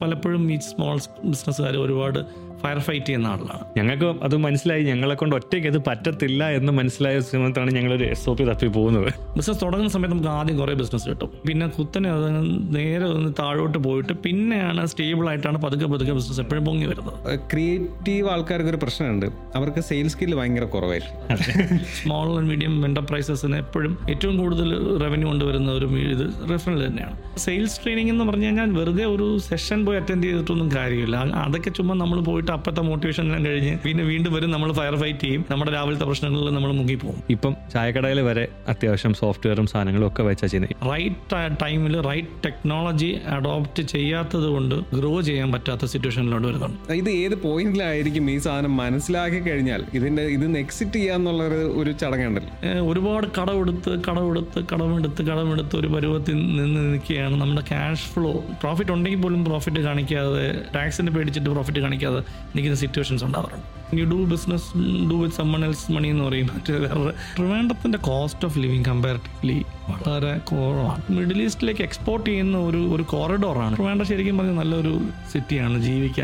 പലപ്പോഴും ഈ സ്മോൾ ബിസിനസ്സുകാർ ഒരുപാട് ഫയർ ഫൈറ്റ് ചെയ്യുന്ന ആളാണ് ഞങ്ങൾക്ക് അത് മനസ്സിലായി ഞങ്ങളെ കൊണ്ട് ഒറ്റയ്ക്ക് അത് പറ്റത്തില്ല എന്ന് മനസ്സിലായ സമയത്താണ് ഞങ്ങളൊരു എസ് ഒ പി തപ്പി പോകുന്നത് ബിസിനസ് തുടങ്ങുന്ന സമയത്ത് നമുക്ക് ആദ്യം കുറേ ബിസിനസ് കിട്ടും പിന്നെ കുത്തനെ അത് നേരെ ഒന്ന് താഴോട്ട് പോയിട്ട് പിന്നെയാണ് സ്റ്റേബിൾ ആയിട്ടാണ് പതുക്കെ പതുക്കെ ബിസിനസ് എപ്പോഴും പൊങ്ങി വരുന്നത് ക്രിയേറ്റീവ് ആൾക്കാർക്ക് ഒരു പ്രശ്നമുണ്ട് അവർക്ക് സെയിൽസ് സ്കില്ല് ഭയങ്കര കുറവായിരിക്കും സ്മോൾ ആൻഡ് മീഡിയം എന്റർപ്രൈസസിന് എപ്പോഴും ഏറ്റവും കൂടുതൽ റവന്യൂ കൊണ്ടുവരുന്ന ഒരു മീ- ഇത് റെഫറൽ തന്നെയാണ് സെയിൽസ് ട്രെയിനിങ് എന്ന് പറഞ്ഞു കഴിഞ്ഞാൽ വെറുതെ ഒരു സെഷൻ പോയി അറ്റൻഡ് ചെയ്തിട്ടൊന്നും കാര്യമില്ല അ- അതൊക്കെ ചുമ്മാ നമ്മൾ പോയിട്ട് അപ്പത്തെ മോട്ടിവേഷൻ എല്ലാം കഴിഞ്ഞ് പിന്നെ വീണ്ടും വരും നമ്മൾ ഫയർ ഫൈറ്റ് ചെയ്യും നമ്മുടെ രാവിലത്തെ പ്രശ്നങ്ങളിൽ നമ്മൾ മുങ്ങിപ്പോകും ഇപ്പം ചായക്കടയിൽ വരെ അത്യാവശ്യം സോഫ്റ്റ്വെയറും സാധനങ്ങളും ഒക്കെ വെച്ചാൽ ചെയ്യുന്നത് റൈറ്റ് ടൈമിൽ റൈറ്റ് ടെക്നോളജി അഡോപ്റ്റ് ചെയ്യാത്തത് കൊണ്ട് ഗ്രോ ചെയ്യാൻ പറ്റാത്ത സിറ്റുവേഷനിലോട്ട് വരുന്നുണ്ട് ഇത് ഏത് പോയിന്റിലായിരിക്കും ഈ സാധനം മനസ്സിലാക്കി കഴിഞ്ഞാൽ ഇതിന്റെ ഇത് എക്സിറ്റ് ചെയ്യാന്നുള്ള ഒരു- ഒരു ചടങ്ങുണ്ടല്ലോ ഏഹ് ഒരുപാട് കടമെടുത്ത് കടമെടുത്ത് കടമെടുത്ത് കടമെടുത്ത് ഒരു പരുവത്തിൽ നിന്ന് നിൽക്കുകയാണ് നമ്മുടെ ക്യാഷ് ഫ്ലോ പ്രോഫിറ്റ് ഉണ്ടെങ്കിൽ പോലും പ്രോഫിറ്റ് കാണിക്കാതെ ടാക്സിന് പേടിച്ചിട്ട് പ്രോഫിറ്റ് കാണിക്കാതെ നിൽക്കുന്ന സിറ്റുവേഷൻസ് ഉണ്ടാവാറുണ്ട് you do business do with someone else money എന്ന് പറയും മറ്റേ വേറെ ട്രിവാൻഡ്രത്തിന്റെ കോസ്റ്റ് ഓഫ് ലിവിങ് കമ്പാരിറ്റീവ്ലി വളരെ കുറവാണ് മിഡിൽ ഈസ്റ്റിലേക്ക് എക്സ്പോർട്ട് ചെയ്യുന്ന ഒരു ഒരു കോറിഡോറാണ് ട്രിവാൻഡ്രം ശരിക്കും പറഞ്ഞാൽ നല്ലൊരു സിറ്റിയാണ് ജീവിക്കാൻ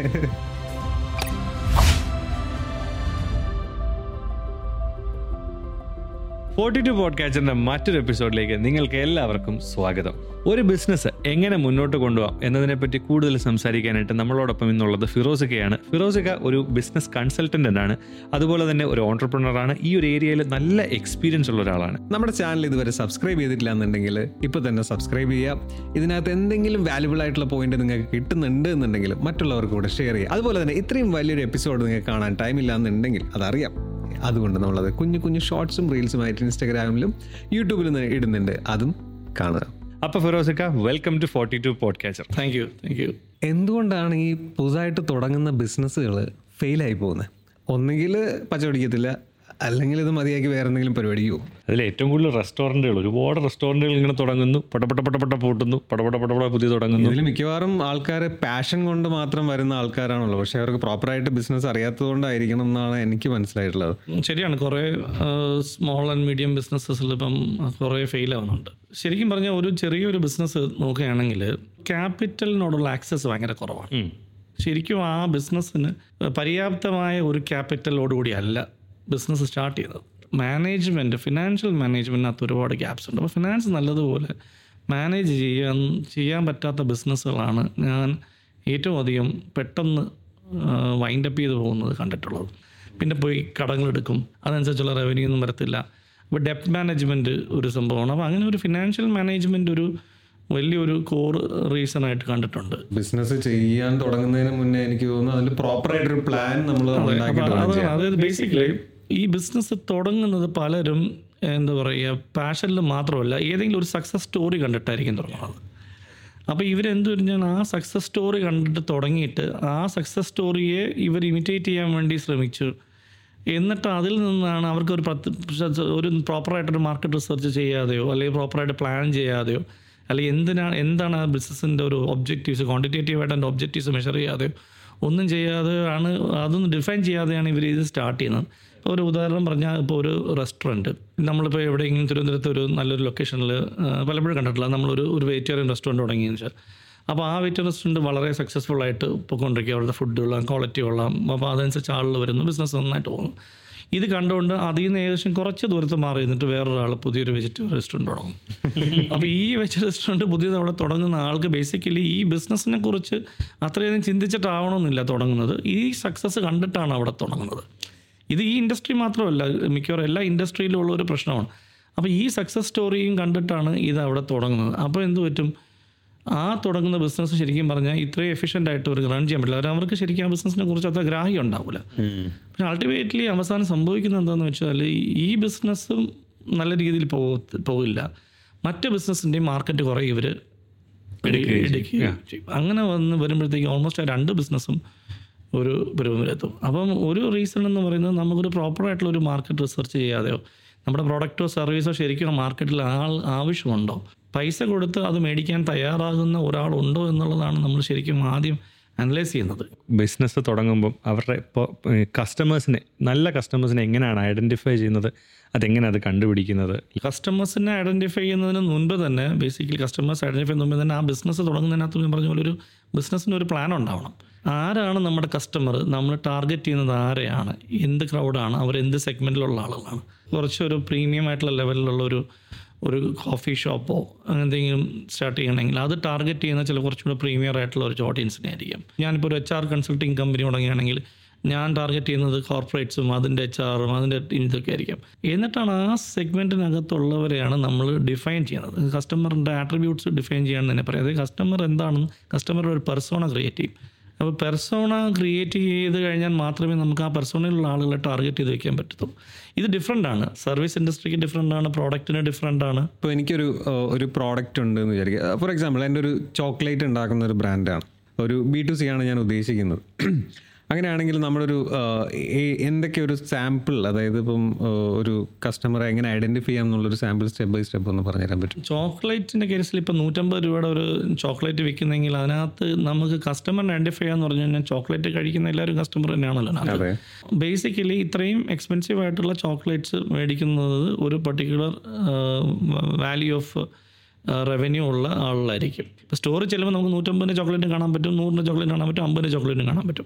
ഫോർട്ടി ടു പോഡ്കാസ്റ്റിന്റെ മറ്റൊരു എപ്പിസോഡിലേക്ക് നിങ്ങൾക്ക് എല്ലാവർക്കും സ്വാഗതം ഒരു ബിസിനസ് എങ്ങനെ മുന്നോട്ട് കൊണ്ടുപോകാം എന്നതിനെപ്പറ്റി കൂടുതൽ സംസാരിക്കാനായിട്ട് നമ്മളോടൊപ്പം ഇന്നുള്ളത് ഫിറോസിക്കയാണ് ഫിറോസിക്ക ഒരു ബിസിനസ് കൺസൾട്ടന്റ് ആണ് അതുപോലെ തന്നെ ഒരു ഓണ്ടർപ്രണർ ആണ് ഈ ഒരു ഏരിയയിൽ നല്ല എക്സ്പീരിയൻസ് ഉള്ള ഒരാളാണ് നമ്മുടെ ചാനൽ ഇതുവരെ സബ്സ്ക്രൈബ് ചെയ്തിട്ടില്ല എന്നുണ്ടെങ്കിൽ ഇപ്പൊ തന്നെ സബ്സ്ക്രൈബ് ചെയ്യുക ഇതിനകത്ത് എന്തെങ്കിലും വാല്യുബിൾ ആയിട്ടുള്ള പോയിന്റ് നിങ്ങൾക്ക് കിട്ടുന്നുണ്ട് എന്നുണ്ടെങ്കിൽ മറ്റുള്ളവർക്ക് കൂടെ ഷെയർ ചെയ്യുക അതുപോലെ തന്നെ ഇത്രയും വലിയൊരു എപ്പിസോഡ് നിങ്ങൾക്ക് കാണാൻ ടൈം ഇല്ല എന്നുണ്ടെങ്കിൽ അതറിയാം അതുകൊണ്ട് നമ്മളത് കുഞ്ഞു കുഞ്ഞു ഷോർട്സും റീൽസുമായിട്ട് ഇൻസ്റ്റാഗ്രാമിലും യൂട്യൂബിലും ഇടുന്നുണ്ട് അതും കാണുക അപ്പൊ ഫിറോസിക്ക welcome to forty two podcaster thank you thank you എന്തുകൊണ്ടാണ് ഈ പുതുതായിട്ട് തുടങ്ങുന്ന ബിസിനസ്സുകൾ ഫെയിലായി പോകുന്നത് ഒന്നുകിൽ പച്ച പിടിക്കത്തില്ല അല്ലെങ്കിൽ ഇത് മതിയാക്കി വേറെ എന്തെങ്കിലും പരിപാടിക്ക് പോകും അതിൽ ഏറ്റവും കൂടുതൽ റെസ്റ്റോറൻറ്റുകൾ ഒരുപാട് റെസ്റ്റോറൻറ്റുകൾ ഇങ്ങനെ തുടങ്ങുന്നു പടപട പടപട പൂട്ടുന്നു പടപട പടപട പുതിയ തുടങ്ങുന്നു ഇതിൽ മിക്കവാറും ആൾക്കാർ പാഷൻ കൊണ്ട് മാത്രം വരുന്ന ആൾക്കാരാണല്ലോ പക്ഷെ അവർക്ക് പ്രോപ്പറായിട്ട് ബിസിനസ് അറിയാത്തത് കൊണ്ടായിരിക്കണം എന്നാണ് എനിക്ക് മനസ്സിലായിട്ടുള്ളത് ശരിയാണ് കുറേ സ്മോൾ ആൻഡ് മീഡിയം ബിസിനസ്സസിൽ ഇപ്പം കുറേ ഫെയിൽ ആവുന്നുണ്ട് ശരിക്കും പറഞ്ഞാൽ ഒരു ചെറിയൊരു ബിസിനസ് നോക്കുകയാണെങ്കിൽ ക്യാപിറ്റലിനോടുള്ള ആക്സസ് ഭയങ്കര കുറവാണ് ഉം. ശരിക്കും ആ ബിസിനസ്സിന് പര്യാപ്തമായ ഒരു ക്യാപിറ്റലോടുകൂടി അല്ല ബിസിനസ് സ്റ്റാർട്ട് ചെയ്തത് മാനേജ്മെൻറ്റ് ഫിനാൻഷ്യൽ മാനേജ്മെൻറ്റിനകത്ത് ഒരുപാട് ഗ്യാപ്സ് ഉണ്ട് അപ്പോൾ ഫിനാൻസ് നല്ലതുപോലെ മാനേജ് ചെയ്യാൻ ചെയ്യാൻ പറ്റാത്ത ബിസിനസ്സുകളാണ് ഞാൻ ഏറ്റവും അധികം പെട്ടെന്ന് വൈൻഡപ്പ് ചെയ്ത് പോകുന്നത് കണ്ടിട്ടുള്ളത് പിന്നെ പോയി കടങ്ങളെടുക്കും അതനുസരിച്ചുള്ള റവന്യൂ ഒന്നും വരത്തില്ല അപ്പോൾ ഡെപ്റ്റ് മാനേജ്മെൻറ്റ് ഒരു സംഭവമാണ് അപ്പോൾ അങ്ങനെ ഒരു ഫിനാൻഷ്യൽ മാനേജ്മെൻറ്റ് ഒരു വലിയൊരു കോർ റീസൺ ആയിട്ട് കണ്ടിട്ടുണ്ട് ബിസിനസ് ചെയ്യാൻ തുടങ്ങുന്നതിന് മുന്നേ എനിക്ക് തോന്നുന്നു അതിൽ പ്രോപ്പറായിട്ടൊരു പ്ലാൻ നമ്മൾ ഉണ്ടാക്കിയിട്ട് വേണം അതാണ് ചെയ്യാൻ. അതായത് ബേസിക്കലി ഈ ബിസിനസ് തുടങ്ങുന്നത് പലരും എന്താ പറയുക പാഷനിൽ മാത്രമല്ല ഏതെങ്കിലും ഒരു സക്സസ് സ്റ്റോറി കണ്ടിട്ടായിരിക്കും തുടങ്ങുന്നത് അപ്പോൾ ഇവരെന്ത് പറഞ്ഞാൽ ആ സക്സസ് സ്റ്റോറി കണ്ടിട്ട് തുടങ്ങിയിട്ട് ആ സക്സസ് സ്റ്റോറിയെ ഇവർ ഇമിറ്റേറ്റ് ചെയ്യാൻ വേണ്ടി ശ്രമിച്ചു എന്നിട്ട് അതിൽ നിന്നാണ് അവർക്ക് ഒരു പത്ത് ഒരു പ്രോപ്പറായിട്ടൊരു മാർക്കറ്റ് റിസർച്ച് ചെയ്യാതെയോ അല്ലെങ്കിൽ പ്രോപ്പറായിട്ട് പ്ലാൻ ചെയ്യാതെയോ അല്ലെങ്കിൽ എന്തിനാണ് എന്താണ് ആ ബിസിനസ്സിൻ്റെ ഒരു ഒബ്ജക്റ്റീവ്സ് ക്വാണ്ടിറ്റേറ്റീവായിട്ട് അതിൻ്റെ ഒബ്ജക്റ്റീവ്സ് മെഷർ ചെയ്യാതെയോ ഒന്നും ചെയ്യാതെ ആണ് അതൊന്നും ഡിഫൈൻ ചെയ്യാതെയാണ് ഇവർ ഇത് സ്റ്റാർട്ട് ചെയ്യുന്നത് ഇപ്പോൾ ഒരു ഉദാഹരണം പറഞ്ഞാൽ ഇപ്പോൾ ഒരു റെസ്റ്റോറൻറ്റ് നമ്മളിപ്പോൾ എവിടെയെങ്കിലും തിരുവനന്തപുരത്ത് ഒരു നല്ലൊരു ലൊക്കേഷനിൽ പലപ്പോഴും കണ്ടിട്ടില്ല നമ്മളൊരു ഒരു വെജിറ്റേറിയൻ റെസ്റ്റോറൻറ്റ് തുടങ്ങിയെന്ന് വെച്ചാൽ അപ്പോൾ ആ വെജിറ്റേറിയൻ റെസ്റ്റോറൻറ്റ് വളരെ സക്സസ്ഫുൾ ആയിട്ട് പോയിക്കൊണ്ടിരിക്കുക അവിടുത്തെ ഫുഡ് കൊള്ളാം ക്വാളിറ്റി കൊള്ളാം അപ്പോൾ അതനുസരിച്ച് ആളുകൾ വരുന്നു ബിസിനസ് നന്നായിട്ട് പോകുന്നു ഇത് കണ്ടുകൊണ്ട് അതിൽ നിന്ന് ഏകദേശം കുറച്ച് ദൂരത്ത് മാറി നിന്നിട്ട് വേറൊരാൾ പുതിയൊരു വെജിറ്റേറിയൻ റെസ്റ്റോറൻറ്റ് തുടങ്ങും അപ്പോൾ ഈ വെജിറ്റേറിയൻ റെസ്റ്റോറൻറ്റ് പുതിയത് അവിടെ തുടങ്ങുന്ന ആൾക്ക് ബേസിക്കലി ഈ ബിസിനസ്സിനെ കുറിച്ച് അത്രയധികം ചിന്തിച്ചിട്ടാവണമെന്നില്ല തുടങ്ങുന്നത് ഈ സക്സസ് കണ്ടിട്ടാണ് അവിടെ തുടങ്ങുന്നത് ഇത് ഈ ഇൻഡസ്ട്രി മാത്രമല്ല മിക്കവാറും എല്ലാ ഇൻഡസ്ട്രിയിലും ഉള്ള ഒരു പ്രശ്നമാണ് അപ്പോൾ ഈ സക്സസ് സ്റ്റോറിയും കണ്ടിട്ടാണ് ഇത് അവിടെ തുടങ്ങുന്നത് അപ്പോൾ എന്ത് പറ്റും ആ തുടങ്ങുന്ന ബിസിനസ് ശരിക്കും പറഞ്ഞാൽ ഇത്രയും എഫിഷ്യൻ്റ് ആയിട്ട് ഒരു റൺ ചെയ്യാൻ പറ്റില്ല അവർ അവർക്ക് ശരിക്കും ആ ബിസിനസ്സിനെ കുറിച്ച് അത്ര ഗ്രാഹ്യം ഉണ്ടാവില്ല പക്ഷെ അൾട്ടിമേറ്റ്ലി അവസാനം സംഭവിക്കുന്നത് എന്താണെന്ന് വെച്ചാൽ ഈ ബിസിനസ്സും നല്ല രീതിയിൽ പോ പോകില്ല മറ്റ് ബിസിനസ്സിൻ്റെയും മാർക്കറ്റ് കുറേ ഇവർ എടുക്കുകയും ചെയ്യും അങ്ങനെ വന്ന് വരുമ്പോഴത്തേക്ക് ഓൾമോസ്റ്റ് ആ രണ്ട് ബിസിനസ്സും ഒരു പരുവത്തിലെത്തും അപ്പം ഒരു റീസൺ എന്ന് പറയുന്നത് നമുക്കൊരു പ്രോപ്പറായിട്ടുള്ള ഒരു മാർക്കറ്റ് റിസർച്ച് ചെയ്യാതെയോ നമ്മുടെ പ്രൊഡക്റ്റോ സർവീസോ ശരിക്കും മാർക്കറ്റിൽ ആൾ ആവശ്യമുണ്ടോ പൈസ കൊടുത്ത് അത് മേടിക്കാൻ തയ്യാറാകുന്ന ഒരാളുണ്ടോ എന്നുള്ളതാണ് നമ്മൾ ശരിക്കും ആദ്യം അനലൈസ് ചെയ്യുന്നത് ബിസിനസ് തുടങ്ങുമ്പം അവരുടെ ഇപ്പോൾ കസ്റ്റമേഴ്സിനെ നല്ല കസ്റ്റമേഴ്സിനെ എങ്ങനെയാണ് ഐഡൻറ്റിഫൈ ചെയ്യുന്നത് അതെങ്ങനെ അത് കണ്ടുപിടിക്കുന്നത് കസ്റ്റമേഴ്സിനെ ഐഡൻറ്റിഫൈ ചെയ്യുന്നതിന് മുൻപ് തന്നെ ബേസിക്കലി കസ്റ്റമേഴ്സ് ഐഡൻറ്റിഫൈ ചെയ്യുന്ന മുമ്പ് തന്നെ ആ ബിസിനസ് തുടങ്ങുന്നതിനകത്ത് ഞാൻ പറഞ്ഞ പോലെ ഒരു ബിസിനസ്സിന് ഒരു പ്ലാൻ ഉണ്ടാവണം ആരാണ് നമ്മുടെ കസ്റ്റമർ നമ്മൾ ടാർഗറ്റ് ചെയ്യുന്നത് ആരെയാണ് എന്ത് ക്രൗഡാണ് അവർ എന്ത് സെഗ്മെൻറ്റിലുള്ള ആളുകളാണ് കുറച്ചൊരു പ്രീമിയം ആയിട്ടുള്ള ലെവലിലുള്ള ഒരു ഒരു കോഫി ഷോപ്പോ എന്തെങ്കിലും സ്റ്റാർട്ട് ചെയ്യണമെങ്കിൽ അത് ടാർഗറ്റ് ചെയ്യുന്ന ചില കുറച്ചുകൂടെ പ്രീമിയർ ആയിട്ടുള്ള ഒരു ഓഡിയൻസിനെ ആയിരിക്കും ഞാനിപ്പോൾ ഒരു എച്ച് ആർ കൺസൾട്ടിങ് കമ്പനി തുടങ്ങുകയാണെങ്കിൽ ഞാൻ ടാർഗറ്റ് ചെയ്യുന്നത് കോർപ്പറേറ്റ്സും അതിൻ്റെ എച്ച് ആറും അതിൻ്റെ ഇതൊക്കെ ആയിരിക്കും എന്നിട്ടാണ് ആ സെഗ്മെൻറ്റിനകത്തുള്ളവരെയാണ് നമ്മൾ ഡിഫൈൻ ചെയ്യുന്നത് കസ്റ്റമറിൻ്റെ ആട്രിബ്യൂട്ട്സ് ഡിഫൈൻ ചെയ്യാൻ തന്നെ പറയാം അതായത് കസ്റ്റമർ എന്താണെന്ന് കസ്റ്റമറുടെ ഒരു പെർസോണ ക്രിയേറ്റ് ചെയ്യും അപ്പോൾ പെർസോണ ക്രിയേറ്റ് ചെയ്ത് കഴിഞ്ഞാൽ മാത്രമേ നമുക്ക് ആ പെർസോണയിലുള്ള ആളുകളെ ടാർഗറ്റ് ചെയ്ത് വെക്കാൻ പറ്റത്തുള്ളൂ ഇത് ഡിഫറെൻ്റ് ആണ് സർവീസ് ഇൻഡസ്ട്രിക്ക് ഡിഫറെൻ്റ് ആണ് പ്രോഡക്റ്റിന് ഡിഫറെൻ്റ് ആണ് ഇപ്പോൾ എനിക്കൊരു ആ, ഒരു പ്രോഡക്റ്റ് ഉണ്ട് എന്ന് വിചാരിക്കുക ഫോർ എക്സാമ്പിൾ എൻ്റെ ഒരു ചോക്ലേറ്റ് ഉണ്ടാക്കുന്ന ഒരു ബ്രാൻഡാണ് ഒരു ബി ടു സി ആണ് ഞാൻ ഉദ്ദേശിക്കുന്നത് അങ്ങനെയാണെങ്കിൽ നമ്മളൊരു ആ, ഏ- എന്തൊക്കെ ഒരു സാമ്പിൾ അതായത് ഇപ്പം ആ, ഒരു കസ്റ്റമറെ എങ്ങനെ ഐഡൻറ്റിഫൈ ചെയ്യാം എന്നുള്ളൊരു സാമ്പിൾ സ്റ്റെപ്പ് ബൈ സ്റ്റെപ്പ് ഒന്ന് പറഞ്ഞുതരാൻ പറ്റും ചോക്ലേറ്റിൻ്റെ കേസിൽ ഇപ്പോൾ നൂറ്റമ്പത് രൂപയുടെ ഒരു ചോക്ലേറ്റ് വിൽക്കുന്നെങ്കിൽ അതിനകത്ത് നമുക്ക് കസ്റ്റമറിനെ ഐഡൻറ്റിഫൈ ചെയ്യാന്ന് പറഞ്ഞു കഴിഞ്ഞാൽ ചോക്ലേറ്റ് കഴിക്കുന്ന എല്ലാവരും കസ്റ്റമർ തന്നെയാണല്ലോ അതിനകത്ത്. അതെ ബേസിക്കലി ഇത്രയും എക്സ്പെൻസീവ് ആയിട്ടുള്ള ചോക്ലേറ്റ്സ് മേടിക്കുന്നത് ഒരു പർട്ടിക്കുലർ വാല്യൂ ഓഫ് റവന്യൂ ഉള്ള ആളായിരിക്കും ഇപ്പോൾ സ്റ്റോറിൽ ചെല്ലുമ്പോൾ നമുക്ക് നൂറ്റമ്പതിൻ്റെ ചോക്ലേറ്റ് കാണാൻ പറ്റും നൂറിൻ്റെ ചോക്ലേറ്റ് കാണാൻ പറ്റും അമ്പതിൻ്റെ ചോക്ലേറ്റും കാണാൻ പറ്റും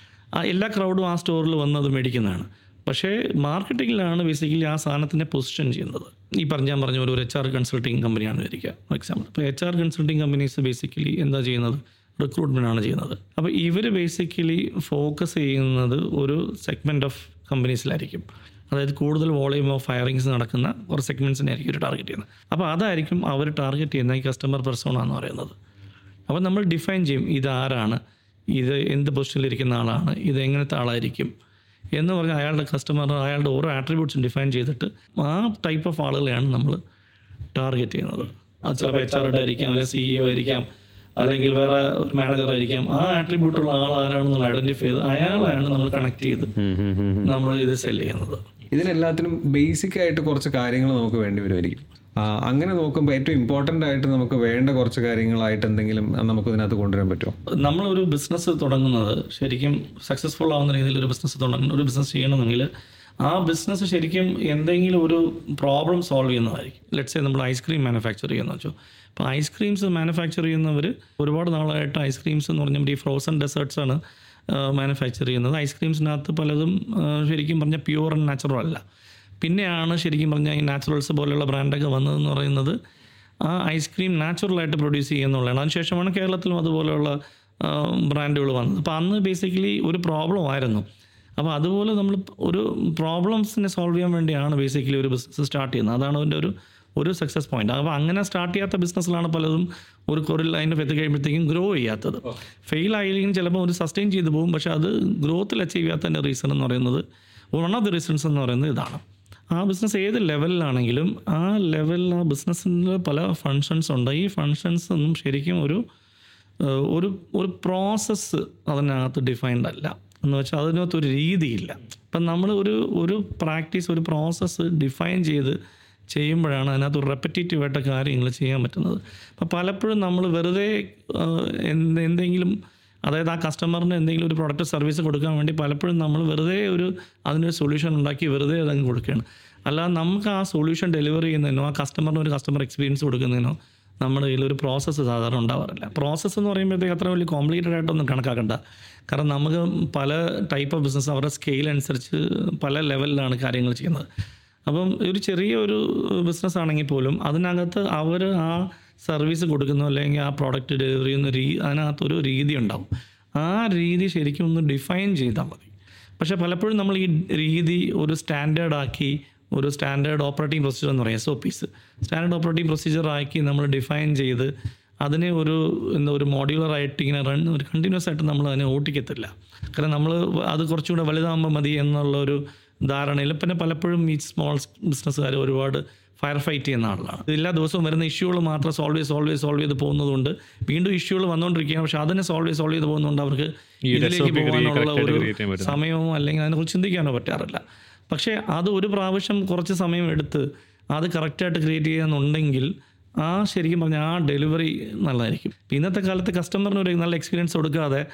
ആ എല്ലാ ക്രൗഡും ആ സ്റ്റോറിൽ വന്ന് അത് മേടിക്കുന്നതാണ് പക്ഷേ മാർക്കറ്റിങ്ങിലാണ് ബേസിക്കലി ആ സാധനത്തിനെ പൊസിഷൻ ചെയ്യുന്നത് ഈ പറഞ്ഞ ഞാൻ പറഞ്ഞ പോലെ ഒരു എച്ച് ആർ കൺസൾട്ടിങ് കമ്പനിയാണ് വിചാരിക്കുക ഫോർ എക്സാമ്പിൾ ഇപ്പോൾ H R consulting companies basically എന്താ ചെയ്യുന്നത് റിക്രൂട്ട്മെൻ്റ് ആണ് ചെയ്യുന്നത് അപ്പോൾ ഇവർ ബേസിക്കലി ഫോക്കസ് ചെയ്യുന്നത് ഒരു സെഗ്മെൻറ്റ് ഓഫ് കമ്പനീസിലായിരിക്കും അതായത് കൂടുതൽ വോളിയം ഓഫ് ഫയറിങ്സ് നടക്കുന്ന ഒരു സെഗ്മെൻറ്റ്സിനെ ആയിരിക്കും ഒരു ടാർഗറ്റ് ചെയ്യുന്നത് അപ്പോൾ അതായിരിക്കും അവർ ടാർഗറ്റ് ചെയ്യുന്ന ഈ കസ്റ്റമർ പെർസോണ എന്ന് പറയുന്നത് അപ്പോൾ നമ്മൾ ഡിഫൈൻ ചെയ്യും ഇതാരാണ് ഇത് എന്ത് പൊസിഷനിലിരിക്കുന്ന ആളാണ് ഇത് എങ്ങനത്തെ ആളായിരിക്കും എന്ന് പറഞ്ഞാൽ അയാളുടെ കസ്റ്റമർ അയാളുടെ ഓരോ ആട്രിബ്യൂട്ട്സും ഡിഫൈൻ ചെയ്തിട്ട് ആ ടൈപ്പ് ഓഫ് ആളുകളെയാണ് നമ്മൾ ടാർഗറ്റ് ചെയ്യുന്നത് അത് ചിലപ്പോൾ എച്ച് ആർ ആയിരിക്കാം അല്ലെങ്കിൽ സിഇഒ ആയിരിക്കാം അല്ലെങ്കിൽ വേറെ ഒരു മാനേജർ ആയിരിക്കാം ആ ആട്രിബ്യൂട്ടുള്ള ആൾ ആരാണെന്നുള്ള ഐഡന്റിഫൈ ചെയ്ത് അയാളെയാണ് നമ്മൾ കണക്ട് ചെയ്ത് നമ്മൾ ഇത് സെല് ചെയ്യുന്നത് ഇതിനെല്ലാത്തിനും ബേസിക് ആയിട്ട് കുറച്ച് കാര്യങ്ങൾ നമുക്ക് വേണ്ടി വരുമായിരിക്കും ആ, അങ്ങനെ നോക്കുമ്പോൾ ഏറ്റവും ഇമ്പോർട്ടൻ്റ് ആയിട്ട് നമുക്ക് വേണ്ട കുറച്ച് കാര്യങ്ങളായിട്ട് എന്തെങ്കിലും നമുക്ക് ഇതിനകത്ത് കൊണ്ടുവരാൻ പറ്റുമോ നമ്മളൊരു ബിസിനസ് തുടങ്ങുന്നത് ശരിക്കും സക്സസ്ഫുൾ ആവുന്ന രീതിയിൽ ഒരു ബിസിനസ് തുടങ്ങുന്ന ഒരു ബിസിനസ് ചെയ്യണമെങ്കിൽ ആ ബിസിനസ് ശരിക്കും എന്തെങ്കിലും ഒരു പ്രോബ്ലം സോൾവ് ചെയ്യുന്നതായിരിക്കും ലെറ്റ്സ് നമ്മൾ ഐസ്ക്രീം മാനുഫാക്ചർ ചെയ്യുന്ന വെച്ചോ അപ്പോൾ ഐസ്ക്രീംസ് മാനുഫാക്ചർ ചെയ്യുന്നവർ ഒരുപാട് നാളായിട്ട് ഐസ്ക്രീംസ് എന്ന് പറഞ്ഞാൽ ഈ ഫ്രോസൺ ഡെസേർട്സ് ആണ് മാനുഫാക്ചർ ചെയ്യുന്നത് ഐസ്ക്രീംസിനകത്ത് പലതും ആ, ശരിക്കും പറഞ്ഞാൽ പ്യൂർ ആൻഡ് നാച്ചുറൽ അല്ല പിന്നെയാണ് ശരിക്കും പറഞ്ഞാൽ ഈ നാച്ചുറൽസ് പോലെയുള്ള ബ്രാൻഡൊക്കെ വന്നതെന്ന് പറയുന്നത് ആ ഐസ്ക്രീം നാച്ചുറലായിട്ട് പ്രൊഡ്യൂസ് ചെയ്യുന്നുള്ളതാണ് അതിനുശേഷമാണ് കേരളത്തിലും അതുപോലെയുള്ള ബ്രാൻഡുകൾ വന്നത് അപ്പോൾ അന്ന് ബേസിക്കലി ഒരു പ്രോബ്ലം ആയിരുന്നു അപ്പോൾ അതുപോലെ നമ്മൾ ഒരു പ്രോബ്ലംസിനെ സോൾവ് ചെയ്യാൻ വേണ്ടിയാണ് ബേസിക്കലി ഒരു ബിസിനസ് സ്റ്റാർട്ട് ചെയ്യുന്നത് അതാണ് അതിൻ്റെ ഒരു ഒരു സക്സസ് പോയിന്റ് അപ്പോൾ അങ്ങനെ സ്റ്റാർട്ട് ചെയ്യാത്ത ബിസിനസ്സിലാണ് പലതും ഒരു ഒരു ലൈൻ ഓഫ് എത്തി കഴിയുമ്പോഴത്തേക്കും ഗ്രോ ചെയ്യാത്തത് ഫെയിൽ ആയില്ലെങ്കിൽ ചിലപ്പോൾ ഒരു സസ്റ്റെയിൻ ചെയ്തു പോകും പക്ഷേ അത് ഗ്രോത്തിൽ അച്ചീവ് ചെയ്യാത്തതിൻ്റെ റീസൺ എന്ന് പറയുന്നത് വൺ ഓഫ് ദി റീസൺസ് എന്ന് പറയുന്നത് ഇതാണ് ആ ബിസിനസ് ഏത് ലെവലിലാണെങ്കിലും ആ ലെവലിൽ ആ ബിസിനസ്സിൻ്റെ പല ഫങ്ഷൻസ് ഉണ്ട് ഈ ഫങ്ഷൻസ് ഒന്നും ശരിക്കും ഒരു ഏഹ്, ഒരു ഒരു പ്രോസസ്സ് അതിനകത്ത് ഡിഫൈൻഡ് അല്ല എന്ന് വെച്ചാൽ അതിനകത്ത് ഒരു രീതിയില്ല ഇപ്പം നമ്മൾ ഒരു ഒരു പ്രാക്ടീസ് ഒരു പ്രോസസ്സ് ഡിഫൈൻ ചെയ്ത് ചെയ്യുമ്പോഴാണ് അതിനകത്ത് ഒരു റെപ്പറ്റേറ്റീവ് ആയിട്ട് കാര്യങ്ങൾ ചെയ്യാൻ പറ്റുന്നത് അപ്പം പലപ്പോഴും നമ്മൾ വെറുതെ ഏഹ്, എന്ത് എന്തെങ്കിലും അതായത് ആ കസ്റ്റമറിന് എന്തെങ്കിലും ഒരു പ്രൊഡക്റ്റ് സർവീസ് കൊടുക്കാൻ വേണ്ടി പലപ്പോഴും നമ്മൾ വെറുതെ ഒരു അതിനൊരു സൊല്യൂഷൻ ഉണ്ടാക്കി വെറുതെ അതങ്ങ് കൊടുക്കുകയാണ് അല്ലാതെ നമുക്ക് ആ സൊല്യൂഷൻ ഡെലിവറി ചെയ്യുന്നതിനോ ആ കസ്റ്റമറിന് ഒരു കസ്റ്റമർ എക്സ്പീരിയൻസ് കൊടുക്കുന്നതിനോ നമ്മുടെ കയ്യിൽ ഒരു പ്രോസസ്സ് സാധാരണ ഉണ്ടാവാറില്ല പ്രോസസ്സ് എന്ന് പറയുമ്പോഴത്തേക്ക് അത്ര വലിയ കോംപ്ലിക്കേറ്റഡ് ആയിട്ടൊന്നും കണക്കാക്കണ്ട കാരണം നമുക്ക് പല ടൈപ്പ് ഓഫ് ബിസിനസ് അവരുടെ സ്കെയിൽ അനുസരിച്ച് പല ലെവലിലാണ് കാര്യങ്ങൾ ചെയ്യുന്നത് അപ്പം ഒരു ചെറിയ ഒരു ബിസിനസ് ആണെങ്കിൽ പോലും അതിനകത്ത് അവർ ആ സർവീസ് കൊടുക്കുന്നു അല്ലെങ്കിൽ ആ പ്രോഡക്റ്റ് ഡെലിവറി ചെയ്യുന്ന രീ അതിനകത്തൊരു രീതി ഉണ്ടാവും ആ രീതി ശരിക്കും ഒന്ന് ഡിഫൈൻ ചെയ്താൽ മതി പക്ഷേ പലപ്പോഴും നമ്മൾ ഈ രീതി ഒരു സ്റ്റാൻഡേർഡ് ആക്കി ഒരു സ്റ്റാൻഡേർഡ് ഓപ്പറേറ്റിംഗ് പ്രൊസീജിയർ എന്ന് പറയും S O Ps standard operating procedure ആക്കി നമ്മൾ ഡിഫൈൻ ചെയ്ത് അതിനെ ഒരു എന്താ ഒരു മോഡ്യുലർ ആയിട്ട് ഇങ്ങനെ റൺ ഒരു കണ്ടിന്യൂസ് ആയിട്ട് നമ്മൾ അതിനെ ഓട്ടിക്കത്തില്ല കാരണം നമ്മൾ അത് കുറച്ചുകൂടെ വലുതാകുമ്പോൾ മതി എന്നുള്ള ഒരു ധാരണയിൽ പിന്നെ പലപ്പോഴും ഈ സ്മോൾ ബിസിനസ്സുകാർ ഒരുപാട് ഫയർ ഫൈറ്റ് ചെയ്യുന്ന ആളാണ് എല്ലാ ദിവസവും വരുന്ന ഇഷ്യൂകൾ മാത്രം സോൾവ് ചെയ്ത് സോൾവ് ചെയ്ത് സോൾവ് ചെയ്ത് പോകുന്നതുകൊണ്ട് വീണ്ടും ഇഷ്യൂകൾ വന്നുകൊണ്ടിരിക്കുകയാണ് പക്ഷെ അതിനെ സോൾവ് ചെയ്ത് സോൾവ് ചെയ്ത് പോകുന്നതുകൊണ്ട് അവർക്ക് ഇതിലേക്ക് പോകാനുള്ള ഒരു സമയമോ അല്ലെങ്കിൽ അതിനെക്കുറിച്ച് ചിന്തിക്കാനോ പറ്റാറില്ല പക്ഷേ അത് ഒരു പ്രാവശ്യം കുറച്ച് സമയം എടുത്ത് അത് കറക്റ്റായിട്ട് ക്രിയേറ്റ് ചെയ്യാന്നുണ്ടെങ്കിൽ ആ ശരിക്കും പറഞ്ഞാൽ ആ ഡെലിവറി നല്ലതായിരിക്കും ഇപ്പം ഇന്നത്തെ കാലത്ത് കസ്റ്റമറിന് ഒരു നല്ല എക്സ്പീരിയൻസ് കൊടുക്കാതെ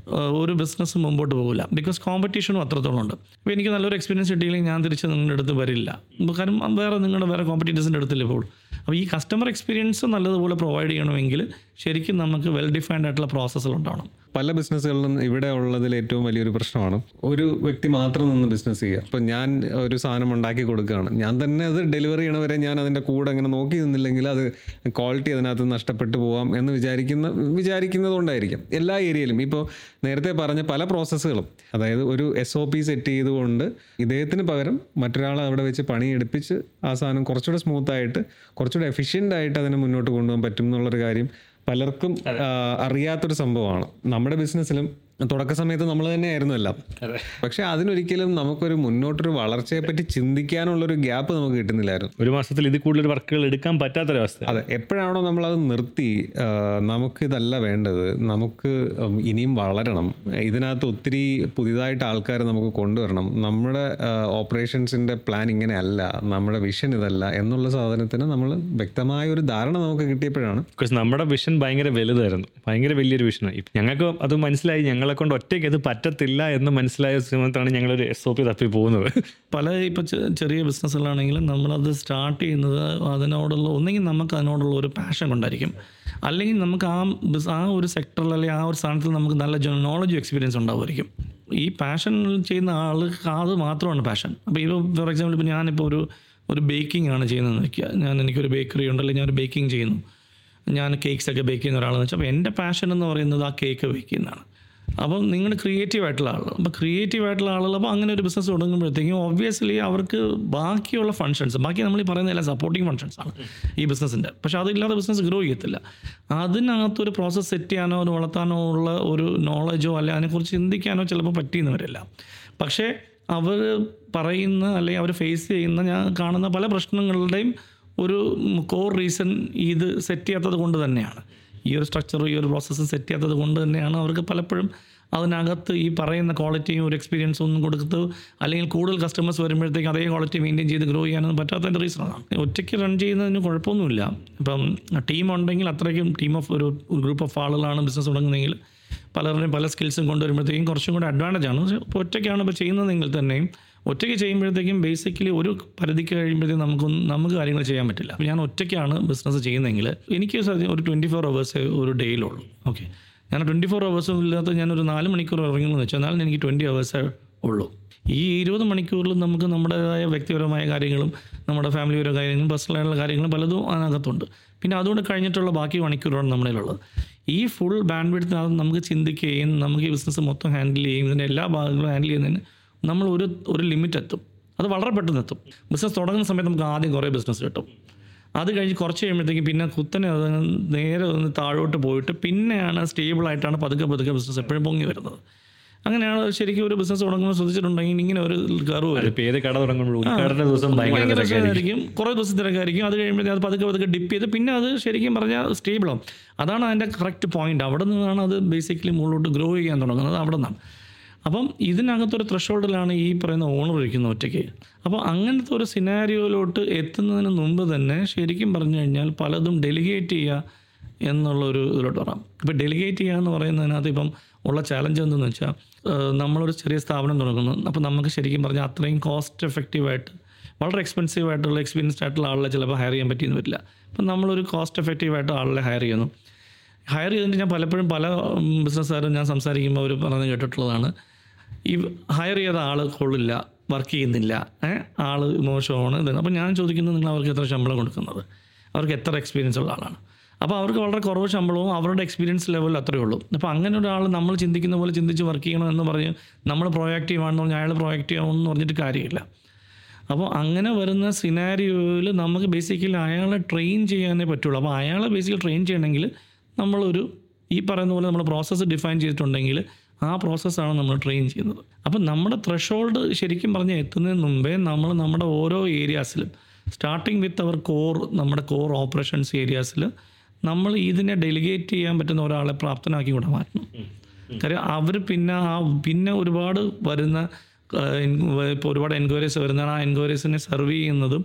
ഒരു ബിസിനസ് മുമ്പോട്ട് പോകില്ല ബിക്കോസ് കോമ്പറ്റീഷനും അത്രത്തോളം ഉണ്ട് അപ്പോൾ എനിക്ക് നല്ലൊരു എക്സ്പീരിയൻസ് കിട്ടിയില്ലെങ്കിൽ ഞാൻ തിരിച്ച് നിങ്ങളുടെ അടുത്ത് വരില്ല കാരണം വേറെ നിങ്ങളുടെ വേറെ കോമ്പറ്റീറ്റേഴ്സിൻ്റെ അടുത്തില്ല ഇപ്പോൾ അപ്പോൾ ഈ കസ്റ്റമർ എക്സ്പീരിയൻസ് നല്ലതുപോലെ പ്രൊവൈഡ് ചെയ്യണമെങ്കിൽ ശരിക്കും നമുക്ക് വെൽ ഡിഫൈൻഡ് ആയിട്ടുള്ള പ്രോസസ്സുകൾ ഉണ്ടാവണം പല ബിസിനസ്സുകളിലും ഇവിടെ ഉള്ളതിൽ ഏറ്റവും വലിയൊരു പ്രശ്നമാണ് ഒരു വ്യക്തി മാത്രം നിന്ന് ബിസിനസ് ചെയ്യുക അപ്പം ഞാൻ ഒരു സാധനം ഉണ്ടാക്കി കൊടുക്കുകയാണ് ഞാൻ തന്നെ അത് ഡെലിവറി ചെയ്യണവരെ ഞാൻ അതിൻ്റെ കൂടെ അങ്ങനെ നോക്കി നിന്നില്ലെങ്കിൽ അത് ക്വാളിറ്റി അതിനകത്ത് നഷ്ടപ്പെട്ടു പോവാം എന്ന് വിചാരിക്കുന്ന വിചാരിക്കുന്നതുകൊണ്ടായിരിക്കും എല്ലാ ഏരിയയിലും ഇപ്പോൾ നേരത്തെ പറഞ്ഞ പല പ്രോസസ്സുകളും അതായത് ഒരു എസ് ഒ പി സെറ്റ് ചെയ്തുകൊണ്ട് ഇദ്ദേഹത്തിന് പകരം മറ്റൊരാളെ അവിടെ വെച്ച് പണിയെടുപ്പിച്ച് ആ സാധനം കുറച്ചുകൂടെ സ്മൂത്തായിട്ട് കുറച്ചുകൂടെ എഫിഷ്യൻ്റ് ആയിട്ട് അതിനെ മുന്നോട്ട് കൊണ്ടുപോകാൻ പറ്റും എന്നുള്ളൊരു കാര്യം പലർക്കും ആ, അറിയാത്തൊരു സംഭവമാണ് നമ്മുടെ ബിസിനസ്സിലും തുടക്ക സമയത്ത് നമ്മൾ തന്നെയായിരുന്നു എല്ലാം പക്ഷെ അതിനൊരിക്കലും നമുക്കൊരു മുന്നോട്ടൊരു വളർച്ചയെ പറ്റി ചിന്തിക്കാനുള്ളൊരു ഗ്യാപ്പ് നമുക്ക് കിട്ടുന്നില്ലായിരുന്നു ഒരു മാസത്തിൽ ഇതിൽ കൂടുതൽ വർക്കുകൾ എടുക്കാൻ പറ്റാത്തൊരവസ്ഥ അതെ എപ്പോഴാണോ നമ്മളത് നിർത്തി ആ, നമുക്കിതല്ല വേണ്ടത് നമുക്ക് ഉം, ഇനിയും വളരണം ഇതിനകത്ത് ഒത്തിരി പുതിയതായിട്ട് ആൾക്കാരെ നമുക്ക് കൊണ്ടുവരണം നമ്മുടെ ഓപ്പറേഷൻസിൻ്റെ പ്ലാൻ ഇങ്ങനെ അല്ല നമ്മുടെ വിഷൻ ഇതല്ല എന്നുള്ള സാധനത്തിന് നമ്മൾ വ്യക്തമായ ഒരു ധാരണ നമുക്ക് കിട്ടിയപ്പോഴാണ് ബിക്കോസ് നമ്മുടെ വിഷൻ ഭയങ്കര വലുതായിരുന്നു ഭയങ്കര വലിയൊരു വിഷനാണ് ഞങ്ങൾക്ക് അത് മനസ്സിലായി ഞങ്ങളെ കൊണ്ട് ഒറ്റയ്ക്ക് അത് പറ്റത്തില്ല എന്ന് മനസ്സിലായ സമയത്താണ് ഞങ്ങളൊരു എസ് ഒ പി തപ്പി പോകുന്നത് പല ഇപ്പോൾ ചെറിയ ബിസിനസ്സുകളാണെങ്കിലും നമ്മളത് സ്റ്റാർട്ട് ചെയ്യുന്നത് അതിനോടുള്ള ഒന്നെങ്കിൽ നമുക്ക് അതിനോടുള്ള ഒരു പാഷൻ കൊണ്ടായിരിക്കും അല്ലെങ്കിൽ നമുക്ക് ആ ബിസ് ആ ഒരു സെക്ടറിൽ അല്ലെങ്കിൽ ആ ഒരു സ്ഥാനത്തിൽ നമുക്ക് നല്ല നോളജ് എക്സ്പീരിയൻസ് ഉണ്ടാവുമായിരിക്കും ഈ പാഷൻ ചെയ്യുന്ന ആൾക്ക് അത് മാത്രമാണ് പാഷൻ അപ്പോൾ ഇപ്പോൾ ഫോർ എക്സാമ്പിൾ ഇപ്പോൾ ഞാനിപ്പോൾ ഒരു ഒരു ബേക്കിംഗ് ആണ് ചെയ്യുന്നതെന്ന് വയ്ക്കുക ഞാൻ എനിക്കൊരു ബേക്കറി ഉണ്ട് അല്ലെങ്കിൽ ഞാനൊരു ബേക്കിംഗ് ചെയ്യുന്നു ഞാൻ കേക്ക്സ് ഒക്കെ ബേക്ക് ചെയ്യുന്ന ഒരാളെന്ന് വെച്ചാൽ അപ്പോൾ എൻ്റെ പാഷൻ എന്ന് പറയുന്നത് ആ കേക്ക് ബേക്ക് ചെയ്യുന്നതാണ് അപ്പം നിങ്ങൾ ക്രിയേറ്റീവ് ആയിട്ടുള്ള ആൾ അപ്പോൾ ക്രിയേറ്റീവ് ആയിട്ടുള്ള ആളുകൾ അപ്പോൾ അങ്ങനെ ഒരു ബിസിനസ് തുടങ്ങുമ്പോഴത്തേക്കും ഒബ്വിയസ്ലി അവർക്ക് ബാക്കിയുള്ള ഫങ്ഷൻസ് ബാക്കി നമ്മൾ ഈ പറയുന്ന എല്ലാം സപ്പോർട്ടിങ് ഫങ്ഷൻസ് ആണ് ഈ ബിസിനസ്സിൻ്റെ പക്ഷേ അതില്ലാതെ ബിസിനസ് ഗ്രോ ചെയ്യത്തില്ല അതിനകത്തൊരു പ്രോസസ്സ് സെറ്റ് ചെയ്യാനോ ഒരു വളർത്താനോ ഉള്ള ഒരു നോളജോ അല്ലെ അതിനെക്കുറിച്ച് ചിന്തിക്കാനോ ചിലപ്പോൾ പറ്റിയെന്ന് വരില്ല പക്ഷേ അവർ പറയുന്ന അല്ലെങ്കിൽ അവർ ഫേസ് ചെയ്യുന്ന ഞാൻ കാണുന്ന പല പ്രശ്നങ്ങളുടെയും ഒരു കോർ റീസൺ ഇത് സെറ്റ് ചെയ്യാത്തത് കൊണ്ട് തന്നെയാണ് ഈ ഒരു സ്ട്രക്ചർ ഈ ഒരു പ്രോസസ്സ് സെറ്റ് ചെയ്യാത്തത് കൊണ്ട് തന്നെയാണ് അവർക്ക് പലപ്പോഴും അതിനകത്ത് ഈ പറയുന്ന ക്വാളിറ്റിയും ഒരു എക്സ്പീരിയൻസും ഒന്നും കൊടുത്ത് അല്ലെങ്കിൽ കൂടുതൽ കസ്റ്റമേഴ്സ് വരുമ്പോഴത്തേക്ക് അതേ ക്വാളിറ്റി മെയിൻറ്റെയിൻ ചെയ്ത് ഗ്രോ ചെയ്യാനൊന്നും പറ്റാത്തതിൻ്റെ റീസണാണ് ഒറ്റയ്ക്ക് റൺ ചെയ്യുന്നതിന് കുഴപ്പമൊന്നുമില്ല ഇപ്പം ടീം ഉണ്ടെങ്കിൽ അത്രയ്ക്കും ടീം ഓഫ് ഒരു ഗ്രൂപ്പ് ഓഫ് ആളുകളാണ് ബിസിനസ് തുടങ്ങുന്നതെങ്കിൽ പലരുടെയും പല സ്കിൽസും കൊണ്ടുവരുമ്പോഴത്തേക്കും കുറച്ചും കൂടെ അഡ്വാൻറ്റേജ് ആണ് പക്ഷേ ഇപ്പോൾ ഒറ്റയ്ക്കാണ് ഇപ്പോൾ ചെയ്യുന്നതെങ്കിൽ തന്നെയും ഒറ്റയ്ക്ക് ചെയ്യുമ്പോഴത്തേക്കും ബേസിക്കലി ഒരു പരിധിക്ക് കഴിയുമ്പോഴത്തേക്കും നമുക്കൊന്നും നമുക്ക് കാര്യങ്ങൾ ചെയ്യാൻ പറ്റില്ല അപ്പോൾ ഞാൻ ഒറ്റയ്ക്കാണ് ബിസിനസ് ചെയ്യുന്നതെങ്കിൽ എനിക്ക് സത്യം ഒരു ട്വൻറ്റി ഫോർ അവേഴ്സ് ഒരു ഡേയിലുള്ളൂ ഓക്കെ ഞാൻ ട്വൻറ്റി ഫോർ അവേഴ്സും ഇല്ലാത്ത ഞാനൊരു നാല് മണിക്കൂർ ഇറങ്ങുമെന്ന് വെച്ചാൽ എന്നാലും എനിക്ക് ട്വൻറ്റി അവേഴ്സേ ഉള്ളൂ ഈ ഇരുപത് മണിക്കൂറിൽ നമുക്ക് നമ്മുടേതായ വ്യക്തിപരമായ കാര്യങ്ങളും നമ്മുടെ ഫാമിലിപരമായ കാര്യങ്ങളും പേഴ്സണലായിട്ടുള്ള കാര്യങ്ങളും പലതും അതിനകത്തുണ്ട് പിന്നെ അതുകൊണ്ട് കഴിഞ്ഞിട്ടുള്ള ബാക്കി മണിക്കൂറാണ് നമ്മളിലുള്ളത് ഈ ഫുൾ ബാൻഡ് വിഡ്ത്തിനകത്ത് നമുക്ക് ചിന്തിക്കുകയും നമുക്ക് ഈ ബിസിനസ് മൊത്തം ഹാൻഡിൽ ചെയ്യും ഇതിൻ്റെ എല്ലാ ഭാഗങ്ങളും ഹാൻഡിൽ ചെയ്യുന്നതിന് നമ്മൾ ഒരു ഒരു ലിമിറ്റ് എത്തും അത് വളരെ പെട്ടെന്ന് എത്തും ബിസിനസ് തുടങ്ങുന്ന സമയത്ത് നമുക്ക് ആദ്യം കുറേ ബിസിനസ് കിട്ടും അത് കഴിഞ്ഞ് കുറച്ച് കഴിയുമ്പോഴത്തേക്കും പിന്നെ കുത്തനെ അത് നേരെ ഒന്ന് താഴോട്ട് പോയിട്ട് പിന്നെയാണ് സ്റ്റേബിളായിട്ടാണ് പതുക്കെ പതുക്കെ ബിസിനസ് എപ്പോഴും പൊങ്ങി വരുന്നത് അങ്ങനെയാണ് ശരിക്കും ഒരു ബിസിനസ് തുടങ്ങുമ്പോൾ ശ്രദ്ധിച്ചിട്ടുണ്ടെങ്കിൽ ഇങ്ങനെ ഒരു കർവ് വരും ഇപ്പൊ ഏത് കട തുടങ്ങുമ്പോഴും ഉദ്ഘാടന ദിവസം ഭയങ്കര ഭയങ്കര തിരക്കായിരിക്കും. തിരക്കായിരിക്കും കുറേ ദിവസം തിരക്കായിരിക്കും അത് കഴിയുമ്പോഴത്തേക്ക് അത് പതുക്കെ പതുക്കെ ഡിപ്പ് ചെയ്ത് പിന്നെ അത് ശരിക്കും പറഞ്ഞാൽ സ്റ്റേബിളാവും അതാണ് അതിൻ്റെ കറക്റ്റ് പോയിന്റ് അവിടെ നിന്നാണ് അത് ബേസിക്കലി മുകളിലോട്ട് ഗ്രോ ചെയ്യാൻ തുടങ്ങുന്നത് അവിടെ നിന്നാണ് അപ്പം ഇതിനകത്തൊരു ത്രഷോൾഡിലാണ് ഈ പറയുന്ന ഓണർ ഇരിക്കുന്നത് ഒറ്റയ്ക്ക് അപ്പോൾ അങ്ങനത്തെ ഒരു സിനാരിയോയിലോട്ട് എത്തുന്നതിന് മുമ്പ് തന്നെ ശരിക്കും പറഞ്ഞു കഴിഞ്ഞാൽ പലതും ഡെലിഗേറ്റ് ചെയ്യുക എന്നുള്ള ഒരു ഇതിലോട്ട് വരാം ഇപ്പോൾ ഡെലിഗേറ്റ് ചെയ്യുക എന്ന് പറയുന്നതിനകത്ത് ഇപ്പം ഉള്ള ചാലഞ്ച് എന്തെന്ന് വെച്ചാൽ ഏഹ് നമ്മളൊരു ചെറിയ സ്ഥാപനം തുടങ്ങുന്നു അപ്പോൾ നമുക്ക് ശരിക്കും പറഞ്ഞാൽ അത്രയും കോസ്റ്റ് എഫക്റ്റീവായിട്ട് വളരെ എക്സ്പെൻസീവ് ആയിട്ടുള്ള എക്സ്പീരിയൻസ്ഡ് ആയിട്ടുള്ള ആളെ ചിലപ്പോൾ ഹയർ ചെയ്യാൻ പറ്റിയെന്ന് വരില്ല അപ്പം നമ്മളൊരു കോസ്റ്റ് എഫക്റ്റീവായിട്ട് ആളെ ഹയർ ചെയ്യുന്നു ഹയർ ചെയ്തിട്ട് ഞാൻ പലപ്പോഴും പല ബിസിനസ്സുകാരും ഞാൻ സംസാരിക്കുമ്പോൾ അവർ പറഞ്ഞു കേട്ടിട്ടുള്ളതാണ് ഈ ഹയർ ചെയ്ത ആൾ കൊള്ളില്ല വർക്ക് ചെയ്യുന്നില്ല ഏഹ് ആൾ മോശമാണ് ഇതാണ് അപ്പോൾ ഞാൻ ചോദിക്കുന്നത് നിങ്ങൾ അവർക്ക് എത്ര ശമ്പളം കൊടുക്കുന്നത് അവർക്ക് എത്ര എക്സ്പീരിയൻസ് ഉള്ള ആളാണ് അപ്പോൾ അവർക്ക് വളരെ കുറവ് ശമ്പളവും അവരുടെ എക്സ്പീരിയൻസ് ലെവലിൽ അത്രയേ ഉള്ളൂ അപ്പോൾ അങ്ങനെ ഒരാൾ നമ്മൾ ചിന്തിക്കുന്ന പോലെ ചിന്തിച്ച് വർക്ക് ചെയ്യണം എന്ന് പറഞ്ഞ് നമ്മൾ പ്രൊയാക്റ്റീവ് ആണെന്ന് പറഞ്ഞാൽ അയാൾ പ്രൊയാക്റ്റീവ് ആണെന്ന് പറഞ്ഞിട്ട് കാര്യമില്ല അപ്പോൾ അങ്ങനെ വരുന്ന സിനാരിയോയിൽ നമുക്ക് ബേസിക്കലി അയാളെ ട്രെയിൻ ചെയ്യാനേ പറ്റുള്ളൂ അപ്പോൾ അയാളെ ബേസിക്കലി ട്രെയിൻ ചെയ്യണമെങ്കിൽ നമ്മളൊരു ഈ പറയുന്ന പോലെ നമ്മൾ പ്രോസസ്സ് ഡിഫൈൻ ചെയ്തിട്ടുണ്ടെങ്കിൽ ആ പ്രോസസ്സാണ് നമ്മൾ ട്രെയിൻ ചെയ്യുന്നത് അപ്പം നമ്മുടെ ത്രഷോൾഡ് ശരിക്കും പറഞ്ഞ് എത്തുന്നതിന് മുമ്പേ നമ്മൾ നമ്മുടെ ഓരോ ഏരിയാസിലും സ്റ്റാർട്ടിങ് വിത്ത് അവർ കോർ നമ്മുടെ കോർ ഓപ്പറേഷൻസ് ഏരിയാസിൽ നമ്മൾ ഇതിനെ ഡെലിഗേറ്റ് ചെയ്യാൻ പറ്റുന്ന ഒരാളെ പ്രാപ്തനാക്കി കൂടെ മാറ്റണം കാര്യം അവർ പിന്നെ ആ പിന്നെ ഒരുപാട് വരുന്ന ഇപ്പോൾ ഒരുപാട് എൻക്വയറീസ് വരുന്നതാണ് ആ എൻക്വയറീസിനെ സെർവ് ചെയ്യുന്നതും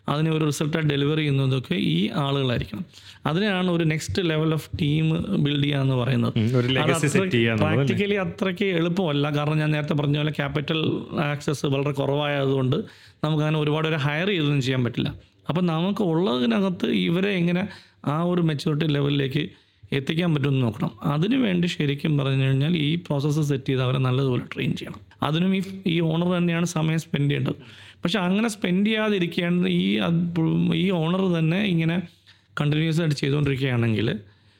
അതിനെ ഒരു റിസൾട്ടായിട്ട് ഡെലിവർ ചെയ്യുന്നതൊക്കെ ഈ ആളുകളായിരിക്കണം അതിനെയാണ് ഒരു next level of team build ചെയ്യുക എന്ന് പറയുന്നത് ഒരു ലെഗസി സെറ്റ് ചെയ്യാന്നുള്ളത് പ്രാക്ടിക്കലി അത്രയ്ക്ക് എളുപ്പമല്ല കാരണം ഞാൻ നേരത്തെ പറഞ്ഞ പോലെ ക്യാപിറ്റൽ ആക്സസ് വളരെ കുറവായതുകൊണ്ട് നമുക്ക് അങ്ങനെ ഒരുപാട് പേരെ ഹയർ ചെയ്തൊന്നും ചെയ്യാൻ പറ്റില്ല അപ്പം നമുക്ക് ഉള്ളതിനകത്ത് ഇവരെ എങ്ങനെ ആ ഒരു മെച്ചൂരിറ്റി ലെവലിലേക്ക് എത്തിക്കാൻ പറ്റുമെന്ന് നോക്കണം അതിനു വേണ്ടി ശരിക്കും പറഞ്ഞു കഴിഞ്ഞാൽ ഈ പ്രോസസ്സ് സെറ്റ് ചെയ്ത് അവരെ നല്ലതുപോലെ ട്രെയിൻ ചെയ്യണം അതിനും ഈ ഈ ഓണർ തന്നെയാണ് സമയം സ്പെൻഡ് ചെയ്യേണ്ടത് പക്ഷെ അങ്ങനെ സ്പെൻഡ് ചെയ്യാതിരിക്കുകയാണ് ഈ അത് ഈ ഓണർ തന്നെ ഇങ്ങനെ കണ്ടിന്യൂസ് ആയിട്ട് ചെയ്തുകൊണ്ടിരിക്കുകയാണെങ്കിൽ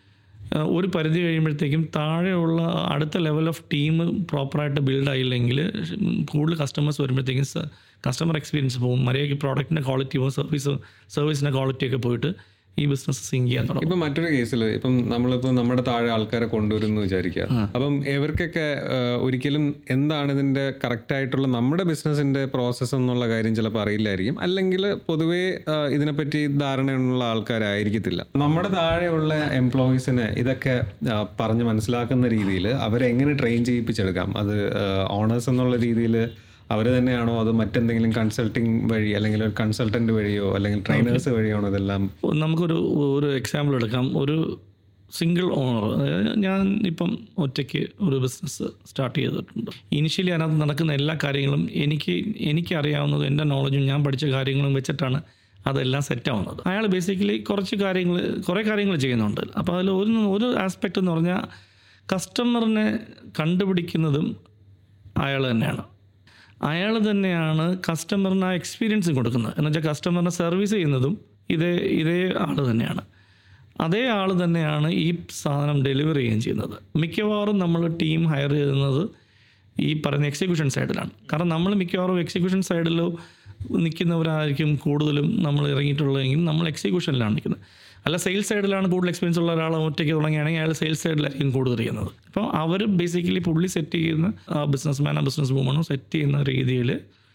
ഏഹ് ഒരു പരിധി കഴിയുമ്പോഴത്തേക്കും താഴെയുള്ള അടുത്ത ലെവൽ ഓഫ് ടീം പ്രോപ്പറായിട്ട് ബിൽഡ് ആയില്ലെങ്കിൽ കൂടുതൽ കസ്റ്റമേഴ്സ് വരുമ്പോഴത്തേക്കും കസ്റ്റമർ എക്സ്പീരിയൻസ് പോകും മര്യാദയ്ക്ക് പ്രോഡക്റ്റിൻ്റെ ക്വാളിറ്റി പോകും സർവീസ് സർവീസിൻ്റെ ക്വാളിറ്റി ഒക്കെ പോയിട്ട് ഈ ബിസിനസ് സിങ്ക് ചെയ്യാൻ തുടങ്ങും ഇപ്പൊ മറ്റൊരു കേസിൽ ഇപ്പം നമ്മളിപ്പോ നമ്മുടെ താഴെ ആൾക്കാരെ കൊണ്ടുവരുന്നു വിചാരിക്കുക അപ്പം ഇവർക്കൊക്കെ ആ, ഒരിക്കലും എന്താണ് ഇതിന്റെ കറക്റ്റ് ആയിട്ടുള്ള നമ്മുടെ ബിസിനസിന്റെ പ്രോസസ്സ് എന്നുള്ള കാര്യം ചിലപ്പോൾ അറിയില്ലായിരിക്കും അല്ലെങ്കിൽ പൊതുവേ ആ, ഇതിനെപ്പറ്റി ധാരണയുള്ള ആൾക്കാരായിരിക്കത്തില്ല നമ്മുടെ താഴെയുള്ള എംപ്ലോയീസിനെ ഇതൊക്കെ ആ, പറഞ്ഞ് മനസ്സിലാക്കുന്ന രീതിയിൽ അവരെ എങ്ങനെ ട്രെയിൻ ചെയ്യിപ്പിച്ചെടുക്കാം അത് ഓണേഴ്സ് എന്നുള്ള രീതിയിൽ അവർ തന്നെയാണോ അത് മറ്റെന്തെങ്കിലും കൺസൾട്ടിങ് വഴി അല്ലെങ്കിൽ ഒരു കൺസൾട്ടന്റ് വഴിയോ അല്ലെങ്കിൽ ട്രെയിനേഴ്സ് വഴിയാണോ ഇതെല്ലാം നമുക്കൊരു ഒരു എക്സാമ്പിൾ എടുക്കാം ഒരു സിംഗിൾ ഓണർ അതായത് ഞാൻ ഇപ്പം ഒറ്റയ്ക്ക് ഒരു ബിസിനസ് സ്റ്റാർട്ട് ചെയ്തിട്ടുണ്ട് ഇനിഷ്യലി അതിനകത്ത് നടക്കുന്ന എല്ലാ കാര്യങ്ങളും എനിക്ക് എനിക്കറിയാവുന്നതും എൻ്റെ നോളജും ഞാൻ പഠിച്ച കാര്യങ്ങളും വെച്ചിട്ടാണ് അതെല്ലാം സെറ്റ് ആവുന്നത് അയാൾ ബേസിക്കലി കുറച്ച് കാര്യങ്ങൾ കുറേ കാര്യങ്ങൾ ചെയ്യുന്നുണ്ട് അപ്പോൾ അതിൽ ഒരു ഒരു ആസ്പെക്റ്റ് എന്ന് പറഞ്ഞാൽ കസ്റ്റമറിനെ കണ്ടുപിടിക്കുന്നതും അയാൾ തന്നെയാണ് അയാൾ തന്നെയാണ് കസ്റ്റമറിന് ആ എക്സ്പീരിയൻസ് കൊടുക്കുന്നത് എന്ന് വെച്ചാൽ കസ്റ്റമറിനെ സർവീസ് ചെയ്യുന്നതും ഇതേ ഇതേ ആൾ തന്നെയാണ് അതേ ആൾ തന്നെയാണ് ഈ സാധനം ഡെലിവറി ചെയ്യുകയും ചെയ്യുന്നത് മിക്കവാറും നമ്മൾ ടീം ഹയർ ചെയ്യുന്നത് ഈ പറയുന്ന എക്സിക്യൂഷൻ സൈഡിലാണ് കാരണം നമ്മൾ മിക്കവാറും എക്സിക്യൂഷൻ സൈഡിലോ നിൽക്കുന്നവരായിരിക്കും കൂടുതലും നമ്മൾ ഇറങ്ങിയിട്ടുള്ളതെങ്കിൽ നമ്മൾ എക്സിക്യൂഷനിലാണ് നിൽക്കുന്നത് അല്ല സെയിൽസ് സൈഡിലാണ് കൂടുതൽ എക്സ്പീരിയൻസ് ഉള്ള ഒരാൾ ഒറ്റയ്ക്ക് തുടങ്ങുകയാണെങ്കിൽ അയാൾ സെയിൽസ് സൈഡിലായിരിക്കും കൂടുതൽ ചെയ്യുന്നത് അപ്പോൾ അവർ ബേസിക്കലി പുള്ളി സെറ്റ് ചെയ്യുന്ന ബിസിനസ് മാനോ ബിസിനസ് വുമണോ സെറ്റ് ചെയ്യുന്ന രീതിയിൽ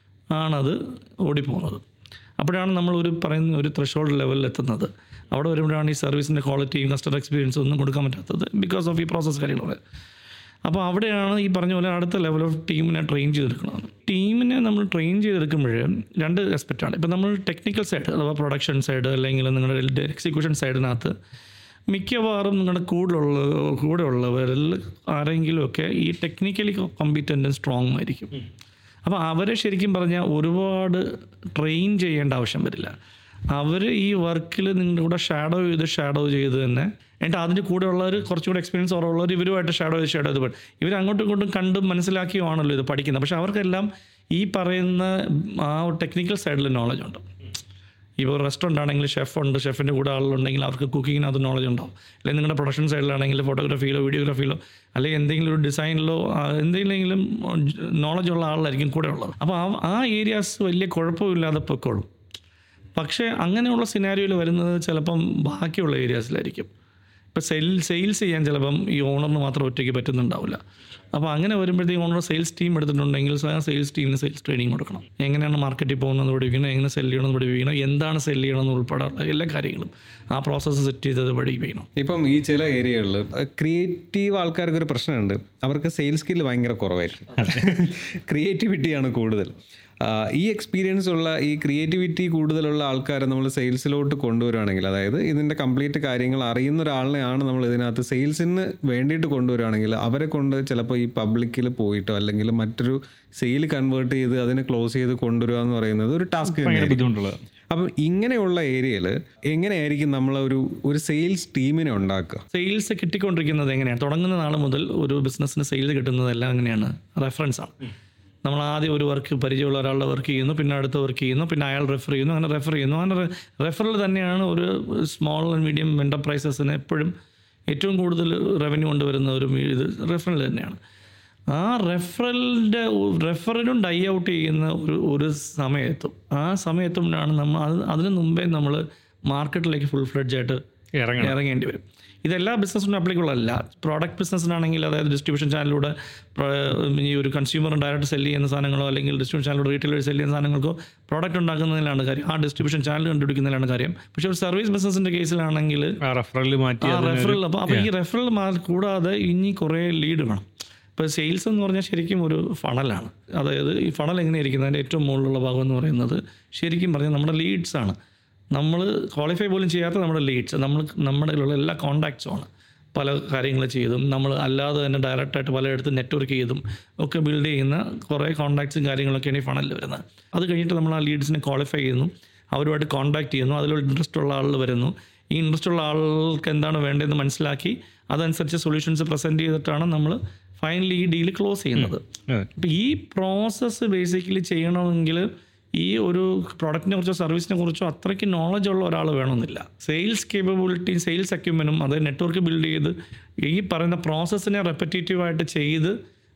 ആണത് ഓടിപ്പോകുന്നത് അപ്പോഴാണ് നമ്മൾ ഒരു പറയുന്ന ഒരു ത്രഷോൾഡ് ലെവലിൽ എത്തുന്നത് അവിടെ വരുമ്പോഴാണ് ഈ സർവീസിൻ്റെ ക്വാളിറ്റിയും കസ്റ്റമർ എക്സ്പീരിയൻസും ഒന്നും കൊടുക്കാൻ പറ്റാത്തത് ബിക്കോസ് ഓഫ് ഈ പ്രോസസ് കാര്യങ്ങളൊക്കെ അപ്പോൾ അവിടെയാണ് ഈ പറഞ്ഞ പോലെ അടുത്ത ലെവൽ ഓഫ് ടീമിനെ ട്രെയിൻ ചെയ്തെടുക്കുന്നത് ടീമിനെ നമ്മൾ ട്രെയിൻ ചെയ്തെടുക്കുമ്പോൾ രണ്ട് ആസ്പെക്റ്റാണ് ഇപ്പോൾ നമ്മൾ ടെക്നിക്കൽ സൈഡ് അഥവാ പ്രൊഡക്ഷൻ സൈഡ് അല്ലെങ്കിൽ നിങ്ങളുടെ എക്സിക്യൂഷൻ സൈഡിനകത്ത് മിക്കവാറും നിങ്ങളുടെ കൂടെയുള്ള കൂടെ ഉള്ളവരിൽ ആരെങ്കിലുമൊക്കെ ഈ ടെക്നിക്കലി കോമ്പീറ്റൻറ്റും സ്ട്രോങ് ആയിരിക്കും അപ്പോൾ അവരെ ശരിക്കും പറഞ്ഞാൽ ഒരുപാട് ട്രെയിൻ ചെയ്യേണ്ട ആവശ്യം വരില്ല അവർ ഈ വർക്കിൽ നിങ്ങളുടെ കൂടെ ഷാഡോ ചെയ്ത് ഷാഡോ ചെയ്ത് തന്നെ എന്നിട്ട് അതിൻ്റെ കൂടെ ഉള്ളവർ കുറച്ചുകൂടെ എക്സ്പീരിയൻസ് കുറവുള്ളവർ ഇവരുമായിട്ട് ഷാഡോ ചെയ്ത് ഷാഡോ ചെയ്ത് പഠി ഇവർ അങ്ങോട്ടും ഇങ്ങോട്ടും കണ്ടും മനസ്സിലാക്കിയുമാണല്ലോ ഇത് പഠിക്കുന്നത് പക്ഷെ അവർക്കെല്ലാം ഈ പറയുന്ന ആ ടെക്നിക്കൽ സൈഡിൽ നോളജ് ഉണ്ട് ഇപ്പോൾ റെസ്റ്റോറൻ്റ് ആണെങ്കിൽ ഷെഫ് ഉണ്ട് ഷെഫിൻ്റെ കൂടെ ആളുണ്ടെങ്കിൽ അവർക്ക് കുക്കിങ്ങിനകത്ത് നോളജ് ഉണ്ടാവും അല്ലെങ്കിൽ നിങ്ങളുടെ പ്രൊഡക്ഷൻ സൈഡിലാണെങ്കിൽ ഫോട്ടോഗ്രാഫിയിലോ വീഡിയോഗ്രാഫിയിലോ അല്ലെങ്കിൽ എന്തെങ്കിലും ഒരു ഡിസൈനിലോ എന്തെങ്കിലും നോളജ് ഉള്ള ആളായിരിക്കും കൂടെ ഉള്ളത് അപ്പോൾ ആ ആ ഏരിയാസ് വലിയ കുഴപ്പമില്ലാതെ പൊക്കോളും പക്ഷേ അങ്ങനെയുള്ള സിനാരിയോയിൽ വരുന്നത് ചിലപ്പം ബാക്കിയുള്ള ഏരിയാസിലായിരിക്കും ഇപ്പോൾ സെയിൽ സെയിൽസ് ചെയ്യാൻ ചിലപ്പം ഈ ഓണറിന് മാത്രം ഒറ്റയ്ക്ക് പറ്റുന്നുണ്ടാവില്ല അപ്പോൾ അങ്ങനെ വരുമ്പോഴത്തേക്കും ഓണർ സെയിൽസ് ടീം എടുത്തിട്ടുണ്ടെങ്കിൽ ആ സെയിൽസ് ടീമിന് സെയിൽസ് ട്രെയിനിങ് കൊടുക്കണം എങ്ങനെയാണ് മാർക്കറ്റിൽ പോകുന്നത് പഠിപ്പിക്കണം എങ്ങനെ സെല് ചെയ്യണമെന്ന് പഠിപ്പിക്കണം എന്താണ് സെല് ചെയ്യണമെന്ന് ഉൾപ്പെടെ എല്ലാ കാര്യങ്ങളും ആ പ്രോസസ്സ് സെറ്റ് ചെയ്തത് പഠിപ്പിക്കണം ഇപ്പം ഈ ചില ഏരിയകളിൽ ക്രിയേറ്റീവ് ആൾക്കാർക്ക് ഒരു പ്രശ്നമുണ്ട് അവർക്ക് സെയിൽസ് സ്കിൽ ഭയങ്കര കുറവായിരിക്കും ക്രിയേറ്റിവിറ്റിയാണ് കൂടുതൽ ആ, ഈ എക്സ്പീരിയൻസ് ഉള്ള ഈ ക്രിയേറ്റിവിറ്റി കൂടുതലുള്ള ആൾക്കാരെ നമ്മൾ സെയിൽസിലോട്ട് കൊണ്ടുവരുവാണെങ്കിൽ അതായത് ഇതിൻ്റെ കംപ്ലീറ്റ് കാര്യങ്ങൾ അറിയുന്ന ഒരാളിനെയാണ് നമ്മൾ ഇതിനകത്ത് സെയിൽസിന് വേണ്ടിയിട്ട് കൊണ്ടുവരുവാണെങ്കിൽ അവരെ കൊണ്ട് ചിലപ്പോൾ ഈ പബ്ലിക്കിൽ പോയിട്ടോ അല്ലെങ്കിൽ മറ്റൊരു സെയിൽ കൺവേർട്ട് ചെയ്ത് അതിനെ ക്ലോസ് ചെയ്ത് കൊണ്ടുവരിക എന്ന് പറയുന്നത് ഒരു ടാസ്ക് ഭയങ്കര ബുദ്ധിമുട്ടുള്ളത് അപ്പം ഇങ്ങനെയുള്ള ഏരിയയിൽ എങ്ങനെയായിരിക്കും നമ്മൾ ഒരു ഒരു സെയിൽസ് ടീമിനെ ഉണ്ടാക്കുക സെയിൽസ് കിട്ടിക്കൊണ്ടിരിക്കുന്നത് എങ്ങനെയാണ് തുടങ്ങുന്ന നാൾ മുതൽ ഒരു ബിസിനസ്സിന് സെയിൽസ് കിട്ടുന്നതെല്ലാം എങ്ങനെയാണ് റെഫറൻസ് ആണ് നമ്മൾ ആദ്യം ഒരു വർക്ക് പരിചയമുള്ള ഒരാളുടെ വർക്ക് ചെയ്യുന്നു പിന്നെ അടുത്ത വർക്ക് ചെയ്യുന്നു പിന്നെ അയാൾ റെഫർ ചെയ്യുന്നു അങ്ങനെ റെഫർ ചെയ്യുന്നു അങ്ങനെ റെഫറൽ തന്നെയാണ് ഒരു സ്മോൾ ആൻഡ് മീഡിയം എൻ്റർപ്രൈസസിന് എപ്പോഴും ഏറ്റവും കൂടുതൽ റവന്യൂ കൊണ്ടുവരുന്ന ഒരു മീ- ഇത് റെഫറൽ തന്നെയാണ് ആ റെഫറലിൻ്റെ റെഫറലും ഡൈ ഔട്ട് ചെയ്യുന്ന ഒരു ഒരു സമയത്തും ആ സമയത്തുമാണ് നമ്മൾ അത് അതിന് മുമ്പേ നമ്മൾ മാർക്കറ്റിലേക്ക് ഫുൾ ഫ്ലെഡ്ജ് ആയിട്ട് ഇറങ്ങണം ഇറങ്ങേണ്ടി വരും ഇതെല്ലാ ബിസിനസ്സിനും അപ്ലിക്കബിൾ അല്ല പ്രോഡക്റ്റ് ബിസിനസ്സിനാണെങ്കിൽ അതായത് ഡിസ്ട്രിബ്യൂഷൻ ചാനലിലൂടെ പ്ര- ഈ ഒരു കൺസ്യൂമർ ഡയറക്റ്റ് സെല് ചെയ്യുന്ന സാധനങ്ങളോ അല്ലെങ്കിൽ ഡിസ്ട്രിബ്യൂഷൻ ചാനലിലൂടെ റീറ്റെയിലേഴ്സ് സെല് ചെയ്യുന്ന സാധനങ്ങൾക്കോ പ്രോഡക്റ്റ് ഉണ്ടാക്കുന്നതിലാണ് കാര്യം ആ ഡിസ്ട്രിബ്യൂഷൻ ചാനൽ കണ്ടുപിടിക്കുന്നതിലാണ് കാര്യം പക്ഷേ ഒരു സർവീസ് ബിസിനസ്സിൻ്റെ കേസിലാണെങ്കിൽ ആ റെഫറൽ മാറ്റി ആ റെഫറൽ അപ്പോൾ അപ്പോൾ ഈ റെഫറൽ കൂടാതെ ഇനി കുറേ ലീഡ് വേണം ഇപ്പോൾ സെയിൽസ് എന്ന് പറഞ്ഞാൽ ശരിക്കും ഒരു ഫണലാണ് അതായത് ഈ ഫണൽ എങ്ങനെ ഇരിക്കുന്നത് അതിൻ്റെ ഏറ്റവും മുകളിലുള്ള ഭാഗം എന്ന് പറയുന്നത് ശരിക്കും പറഞ്ഞാൽ നമ്മുടെ ലീഡ്സ് ആണ് നമ്മൾ ക്വാളിഫൈ പോലും ചെയ്യാത്ത നമ്മുടെ ലീഡ്സ് നമ്മൾ നമ്മുടെ കയ്യിലുള്ള എല്ലാ കോണ്ടാക്ട്സും ആണ് പല കാര്യങ്ങൾ ചെയ്തും നമ്മൾ അല്ലാതെ തന്നെ ഡയറക്റ്റായിട്ട് പലയിടത്ത് നെറ്റ്വർക്ക് ചെയ്തും ഒക്കെ ബിൽഡ് ചെയ്യുന്ന കുറേ കോൺടാക്ട്സും കാര്യങ്ങളൊക്കെയാണ് ഈ ഫണലിൽ വരുന്നത് അത് കഴിഞ്ഞിട്ട് നമ്മൾ ആ ലീഡ്സിനെ ക്വാളിഫൈ ചെയ്യുന്നു അവരുമായിട്ട് കോൺടാക്ട് ചെയ്യുന്നു അതിലൊരു ഇൻട്രസ്റ്റ് ഉള്ള ആളുകൾ വരുന്നു ഈ ഇൻട്രസ്റ്റ് ഉള്ള ആളുകൾക്ക് എന്താണ് വേണ്ടതെന്ന് മനസ്സിലാക്കി അതനുസരിച്ച് സൊല്യൂഷൻസ് പ്രസൻറ്റ് ചെയ്തിട്ടാണ് നമ്മൾ ഫൈനലി ഈ ഡീൽ ക്ലോസ് ചെയ്യുന്നത് അതെ. അപ്പോൾ ഈ പ്രോസസ്സ് ബേസിക്കലി ചെയ്യണമെങ്കിൽ ഈ ഒരു പ്രൊഡക്റ്റിനെ കുറിച്ചോ സർവീസിനെ കുറിച്ചോ അത്രയ്ക്ക് നോളജ് ഉള്ള ഒരാൾ വേണമെന്നില്ല സെയിൽസ് കേപ്പബിലിറ്റി സെയിൽസ് അക്യുമെനും അത് നെറ്റ്വർക്ക് ബിൽഡ് ചെയ്ത് ഈ പറയുന്ന പ്രോസസ്സിനെ റെപ്പറ്റേറ്റീവായിട്ട് ചെയ്ത്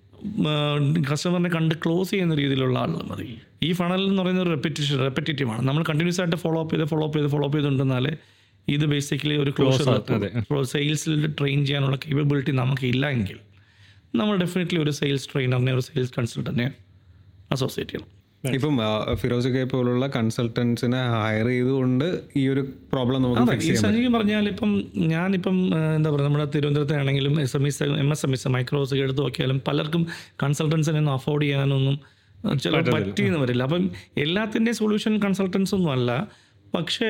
കസ്റ്റമറിനെ കണ്ട് ക്ലോസ് ചെയ്യുന്ന രീതിയിലുള്ള ആളുകൾ മതി ഈ ഫണൽ എന്ന് പറയുന്നത് ഒരു റെപ്പറ്റേഷൻ റെപ്പറ്റേറ്റീവ് ആണ് നമ്മൾ കണ്ടിന്യൂസ് ആയിട്ട് ഫോളോ അപ്പ് ചെയ്ത് ഫോളോ അപ്പ് ചെയ്ത് ഫോളോ അപ്പ് ചെയ്തുകൊണ്ടിരുന്നാലേ ഇത് ബേസിക്കലി ഒരു ക്ലോസർ സെയിൽസിൽ ട്രെയിൻ ചെയ്യാനുള്ള കേപ്പബിലിറ്റി നമുക്കില്ല എങ്കിൽ നമ്മൾ ഡെഫിനറ്റ്ലി ഒരു സെയിൽസ് ട്രെയിനറിനെ ഒരു സെയിൽസ് കൺസൾട്ടനെ അസോസിയേറ്റ് ചെയ്യണം ഇപ്പം ആ, ഫിറോസ് കെ പോലുള്ള കൺസൾട്ടൻസിനെ ഹയർ ചെയ്തുകൊണ്ട് ഈ ഒരു പ്രോബ്ലം നമുക്ക് അതെ ഫിക്സ് ഈ ചെയ്യാം ശരിക്കും പറഞ്ഞാൽ ഇപ്പം ഞാനിപ്പം ആ, എന്താ പറയുക നമ്മുടെ തിരുവനന്തപുരത്താണെങ്കിലും S M Es M S M Es micros എടുത്ത് നോക്കിയാലും പലർക്കും കൺസൾട്ടൻസിനെ ഒന്നും അഫോർഡ് ചെയ്യാനൊന്നും ചില പറ്റിയെന്ന് വരില്ല അപ്പം എല്ലാത്തിൻ്റെയും സൊല്യൂഷൻ കൺസൾട്ടൻസ് ഒന്നും അല്ല പക്ഷേ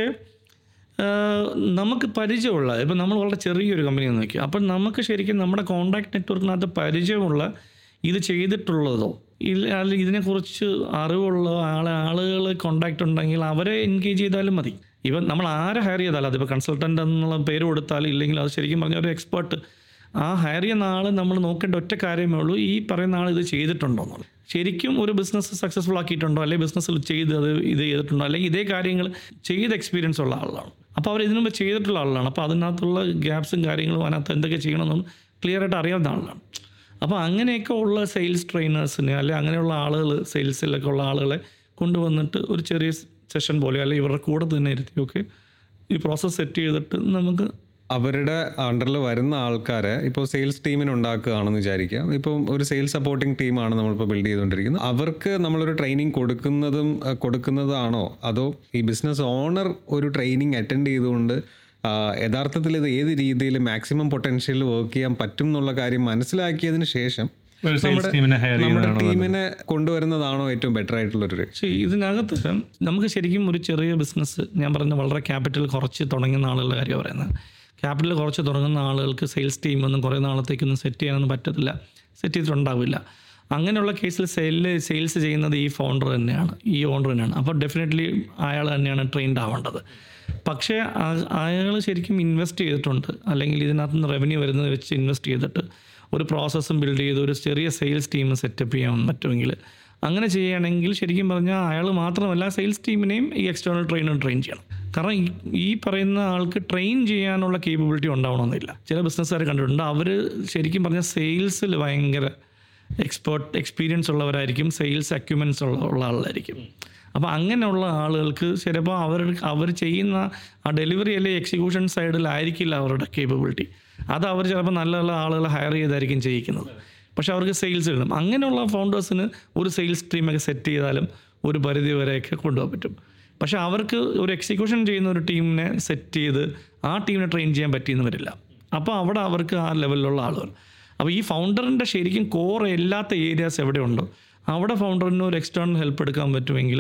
ആ, നമുക്ക് പരിചയമുള്ള ഇപ്പം നമ്മൾ വളരെ ചെറിയൊരു കമ്പനി നോക്കി അപ്പം നമുക്ക് ശരിക്കും നമ്മുടെ കോണ്ടാക്ട് നെറ്റ്വർക്കിനകത്ത് പരിചയമുള്ള ഇത് ചെയ്തിട്ടുള്ളതോ ഇല്ല അല്ലെങ്കിൽ ഇതിനെക്കുറിച്ച് അറിവുള്ള ആളെ ആളുകൾ കോണ്ടാക്ട് ഉണ്ടെങ്കിൽ അവരെ എൻഗേജ് ചെയ്താലും മതി ഇവൻ നമ്മൾ ആരെ ഹയർ ചെയ്താലും അതിപ്പോൾ കൺസൾട്ടൻ്റ് എന്നുള്ള പേര് കൊടുത്താലും ഇല്ലെങ്കിൽ അത് ശരിക്കും പറഞ്ഞ ഒരു എക്സ്പേർട്ട് ആ ഹയർ ചെയ്യുന്ന ആൾ നമ്മൾ നോക്കേണ്ട ഒറ്റ കാര്യമേ ഉള്ളൂ ഈ പറയുന്ന ആൾ ഇത് ചെയ്തിട്ടുണ്ടോ എന്നുള്ളത് ശരിക്കും ഒരു ബിസിനസ് സക്സസ്ഫുൾ ആക്കിയിട്ടുണ്ടോ അല്ലെങ്കിൽ ബിസിനസ്സിൽ ചെയ്ത് അത് ഇത് ചെയ്തിട്ടുണ്ടോ അല്ലെങ്കിൽ ഇതേ കാര്യങ്ങൾ ചെയ്ത് എക്സ്പീരിയൻസ് ഉള്ള ആളാണ് അപ്പോൾ അവർ ഇതിനു മുമ്പ് ചെയ്തിട്ടുള്ള ആളാണ് അപ്പോൾ അതിനകത്തുള്ള ഗ്യാപ്സും കാര്യങ്ങളും അതിനകത്ത് എന്തൊക്കെ ചെയ്യണമെന്നും ക്ലിയർ ആയിട്ട് അറിയാവുന്ന ആളാണ് അപ്പോൾ അങ്ങനെയൊക്കെ ഉള്ള സെയിൽസ് ട്രെയിനേഴ്സിനെ അല്ലെങ്കിൽ അങ്ങനെയുള്ള ആളുകൾ സെയിൽസിലൊക്കെ ഉള്ള ആളുകളെ കൊണ്ടുവന്നിട്ട് ഒരു ചെറിയ സെഷൻ പോലെ അല്ലെങ്കിൽ ഇവരുടെ കൂടെ തന്നെ ഇരുത്തിയൊക്കെ ഈ പ്രോസസ്സ് സെറ്റ് ചെയ്തിട്ട് നമുക്ക് അവരുടെ അണ്ടറിൽ വരുന്ന ആൾക്കാരെ ഇപ്പോൾ സെയിൽസ് ടീമിന് ഉണ്ടാക്കുകയാണെന്ന് വിചാരിക്കുക ഇപ്പം ഒരു സെയിൽസ് സപ്പോർട്ടിംഗ് ടീമാണ് നമ്മളിപ്പോൾ ബിൽഡ് ചെയ്തുകൊണ്ടിരിക്കുന്നത് അവർക്ക് നമ്മളൊരു ട്രെയിനിങ് കൊടുക്കുന്നതും അഹ്, കൊടുക്കുന്നതാണോ അതോ ഈ ബിസിനസ് ഓണർ ഒരു ട്രെയിനിങ് അറ്റൻഡ് ചെയ്തുകൊണ്ട് ആ, യഥാർത്ഥത്തിൽ ഇത് ഏത് രീതിയിൽ മാക്സിമം പൊട്ടൻഷ്യൽ വർക്ക് ചെയ്യാൻ പറ്റും എന്നുള്ള കാര്യം മനസ്സിലാക്കിയതിന് ശേഷം ഒരു സെയിൽസ് ടീമിനെ ഹയർ നമ്മുടെ ചെയ്യുന്നതാണോ ടീമിനെ കൊണ്ടുവരുന്നതാണോ ഏറ്റവും ബെറ്റർ ആയിട്ടുള്ളൊരു പക്ഷേ ഇതിനകത്ത് നമുക്ക് ശരിക്കും ഒരു ചെറിയ ബിസിനസ് ഞാൻ പറഞ്ഞ വളരെ ക്യാപിറ്റൽ കുറച്ച് തുടങ്ങുന്ന ആളുകളുടെ കാര്യം പറയുന്നത് ക്യാപിറ്റൽ കുറച്ച് തുടങ്ങുന്ന ആളുകൾക്ക് സെയിൽസ് ടീമൊന്നും കുറേ നാളത്തേക്കൊന്നും സെറ്റ് ചെയ്യാനൊന്നും പറ്റത്തില്ല സെറ്റ് ചെയ്തിട്ടുണ്ടാവില്ല അങ്ങനെയുള്ള കേസിൽ സെയില് സെയിൽസ് ചെയ്യുന്നത് ഈ ഫൗണ്ടർ തന്നെയാണ് ഈ ഓണർ തന്നെയാണ് അപ്പോൾ ഡെഫിനറ്റ്ലി അയാൾ തന്നെയാണ് ട്രെയിൻഡ് ആവേണ്ടത് പക്ഷേ അയാൾ ശരിക്കും ഇൻവെസ്റ്റ് ചെയ്തിട്ടുണ്ട് അല്ലെങ്കിൽ ഇതിനകത്ത് നിന്ന് റവന്യൂ വരുന്നത് വെച്ച് ഇൻവെസ്റ്റ് ചെയ്തിട്ട് ഒരു പ്രോസസ്സും ബിൽഡ് ചെയ്ത് ഒരു ചെറിയ സെയിൽസ് ടീം സെറ്റപ്പ് ചെയ്യാൻ പറ്റുമെങ്കിൽ അങ്ങനെ ചെയ്യുകയാണെങ്കിൽ ശരിക്കും പറഞ്ഞാൽ അയാൾ മാത്രമല്ല സെയിൽസ് ടീമിനെയും ഈ എക്സ്റ്റേണൽ ട്രെയിനർ ട്രെയിൻ ചെയ്യണം കാരണം ഈ ഈ പറയുന്ന ആൾക്ക് ട്രെയിൻ ചെയ്യാനുള്ള കേപ്പബിലിറ്റി ഉണ്ടാവണമെന്നില്ല ചില ബിസിനസ്സുകാർ കണ്ടിട്ടുണ്ട് അവർ ശരിക്കും പറഞ്ഞാൽ സെയിൽസിൽ ഭയങ്കര എക്സ്പേർട്ട് എക്സ്പീരിയൻസ് ഉള്ളവരായിരിക്കും സെയിൽസ് അക്യുമെൻസ് ഉള്ള ഉള്ള ആളായിരിക്കും അപ്പോൾ അങ്ങനെയുള്ള ആളുകൾക്ക് ചിലപ്പോൾ അവർ അവർ ചെയ്യുന്ന ആ ഡെലിവറി അല്ലെങ്കിൽ എക്സിക്യൂഷൻ സൈഡിലായിരിക്കില്ല അവരുടെ കേപ്പബിലിറ്റി അത് അവർ ചിലപ്പോൾ നല്ല നല്ല ആളുകളെ ഹയർ ചെയ്തായിരിക്കും ചെയ്യിക്കുന്നത് പക്ഷെ അവർക്ക് സെയിൽസ് ഇടണം അങ്ങനെയുള്ള ഫൗണ്ടേഴ്സിന് ഒരു സെയിൽസ് ടീമൊക്കെ സെറ്റ് ചെയ്താലും ഒരു പരിധി വരെയൊക്കെ കൊണ്ടുപോകാൻ പറ്റും പക്ഷെ അവർക്ക് ഒരു എക്സിക്യൂഷൻ ചെയ്യുന്ന ഒരു ടീമിനെ സെറ്റ് ചെയ്ത് ആ ടീമിനെ ട്രെയിൻ ചെയ്യാൻ പറ്റിയെന്ന് വരില്ല അപ്പോൾ അവിടെ അവർക്ക് ആ ലെവലിലുള്ള ആളുകൾ അപ്പോൾ ഈ ഫൗണ്ടറിൻ്റെ ശരിക്കും കോർ എല്ലാത്ത ഏരിയാസ് എവിടെയുണ്ടോ അവിടെ ഫൗണ്ടറിന് ഒരു എക്സ്റ്റേണൽ ഹെൽപ്പ് എടുക്കാൻ പറ്റുമെങ്കിൽ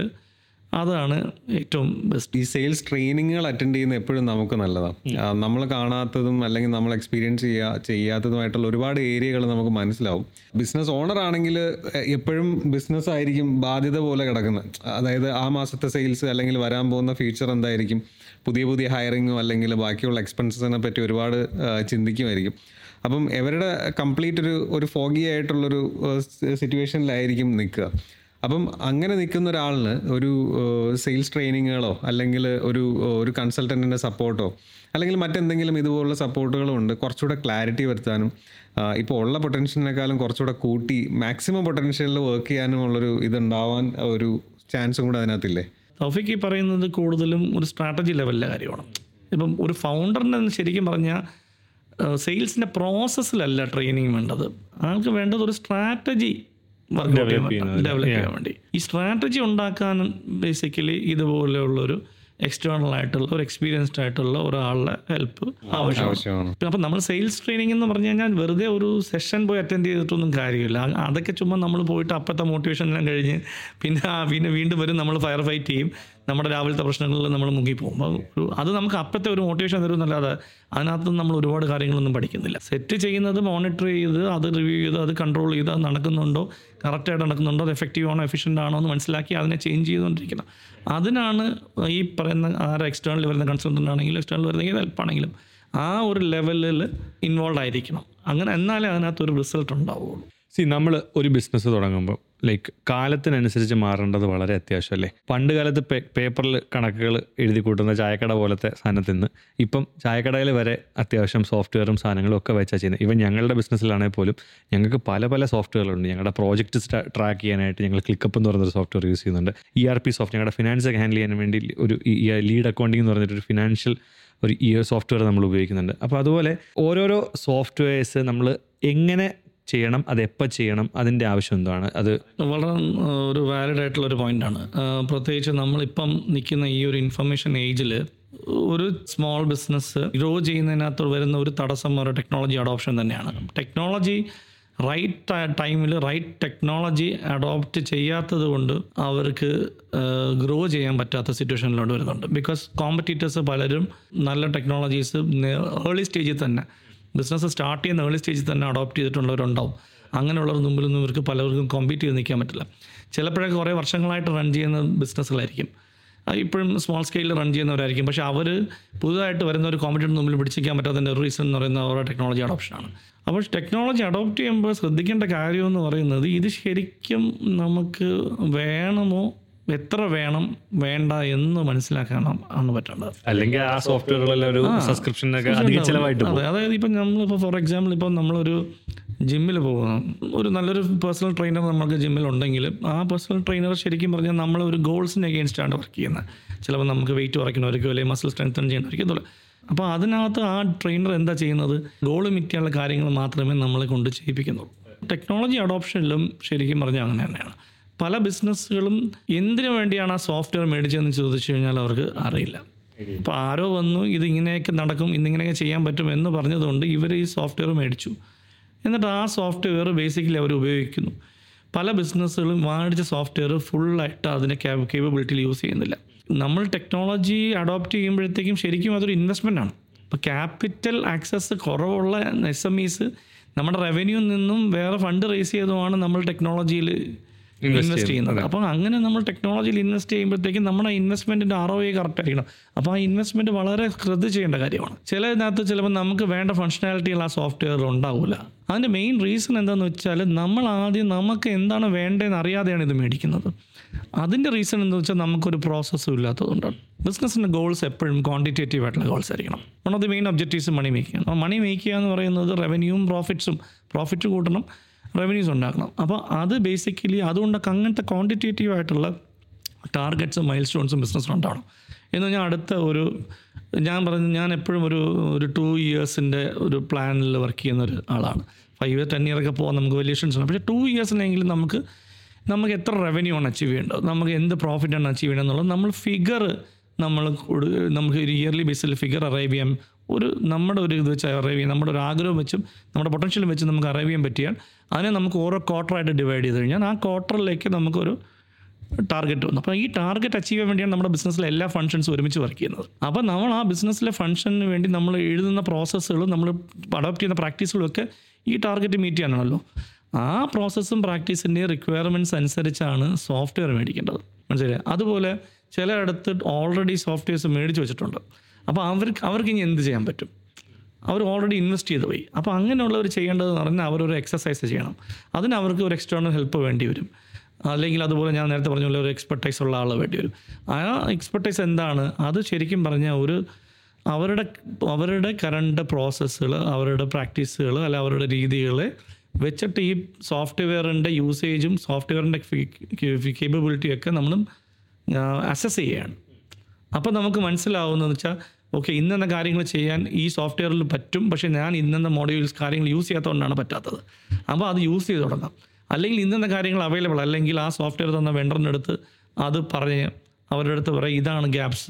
അതാണ് ഏറ്റവും ബെസ്റ്റ് ഈ സെയിൽസ് ട്രെയിനിങ്ങുകൾ അറ്റൻഡ് ചെയ്യുന്ന എപ്പോഴും നമുക്ക് നല്ലതാണ് നമ്മൾ കാണാത്തതും അല്ലെങ്കിൽ നമ്മൾ എക്സ്പീരിയൻസ് ചെയ്യാ ചെയ്യാത്തതുമായിട്ടുള്ള ഒരുപാട് ഏരിയകൾ നമുക്ക് മനസ്സിലാവും ബിസിനസ് ഓണർ ആണെങ്കിൽ എപ്പോഴും ബിസിനസ് ആയിരിക്കും ബാധ്യത പോലെ കിടക്കുന്നത് അതായത് ആ മാസത്തെ സെയിൽസ് അല്ലെങ്കിൽ വരാൻ പോകുന്ന ഫ്യൂച്ചർ എന്തായിരിക്കും പുതിയ പുതിയ ഹയറിങ്ങോ അല്ലെങ്കിൽ ബാക്കിയുള്ള എക്സ്പെൻസസിനെ പറ്റി ഒരുപാട് ആ, ചിന്തിക്കുമായിരിക്കും അപ്പം ഇവരുടെ കംപ്ലീറ്റ് ഒരു ഒരു ഫോഗി ആയിട്ടുള്ളൊരു സിറ്റുവേഷനിലായിരിക്കും നിൽക്കുക അപ്പം അങ്ങനെ നിൽക്കുന്ന ഒരാളിന് ഒരു സെയിൽസ് ട്രെയിനിങ്ങുകളോ അല്ലെങ്കിൽ ഒരു ഒരു കൺസൾട്ടൻറ്റിൻ്റെ സപ്പോർട്ടോ അല്ലെങ്കിൽ മറ്റെന്തെങ്കിലും ഇതുപോലുള്ള സപ്പോർട്ടുകളും ഉണ്ട് കുറച്ചുകൂടെ ക്ലാരിറ്റി വരുത്താനും ഇപ്പോൾ ഉള്ള പൊട്ടൻഷ്യലിനേക്കാളും കുറച്ചുകൂടെ കൂട്ടി മാക്സിമം പൊട്ടൻഷ്യലിൽ വർക്ക് ചെയ്യാനും ഉള്ളൊരു ഇതുണ്ടാവാൻ ഒരു ചാൻസും കൂടെ അതിനകത്തില്ലേ തൗഫിക്ക് ഈ പറയുന്നത് കൂടുതലും ഒരു സ്ട്രാറ്റജി ലെവലിലെ കാര്യമാണ് ഇപ്പം ഒരു ഫൗണ്ടറിന് ശരിക്കും പറഞ്ഞാൽ സെയിൽസിൻ്റെ പ്രോസസ്സിലല്ല ട്രെയിനിങ് വേണ്ടത് ആൾക്ക് വേണ്ടത് ഒരു സ്ട്രാറ്റജി ഡെവലപ്പ് ചെയ്യാൻ വേണ്ടി ഈ സ്ട്രാറ്റജി ഉണ്ടാക്കാൻ ബേസിക്കലി ഇതുപോലെയുള്ളൊരു എക്സ്റ്റേണൽ ആയിട്ടുള്ള ഒരു എക്സ്പീരിയൻസ്ഡ് ആയിട്ടുള്ള ഒരാളുടെ ഹെൽപ്പ് ആവശ്യമാണ് ആവശ്യമാണ് അപ്പം നമ്മൾ സെയിൽസ് ട്രെയിനിങ് എന്ന് പറഞ്ഞു കഴിഞ്ഞാൽ വെറുതെ ഒരു സെഷൻ പോയി അറ്റൻഡ് ചെയ്തിട്ടൊന്നും കാര്യമില്ല അ- അതൊക്കെ ചുമ്മാ നമ്മൾ പോയിട്ട് അപ്പത്തെ മോട്ടിവേഷൻ എല്ലാം കഴിഞ്ഞ് പിന്നെ ആ പിന്നെ വീണ്ടും വരും നമ്മൾ ഫയർ ഫൈറ്റ് ചെയ്യും നമ്മുടെ രാവിലത്തെ പ്രശ്നങ്ങളിൽ നമ്മൾ മുങ്ങിപ്പോകും അപ്പോൾ ഒരു അത് നമുക്ക് അപ്പത്തെ ഒരു മോട്ടിവേഷൻ തരും എന്നല്ലാതെ അതിനകത്ത് നമ്മൾ ഒരുപാട് കാര്യങ്ങളൊന്നും പഠിക്കുന്നില്ല സെറ്റ് ചെയ്യുന്നത് മോണിറ്റർ ചെയ്ത് അത് റിവ്യൂ ചെയ്ത് അത് കൺട്രോൾ ചെയ്ത് അത് നടക്കുന്നുണ്ടോ കറക്റ്റായിട്ട് നടക്കുന്നുണ്ടോ അത് എഫക്റ്റീവ് ആണോ എഫിഷ്യൻ്റ് ആണോ എന്ന് മനസ്സിലാക്കി അതിനെ ചേഞ്ച് ചെയ്തുകൊണ്ടിരിക്കണം അതിനാണ് ഈ പറയുന്ന ആരെ എക്സ്റ്റേണൽ വരുന്ന കൺസൾട്ടൻ്റ് ആണെങ്കിലും എക്സ്റ്റേണൽ വരുന്ന ഏത് ഹെൽപ്പാണെങ്കിലും ആ ഒരു ലെവലിൽ ഇൻവോൾവ് ആയിരിക്കണം അങ്ങനെ എന്നാലേ അതിനകത്ത് ഒരു റിസൾട്ട് ഉണ്ടാവുള്ളൂ സി നമ്മൾ ഒരു ബിസിനസ് തുടങ്ങുമ്പോൾ ലൈക്ക് കാലത്തിനനുസരിച്ച് മാറേണ്ടത് വളരെ അത്യാവശ്യമല്ലേ പണ്ട് കാലത്ത് പേ പേപ്പറിൽ കണക്കുകൾ എഴുതി കൂട്ടുന്ന ചായക്കട പോലത്തെ സാധനത്തിൽ നിന്ന് ഇപ്പം ചായക്കടയിൽ വരെ അത്യാവശ്യം സോഫ്റ്റ്വെയറും സാധനങ്ങളും ഒക്കെ വെച്ചാൽ ചെയ്യുന്നത് ഇവൻ ഞങ്ങളുടെ ബിസിനസ്സിലാണെങ്കിൽ പോലും ഞങ്ങൾക്ക് പല പല സോഫ്റ്റ്വെയറുകളുണ്ട് ഞങ്ങളുടെ പ്രോജക്റ്റ് ട്രാക്ക് ചെയ്യാനായിട്ട് ഞങ്ങൾ ക്ലിക്കപ്പ് എന്ന് പറയുന്നൊരു സോഫ്റ്റ്വെയർ യൂസ് ചെയ്യുന്നുണ്ട് ഇ ആർ പി സോഫ്റ്റ് ഞങ്ങളുടെ ഫിനാൻസ് ഒക്കെ ഹാൻഡിൽ ചെയ്യാൻ വേണ്ടി ഒരു ലീഡ് അക്കൗണ്ടിങ് എന്ന് പറഞ്ഞിട്ടൊരു ഫിനാൻഷ്യൽ ഒരു ഈ സോഫ്റ്റ്വെയർ നമ്മൾ ഉപയോഗിക്കുന്നുണ്ട് അപ്പോൾ അതുപോലെ ഓരോരോ സോഫ്റ്റ്വെയർസ് നമ്മൾ എങ്ങനെ ചെയ്യണം അത് എപ്പോൾ ചെയ്യണം അതിൻ്റെ ആവശ്യം എന്താണ് അത് വളരെ ആ, ഒരു വാലിഡ് ആയിട്ടുള്ള ഒരു പോയിന്റാണ് പ്രത്യേകിച്ച് നമ്മളിപ്പം നിൽക്കുന്ന ഈ ഒരു ഇൻഫർമേഷൻ ഏജിൽ ഒരു സ്മോൾ ബിസിനസ് ഗ്രോ ചെയ്യുന്നതിനകത്ത് വരുന്ന ഒരു തടസ്സം ഒരു ടെക്നോളജി അഡോപ്ഷൻ തന്നെയാണ് ടെക്നോളജി റൈറ്റ് ടൈമിൽ റൈറ്റ് ടെക്നോളജി അഡോപ്റ്റ് ചെയ്യാത്തത് കൊണ്ട് അവർക്ക് ഗ്രോ ചെയ്യാൻ പറ്റാത്ത സിറ്റുവേഷനിലോട്ട് വരുന്നുണ്ട് ബിക്കോസ് കോമ്പറ്റീറ്റേഴ്സ് പലരും നല്ല ടെക്നോളജീസ് ഏർലി സ്റ്റേജിൽ തന്നെ ബിസിനസ് സ്റ്റാർട്ട് ചെയ്യുന്ന ഏർലി സ്റ്റേജിൽ തന്നെ അഡോപ്റ്റ് ചെയ്തിട്ടുള്ളവരുണ്ടാവും അങ്ങനെയുള്ളവർ മുമ്പിലൊന്നും ഇവർക്ക് പലർക്കും കോമ്പീറ്റ് ചെയ്ത് നിൽക്കാൻ പറ്റില്ല ചിലപ്പോഴൊക്കെ കുറേ വർഷങ്ങളായിട്ട് റൺ ചെയ്യുന്ന ബിസിനസ്സുകളായിരിക്കും അത് ഇപ്പോഴും സ്മോൾ സ്കെയിലിൽ റൺ ചെയ്യുന്നവരായിരിക്കും പക്ഷേ അവർ പുതുതായിട്ട് വരുന്ന ഒരു കോമ്പറ്റീറ്റർ മുമ്പിൽ പിടിച്ചിരിക്കാൻ പറ്റാത്തതിൻ്റെ ഒരു റീസൺ എന്ന് പറയുന്നത് അവരുടെ ടെക്നോളജി അഡോപ്ഷനാണ് അപ്പോൾ ടെക്നോളജി അഡോപ്റ്റ് ചെയ്യുമ്പോൾ ശ്രദ്ധിക്കേണ്ട കാര്യം എന്ന് പറയുന്നത് ഇത് ശരിക്കും നമുക്ക് വേണമോ എത്ര വേണം വേണ്ട എന്ന് മനസ്സിലാക്കണം ആണ് പറ്റേണ്ടത് അല്ലെങ്കിൽ ആ സോഫ്റ്റ്വെയറുകളെല്ലാം ഒരു സബ്സ്ക്രിപ്ഷനൊക്കെ അധികം ചിലവായിട്ട് പോകും അതെ അതായത് ഇപ്പം നമ്മളിപ്പോൾ ഫോർ എക്സാമ്പിൾ ഇപ്പം നമ്മളൊരു ജിമ്മിൽ പോകുന്നു ഒരു നല്ലൊരു പേഴ്സണൽ ട്രെയിനർ നമുക്ക് ജിമ്മിൽ ഉണ്ടെങ്കിൽ ആ പേഴ്സണൽ ട്രെയിനർ ശരിക്കും പറഞ്ഞാൽ നമ്മൾ ഒരു ഗോൾസിന് അഗേൻസ്റ്റ് ആണ് വർക്ക് ചെയ്യുന്നത് ചിലപ്പോൾ നമുക്ക് വെയിറ്റ് കുറയ്ക്കണമായിരിക്കും അല്ലെങ്കിൽ മസിൽ സ്ട്രെങ്തൻ ചെയ്യണമായിരിക്കും ഇതുപോലെ അപ്പോൾ അതിനകത്ത് ആ ട്രെയിനർ എന്താ ചെയ്യുന്നത് ഗോൾ മീറ്റ് ചെയ്യാനുള്ള കാര്യങ്ങൾ മാത്രമേ നമ്മളെ കൊണ്ട് ചെയ്യിപ്പിക്കുന്നുള്ളൂ ടെക്നോളജി അഡോപ്ഷനിലും ശരിക്കും പറഞ്ഞാൽ അങ്ങനെ തന്നെയാണ് പല ബിസിനസ്സുകളും എന്തിനു വേണ്ടിയാണ് ആ സോഫ്റ്റ്വെയർ മേടിച്ചതെന്ന് ചോദിച്ചു കഴിഞ്ഞാൽ അവർക്ക് അറിയില്ല അപ്പോൾ ആരോ വന്നു ഇത് ഇങ്ങനെയൊക്കെ നടക്കും ഇന്നിങ്ങനെയൊക്കെ ചെയ്യാൻ പറ്റും എന്ന് പറഞ്ഞതുകൊണ്ട് ഇവർ ഈ സോഫ്റ്റ്വെയർ മേടിച്ചു എന്നിട്ട് ആ സോഫ്റ്റ്വെയർ ബേസിക്കലി അവർ ഉപയോഗിക്കുന്നു പല ബിസിനസ്സുകളും മേടിച്ച സോഫ്റ്റ്വെയർ ഫുള്ളായിട്ട് അതിനെ കേപ്പബിലിറ്റിയിൽ യൂസ് ചെയ്യുന്നില്ല നമ്മൾ ടെക്നോളജി അഡോപ്റ്റ് ചെയ്യുമ്പോഴത്തേക്കും ശരിക്കും അതൊരു ഇൻവെസ്റ്റ്മെൻ്റ് ആണ് ഇപ്പോൾ ക്യാപിറ്റൽ ആക്സസ് കുറവുള്ള എസ് എം ഇസ് നമ്മുടെ റവന്യൂ നിന്നും വേറെ ഫണ്ട് റേസ് ചെയ്തുമാണ് നമ്മൾ ടെക്നോളജിയിൽ ഇൻവെസ്റ്റ് ചെയ്യുന്നത് അപ്പോൾ അങ്ങനെ നമ്മൾ ടെക്നോളജിയിൽ ഇൻവെസ്റ്റ് ചെയ്യുമ്പോഴത്തേക്കും നമ്മുടെ ഇൻവെസ്റ്റ്മെൻറ്റിൻ്റെ ആർ ഒ കറക്റ്റ് ആയിരിക്കണം അപ്പോൾ ആ ഇൻവെസ്റ്റ്മെൻറ്റ് വളരെ ശ്രദ്ധ ചെയ്യേണ്ട കാര്യമാണ് ചിലതിനകത്ത് ചിലപ്പോൾ നമുക്ക് വേണ്ട ഫങ്ഷനാലിറ്റികൾ ആ സോഫ്റ്റ്വെയറിൽ ഉണ്ടാവില്ല അതിൻ്റെ മെയിൻ റീസൺ എന്താണെന്ന് വെച്ചാൽ നമ്മൾ ആദ്യം നമുക്ക് എന്താണ് വേണ്ടതെന്ന് അറിയാതെയാണ് ഇത് മേടിക്കുന്നത് അതിൻ്റെ റീസൺ എന്താ വെച്ചാൽ നമുക്കൊരു പ്രോസസ്സും ഇല്ലാത്തതുകൊണ്ടാണ് ബിസിനസ്സിൻ്റെ ഗോൾസ് എപ്പോഴും ക്വാണ്ടിറ്റേറ്റീവ് ആയിട്ടുള്ള ഗോൾസ് ആയിരിക്കണം one of the main objectives money make ചെയ്യണം അപ്പോൾ മണി മേക്ക് ചെയ്യുക എന്ന് പറയുന്നത് റവന്യൂവും പ്രോഫിറ്റ്സും പ്രോഫിറ്റ് കൂട്ടണം റവന്യൂസ് ഉണ്ടാക്കണം അപ്പോൾ അത് ബേസിക്കലി അതുകൊണ്ടൊക്കെ അങ്ങനത്തെ ക്വാണ്ടിറ്റേറ്റീവ് ആയിട്ടുള്ള ടാർഗറ്റ്സും മൈൽ സ്റ്റോൺസും ബിസിനസ്സിലുണ്ടാവണം എന്ന് പറഞ്ഞാൽ അടുത്ത ഒരു ഞാൻ പറഞ്ഞു ഞാൻ എപ്പോഴും ഒരു ഒരു ടു ഇയേഴ്സിൻ്റെ ഒരു പ്ലാനിൽ വർക്ക് ചെയ്യുന്ന ഒരു ആളാണ് ഫൈവ് ഇയർ ടെൻ ഇയർ ഒക്കെ പോകാൻ നമുക്ക് വലിയ ഇഷ്യൂസ് ഉണ്ട് പക്ഷേ ടു ഇയേഴ്സിലെങ്കിലും നമുക്ക് നമുക്ക് എത്ര റവന്യൂ ആണ് അച്ചീവ് ചെയ്യേണ്ടത് നമുക്ക് എന്ത് പ്രോഫിറ്റാണ് അച്ചീവ് ചെയ്യേണ്ടത് എന്നുള്ളത് നമ്മൾ ഫിഗർ നമ്മൾ കൊടു- നമുക്ക് ഒരു ഇയർലി ബേസിൽ ഫിഗർ അറൈവ് ചെയ്യാൻ ഒരു നമ്മുടെ ഒരു ഇത് വെച്ച് അറൈവ് ചെയ്യാൻ നമ്മുടെ ഒരു ആഗ്രഹം വെച്ചും നമ്മുടെ പൊട്ടൻഷ്യലും വെച്ച് നമുക്ക് അറൈവ് ചെയ്യാൻ പറ്റിയാൽ അതിനെ നമുക്ക് ഓരോ ക്വാർട്ടറായിട്ട് ഡിവൈഡ് ചെയ്ത് കഴിഞ്ഞാൽ ആ ക്വാർട്ടറിലേക്ക് നമുക്കൊരു ടാർഗറ്റ് വന്നു അപ്പോൾ ഈ ടാർഗറ്റ് അച്ചീവ് ചെയ്യാൻ വേണ്ടിയാണ് നമ്മുടെ ബിസിനസ്സിലെ എല്ലാ ഫങ്ഷൻസും ഒരുമിച്ച് വർക്ക് ചെയ്യുന്നത് അപ്പോൾ നമ്മൾ ആ ബിസിനസ്സിലെ ഫങ്ഷന് വേണ്ടി നമ്മൾ എഴുതുന്ന പ്രോസസ്സുകളും നമ്മൾ അഡോപ്റ്റ് ചെയ്യുന്ന പ്രാക്ടീസുകളും ഒക്കെ ഈ ടാർഗറ്റ് മീറ്റ് ചെയ്യാനാണല്ലോ ആ പ്രോസസ്സും പ്രാക്ടീസിൻ്റെയും റിക്വയർമെൻറ്റ്സ് അനുസരിച്ചാണ് സോഫ്റ്റ്വെയർ മേടിക്കേണ്ടത് മനസ്സിലായി അതുപോലെ ചിലയിടത്ത് ഓൾറെഡി സോഫ്റ്റ്വെയർസ് മേടിച്ച് വെച്ചിട്ടുണ്ട് അപ്പോൾ അവർക്ക് അവർക്ക് ഇനി എന്ത് ചെയ്യാൻ പറ്റും അവർ ഓൾറെഡി ഇൻവെസ്റ്റ് ചെയ്ത് പോയി അപ്പോൾ അങ്ങനെയുള്ളവർ ചെയ്യേണ്ടതെന്ന് പറഞ്ഞാൽ അവരൊരു എക്സസൈസ് ചെയ്യണം അതിന് അവർക്ക് ഒരു എക്സ്റ്റേണൽ ഹെൽപ്പ് വേണ്ടി വരും അല്ലെങ്കിൽ അതുപോലെ ഞാൻ നേരത്തെ പറഞ്ഞ പോലെ ഒരു എക്സ്പെർട്ടൈസ് ഉള്ള ആൾ വേണ്ടി വരും ആ എക്സ്പെർട്ടൈസ് എന്താണ് അത് ശരിക്കും പറഞ്ഞാൽ ഒരു അവരുടെ അവരുടെ കറണ്ട് പ്രോസസ്സുകൾ അവരുടെ പ്രാക്ടീസുകൾ അല്ല അവരുടെ രീതികളെ വെച്ചിട്ട് ഈ സോഫ്റ്റ്വെയറിൻ്റെ യൂസേജും സോഫ്റ്റ്വെയറിൻ്റെ കേപ്പബിലിറ്റിയും ഒക്കെ നമ്മൾ അസസ് ചെയ്യുകയാണ് അപ്പോൾ നമുക്ക് മനസ്സിലാവുന്നതെന്ന് വെച്ചാൽ ഓക്കെ ഇന്നെന്ന കാര്യങ്ങൾ ചെയ്യാൻ ഈ സോഫ്റ്റ്വെയറിൽ പറ്റും പക്ഷേ ഞാൻ ഇന്നെന്ന മോഡ്യൂൾസ് കാര്യങ്ങൾ യൂസ് ചെയ്യാത്തതുകൊണ്ടാണ് പറ്റാത്തത് അപ്പോൾ അത് യൂസ് ചെയ്ത് തുടങ്ങാം അല്ലെങ്കിൽ ഇന്നെന്ന കാര്യങ്ങൾ അവൈലബിൾ അല്ലെങ്കിൽ ആ സോഫ്റ്റ്വെയർ തന്ന വെണ്ടറിൻ്റെ അടുത്ത് അത് പറഞ്ഞ് അവരുടെ അടുത്ത് പറയും ഇതാണ് ഗ്യാപ്സ്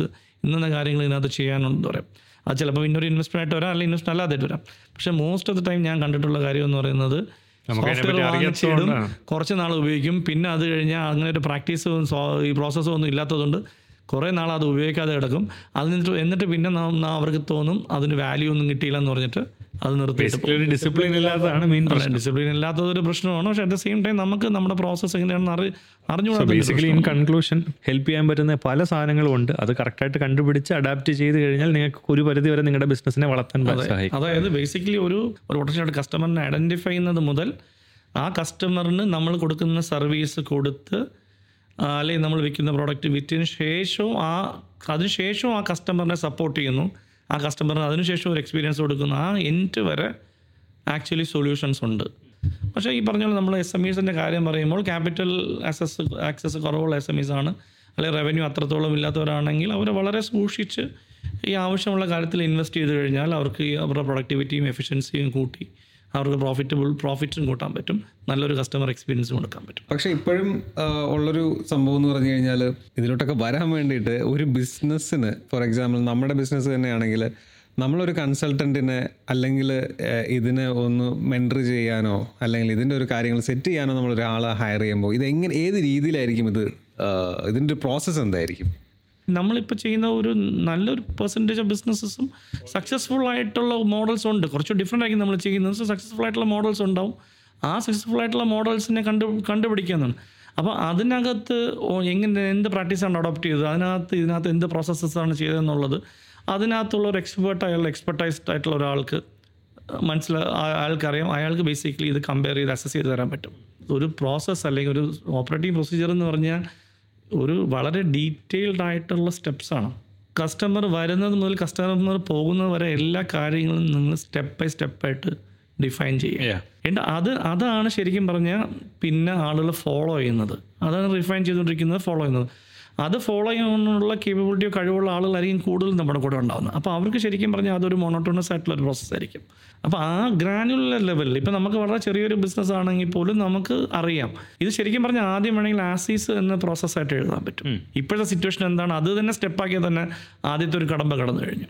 ഇന്ന കാര്യങ്ങൾ ഇതിനകത്ത് ചെയ്യാനുണ്ട് പറയാം അത് ചിലപ്പോൾ ഇന്നൊരു ഇൻവെസ്റ്റ്മെൻ്റ് ആയിട്ട് വരാം അല്ലെങ്കിൽ ഇൻവെസ്റ്റ് അല്ലാതായിട്ട് വരാം പക്ഷേ മോസ്റ്റ് ഓഫ് ദ ടൈം ഞാൻ കണ്ടിട്ടുള്ള കാര്യം എന്ന് പറയുന്നത് നമുക്ക് അതിനെപ്പറ്റി സോഫ്റ്റ്വെയർ വാങ്ങിച്ചിടും അറിയാത്തതുകൊണ്ടാണ്. കുറച്ച് നാൾ ഉപയോഗിക്കും പിന്നെ അത് കഴിഞ്ഞാൽ അങ്ങനെ ഒരു പ്രാക്ടീസും ഈ പ്രോസസ്സും ഒന്നും ഇല്ലാത്തതുകൊണ്ട് കുറേ നാൾ അത് ഉപയോഗിക്കാതെ കിടക്കും അത് എന്നിട്ട് എന്നിട്ട് പിന്നെ നാം- നാം അവർക്ക് തോന്നും അതിന് വാല്യൂ ഒന്നും കിട്ടിയില്ല എന്ന് പറഞ്ഞിട്ട് അത് നിർത്തിയിട്ട് ബേസിക്കലി ഒരു ഡിസിപ്ലിൻ ഇല്ലാത്തതാണ് മെയിൻ പ്രശ്നം ഡിസിപ്ലിൻ ഇല്ലാത്തത് ഒരു പ്രശ്നമാണ് പക്ഷേ അറ്റ് ദ സെയിം ടൈം നമുക്ക് നമ്മുടെ പ്രോസസ്സ് എങ്ങനെയാണെന്ന് അറി അറിഞ്ഞുകൂടാ ബേസിക്കലി ഇൻ കൺക്ലൂഷൻ ഹെൽപ്പ് ചെയ്യാൻ പറ്റുന്ന പല സാധനങ്ങളും ഉണ്ട് അത് കറക്റ്റായിട്ട് കണ്ടുപിടിച്ച് അഡാപ്റ്റ് ചെയ്ത് കഴിഞ്ഞാൽ നിങ്ങൾക്ക് ഒരു പരിധി വരെ നിങ്ങളുടെ ബിസിനസ്സിനെ വളർത്താൻ സഹായിക്കും അതായത് ബേസിക്കലി ഒരു ഒരു പൊട്ടൻഷ്യൽ കസ്റ്റമറിനെ ഐഡൻറ്റിഫൈ ചെയ്യുന്നത് മുതൽ ആ കസ്റ്റമറിന് നമ്മൾ കൊടുക്കുന്ന സർവീസ് കൊടുത്ത് ആ, അല്ലെങ്കിൽ നമ്മൾ വിൽക്കുന്ന പ്രോഡക്റ്റ് വിറ്റതിന് ശേഷവും ആ അതിന് ശേഷവും ആ കസ്റ്റമറിനെ സപ്പോർട്ട് ചെയ്യുന്നു ആ കസ്റ്റമറിന് അതിനുശേഷം ഒരു എക്സ്പീരിയൻസ് കൊടുക്കുന്നു ആ എൻറ്റ് വരെ ആക്ച്വലി സൊല്യൂഷൻസ് ഉണ്ട് പക്ഷേ ഈ പറഞ്ഞ പോലെ നമ്മൾ എസ് എം ഇസിൻ്റെ കാര്യം പറയുമ്പോൾ ക്യാപിറ്റൽ ആക്സസ് ആക്സസ് കുറവുള്ള എസ് എം ഇസ് ആണ് അല്ലെങ്കിൽ റവന്യൂ അത്രത്തോളം ഇല്ലാത്തവരാണെങ്കിൽ അവർ വളരെ സൂക്ഷിച്ച് ഈ ആവശ്യമുള്ള കാര്യത്തിൽ ഇൻവെസ്റ്റ് ചെയ്ത് കഴിഞ്ഞാൽ അവർക്ക് ഈ അവരുടെ പ്രൊഡക്ടിവിറ്റിയും എഫിഷ്യൻസിയും കൂട്ടി അവർക്ക് പ്രോഫിറ്റബിൾ പ്രോഫിറ്റ്സും കൂട്ടാൻ പറ്റും നല്ലൊരു കസ്റ്റമർ എക്സ്പീരിയൻസും കൊടുക്കാൻ പറ്റും പക്ഷെ ഇപ്പോഴും ആ, ഉള്ളൊരു സംഭവം എന്ന് പറഞ്ഞു കഴിഞ്ഞാൽ ഇതിലോട്ടൊക്കെ വരാൻ വേണ്ടിയിട്ട് ഒരു ബിസിനസ്സിന് ഫോർ എക്സാമ്പിൾ നമ്മുടെ ബിസിനസ് തന്നെയാണെങ്കിൽ നമ്മളൊരു കൺസൾട്ടൻറ്റിനെ അല്ലെങ്കിൽ ഇതിനെ ഒന്ന് മെൻറ്റർ ചെയ്യാനോ അല്ലെങ്കിൽ ഇതിൻ്റെ ഒരു കാര്യങ്ങൾ സെറ്റ് ചെയ്യാനോ നമ്മൾ ഒരാളെ ഹയർ ചെയ്യുമ്പോൾ ഇത് എങ്ങനെ ഏത് രീതിയിലായിരിക്കും ഇത് ആ, ഇതിൻ്റെ ഒരു പ്രോസസ്സ് എന്തായിരിക്കും നമ്മളിപ്പോൾ ചെയ്യുന്ന ഒരു നല്ലൊരു പെർസെൻറ്റേജ് ഓഫ് ബിസിനസ്സസും സക്സസ്ഫുൾ ആയിട്ടുള്ള മോഡൽസ് ഉണ്ട് കുറച്ച് ഡിഫറെൻ്റ് ആയിരിക്കും നമ്മൾ ചെയ്യുന്നത് സക്സസ്ഫുൾ ആയിട്ടുള്ള മോഡൽസ് ഉണ്ടാവും ആ സക്സസ്ഫുൾ ആയിട്ടുള്ള മോഡൽസിനെ കണ്ടു കണ്ടുപിടിക്കുന്നതാണ് അപ്പോൾ അതിനകത്ത് ഓ- എങ്ങനെ എന്ത് പ്രാക്ടീസാണ് അഡോപ്റ്റ് ചെയ്തത് അതിനകത്ത് ഇതിനകത്ത് എന്ത് പ്രോസസ്സസാണ് ചെയ്തതെന്നുള്ളത് അതിനകത്തുള്ള ഒരു എക്സ്പേർട്ട് അയാളുടെ എക്സ്പെർട്ടൈസ്ഡ് ആയിട്ടുള്ള ഒരാൾക്ക് മനസ്സിലാ അയാൾക്കറിയാം അയാൾക്ക് ബേസിക്കലി ഇത് കമ്പയർ ചെയ്ത് അസസ് ചെയ്ത് തരാൻ പറ്റും ഒരു പ്രോസസ്സ് അല്ലെങ്കിൽ ഒരു ഓപ്പറേറ്റിംഗ് പ്രൊസീജിയർ എന്ന് പറഞ്ഞാൽ ഒരു വളരെ ഡീറ്റെയിൽഡ് ആയിട്ടുള്ള സ്റ്റെപ്സാണ് കസ്റ്റമർ വരുന്നത് മുതൽ കസ്റ്റമർ പോകുന്നത് വരെ എല്ലാ കാര്യങ്ങളും നിങ്ങൾ സ്റ്റെപ്പ് ബൈ സ്റ്റെപ്പായിട്ട് ഡിഫൈൻ ചെയ്യുക Yeah. എന്നിട്ട് അത് അതാണ് ശരിക്കും പറഞ്ഞാൽ പിന്നെ ആളുകൾ ഫോളോ ചെയ്യുന്നത് അതാണ് റിഫൈൻ ചെയ്തുകൊണ്ടിരിക്കുന്നത് ഫോളോ ചെയ്യുന്നത് അത് ഫോളോ ചെയ്യാനുള്ള കേപ്പബിലിറ്റിയോ കഴിവുള്ള ആളുകളായിരിക്കും കൂടുതൽ നമ്മുടെ കൂടെ ഉണ്ടാകുന്നത് അപ്പോൾ അവർക്ക് ശരിക്കും പറഞ്ഞാൽ അതൊരു മോണോട്ടോണസ് ആയിട്ടുള്ള ഒരു പ്രോസസ്സ് ആയിരിക്കും അപ്പോൾ ആ ഗ്രാനുലർ ലെവലിൽ ഇപ്പം നമുക്ക് വളരെ ചെറിയൊരു ബിസിനസ് ആണെങ്കിൽ പോലും നമുക്ക് അറിയാം ഇത് ശരിക്കും പറഞ്ഞാൽ ആദ്യം വേണമെങ്കിൽ ആസീസ് എന്ന പ്രോസസ്സായിട്ട് എഴുതാൻ പറ്റും ഇപ്പോഴത്തെ സിറ്റുവേഷൻ എന്താണ് അത് തന്നെ സ്റ്റെപ്പാക്കിയാൽ തന്നെ ആദ്യത്തെ ഒരു കടമ്പ കടന്നു കഴിഞ്ഞു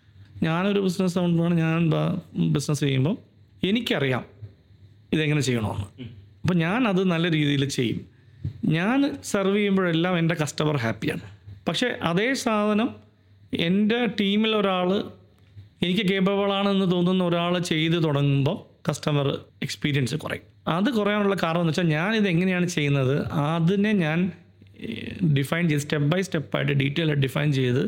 ഞാനൊരു ബിസിനസ് ഓണറാണ് ഞാൻ ബിസിനസ് ചെയ്യുമ്പോൾ എനിക്കറിയാം ഇതെങ്ങനെ ചെയ്യണമെന്ന് അപ്പോൾ ഞാൻ അത് നല്ല രീതിയിൽ ചെയ്യും ഞാൻ സെർവ് ചെയ്യുമ്പോഴെല്ലാം എൻ്റെ കസ്റ്റമർ ഹാപ്പിയാണ് പക്ഷേ അതേ സാധനം എൻ്റെ ടീമിൽ ഒരാൾ എനിക്ക് കേപ്പബിൾ ആണെന്ന് തോന്നുന്ന ഒരാൾ ചെയ്ത് തുടങ്ങുമ്പോൾ കസ്റ്റമർ എക്സ്പീരിയൻസ് കുറയും അത് കുറയാനുള്ള കാരണം എന്ന് വെച്ചാൽ ഞാൻ ഇത് എങ്ങനെയാണ് ചെയ്യുന്നത് അതിനെ ഞാൻ ഡിഫൈൻ ചെയ്ത് സ്റ്റെപ്പ് ബൈ സ്റ്റെപ്പായിട്ട് ഡീറ്റെയിൽ ആയിട്ട് ഡിഫൈൻ ചെയ്ത്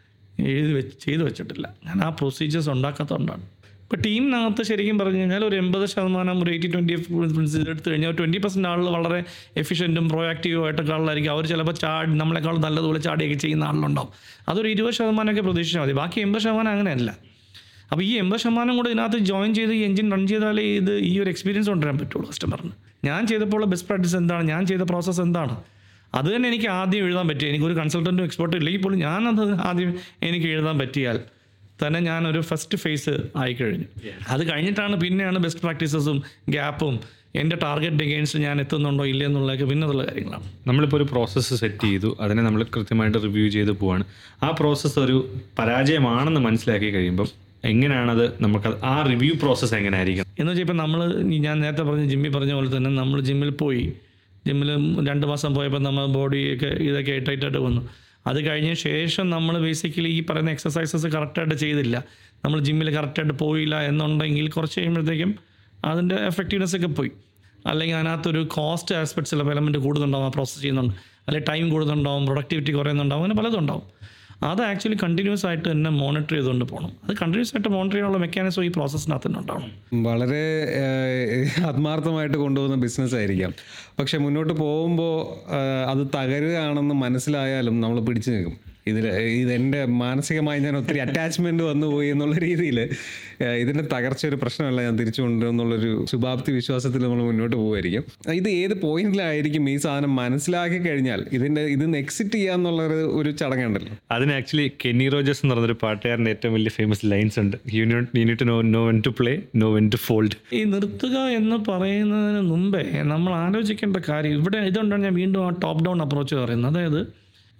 എഴുതി വെച്ച് ചെയ്തു വെച്ചിട്ടില്ല ഞാൻ ആ പ്രൊസീജിയേഴ്സ് ഉണ്ടാക്കാത്തതുകൊണ്ടാണ് ഇപ്പോൾ ടീമിനകത്ത് ശരിക്കും പറഞ്ഞു കഴിഞ്ഞാൽ ഒരു എൺപത് ശതമാനം ഒരു എയ്റ്റി ട്വൻറ്റി പ്രിൻസിപ്പിൾ എടുത്തു കഴിഞ്ഞാൽ ട്വൻറ്റി പെർസെൻറ്റ് ആളുകൾ വളരെ എഫിഷ്യൻറ്റും പ്രൊയാക്റ്റീവും ആയിട്ടൊക്കെ ആളായിരിക്കും അവർ ചിലപ്പോൾ ചാടി നമ്മളെക്കാൾ നല്ലതുപോലെ ചാടിയൊക്കെ ചെയ്യുന്ന ആളുകളുണ്ടാവും അതൊരു ഇരുപത് ശതമാനമൊക്കെ പ്രതീക്ഷിച്ചാൽ മതി ബാക്കി എൺപത് ശതമാനം അങ്ങനെയല്ല അപ്പോൾ ഈ എൺപത് ശതമാനം കൂടെ ഇതിനകത്ത് ജോയിൻ ചെയ്ത് ഈ എഞ്ചിൻ റൺ ചെയ്താലേ ഇത് ഈ ഒരു എക്സ്പീരിയൻസ് കൊണ്ടുവരാൻ പറ്റുള്ളൂ കസ്റ്റമറിന് ഞാൻ ചെയ്തപ്പോൾ ബെസ്റ്റ് പ്രാക്ടീസ് എന്താണ് ഞാൻ ചെയ്ത പ്രോസസ്സ് എന്താണ് അത് തന്നെ എനിക്ക് ആദ്യം എഴുതാൻ പറ്റി എനിക്കൊരു കൺസൾട്ടൻറ്റും എക്സ്പെർട്ടും ഇല്ലെങ്കിൽ പോലും ഞാനത് ആദ്യം എനിക്ക് എഴുതാൻ പറ്റിയാൽ തന്നെ ഞാനൊരു ഫസ്റ്റ് ഫേസ് ആയിക്കഴിഞ്ഞു അത് കഴിഞ്ഞിട്ടാണ് പിന്നെയാണ് ബെസ്റ്റ് പ്രാക്ടീസസും ഗ്യാപ്പും എൻ്റെ ടാർഗറ്റ് എഗെയിൻസ്റ്റ് ഞാൻ എത്തുന്നുണ്ടോ ഇല്ല എന്നുള്ളതൊക്കെ പിന്നതുള്ള കാര്യങ്ങളാണ് നമ്മളിപ്പോൾ ഒരു പ്രോസസ്സ് സെറ്റ് ചെയ്തു അതിനെ നമ്മൾ കൃത്യമായിട്ട് റിവ്യൂ ചെയ്ത് പോവാണ് ആ പ്രോസസ്സ് ഒരു പരാജയമാണെന്ന് മനസ്സിലാക്കി കഴിയുമ്പം എങ്ങനെയാണത് നമുക്ക് ആ റിവ്യൂ പ്രോസസ്സ് എങ്ങനെയായിരിക്കും എന്ന് വെച്ചാൽ ഇപ്പം നമ്മൾ ഞാൻ നേരത്തെ പറഞ്ഞ ജിമ്മിൽ പറഞ്ഞ പോലെ തന്നെ നമ്മൾ ജിമ്മിൽ പോയി ജിമ്മിൽ രണ്ട് മാസം പോയപ്പോൾ നമ്മൾ ബോഡിയൊക്കെ ഇതൊക്കെ ടൈറ്റായിട്ട് വന്നു അത് കഴിഞ്ഞ ശേഷം നമ്മൾ ബേസിക്കലി ഈ പറയുന്ന എക്സസൈസസ് കറക്റ്റായിട്ട് ചെയ്തില്ല നമ്മൾ ജിമ്മിൽ കറക്റ്റായിട്ട് പോയില്ല എന്നുണ്ടെങ്കിൽ കുറച്ച് കഴിയുമ്പോഴത്തേക്കും അതിൻ്റെ എഫക്റ്റീവ്നെസ് ഒക്കെ പോയി അല്ലെങ്കിൽ അതിനകത്തൊരു കോസ്റ്റ് ആസ്പെക്ട്സ് ചില എലമെൻറ്റ് കൂടുന്നുണ്ടാവും ആ പ്രോസസ്സ് ചെയ്യുന്നുണ്ട് അല്ലെങ്കിൽ ടൈം കൂടുന്നുണ്ടാവും പ്രൊഡക്ടിവിറ്റി കുറയുന്നുണ്ടാവും അങ്ങനെ പലതും ഉണ്ടാവും അത് ആക്ച്വലി കണ്ടിന്യൂസ് ആയിട്ട് തന്നെ മോണിറ്റർ ചെയ്തുകൊണ്ട് പോകണം അത് കണ്ടിന്യൂസ് ആയിട്ട് മോണിറ്റർ ചെയ്യാനുള്ള മെക്കാനിസം ഈ പ്രോസസ്സിനകത്ത് തന്നെ ഉണ്ടാവണം വളരെ ഏഹ്, ആത്മാർത്ഥമായിട്ട് കൊണ്ടുപോകുന്ന ബിസിനസ് ആയിരിക്കാം പക്ഷെ മുന്നോട്ട് പോകുമ്പോൾ അത് തകരുകയാണെന്ന് മനസ്സിലായാലും നമ്മൾ പിടിച്ചു നിൽക്കും ഇതിൽ ഇതെൻ്റെ മാനസികമായി ഞാൻ ഒത്തിരി അറ്റാച്ച്മെൻറ്റ് വന്നു പോയി എന്നുള്ള രീതിയിൽ ഇതിൻ്റെ തകർച്ച ഒരു പ്രശ്നമല്ല ഞാൻ തിരിച്ചു കൊണ്ടുവന്നുള്ളൊരു ശുഭാപ്തി വിശ്വാസത്തിൽ നമ്മൾ മുന്നോട്ട് പോകുമായിരിക്കും ഇത് ഏത് പോയിന്റിലായിരിക്കും ഈ സാധനം മനസ്സിലാക്കി കഴിഞ്ഞാൽ ഇതിൻ്റെ ഇതിന്ന് എക്സിറ്റ് ചെയ്യാന്നുള്ളൊരു ഒരു ചടങ്ങുണ്ടല്ലോ അതിന് ആക്ച്വലി കെന്നി റോജേഴ്സ് എന്ന് പറഞ്ഞൊരു പാട്ടുകാരൻ്റെ ഏറ്റവും വലിയ ഫേമസ് ലൈൻസ് ഉണ്ട് you need to know know when to play know when to fold ഈ നിർത്തുക എന്ന് പറയുന്നതിന് മുമ്പേ നമ്മൾ ആലോചിക്കേണ്ട കാര്യം ഇവിടെ ഇതുകൊണ്ടാണ് ഞാൻ വീണ്ടും ആ ടോപ്പ് ഡൗൺ അപ്രോച്ച് പറയുന്നത് അതായത്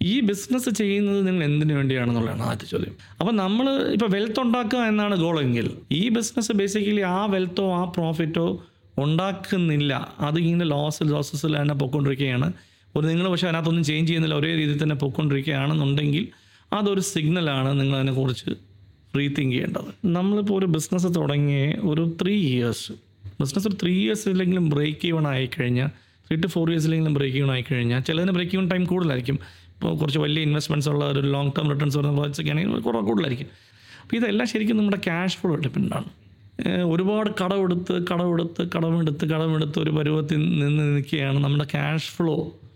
ഈ ബിസിനസ് ചെയ്യുന്നത് നിങ്ങൾ എന്തിനു വേണ്ടിയാണെന്നുള്ളതാണ് ആദ്യത്തെ ചോദ്യം അപ്പം നമ്മൾ ഇപ്പോൾ വെൽത്ത് ഉണ്ടാക്കുക എന്നാണ് ഗോളെങ്കിൽ ഈ ബിസിനസ് ബേസിക്കലി ആ വെൽത്തോ ആ പ്രോഫിറ്റോ ഉണ്ടാക്കുന്നില്ല അത് ഇങ്ങനെ ലോസ് ലോസസിൽ തന്നെ പൊയ്ക്കൊണ്ടിരിക്കുകയാണ് ഒരു നിങ്ങൾ പക്ഷേ അതിനകത്തൊന്നും ചേഞ്ച് ചെയ്യുന്നില്ല ഒരേ രീതിയിൽ തന്നെ പൊയ്ക്കൊണ്ടിരിക്കുകയാണെന്നുണ്ടെങ്കിൽ അതൊരു സിഗ്നലാണ് നിങ്ങൾ അതിനെക്കുറിച്ച് റീതിങ്ക് ചെയ്യേണ്ടത് നമ്മളിപ്പോൾ ഒരു ബിസിനസ് തുടങ്ങി ഒരു ത്രീ ഇയേഴ്സ് ബിസിനസ് ഒരു ത്രീ ഇയേഴ്സിലെങ്കിലും ബ്രേക്ക് ഈവൺ ആയിക്കഴിഞ്ഞാൽ ത്രീ ടു ഫോർ ഇയേഴ്സിലെങ്കിലും ബ്രേക്ക് ഈവൺ ആയിക്കഴിഞ്ഞാൽ ചിലതിന് ബ്രേക്ക് ഈവൺ ടൈം കൂടുതലായിരിക്കും ഇപ്പോൾ കുറച്ച് വലിയ ഇൻവെസ്റ്റ്മെൻറ്റ്സ് ഉള്ള ഒരു ലോങ് ടേം റിട്ടേൺസ് വരുന്ന പ്രോജക്ട്സ് ഒക്കെ ആണെങ്കിൽ കുറേ കൂടുതലായിരിക്കും അപ്പോൾ ഇതെല്ലാം ശരിക്കും നമ്മുടെ ക്യാഷ് ഫ്ലോ ഡിപ്പെൻഡാണ് ഏഹ് ഒരുപാട് കടമെടുത്ത് കടമെടുത്ത് കടമെടുത്ത് കടമെടുത്ത് ഒരു പരുവത്തിൽ നിന്ന് നിൽക്കുകയാണ് നമ്മുടെ ക്യാഷ് ഫ്ലോ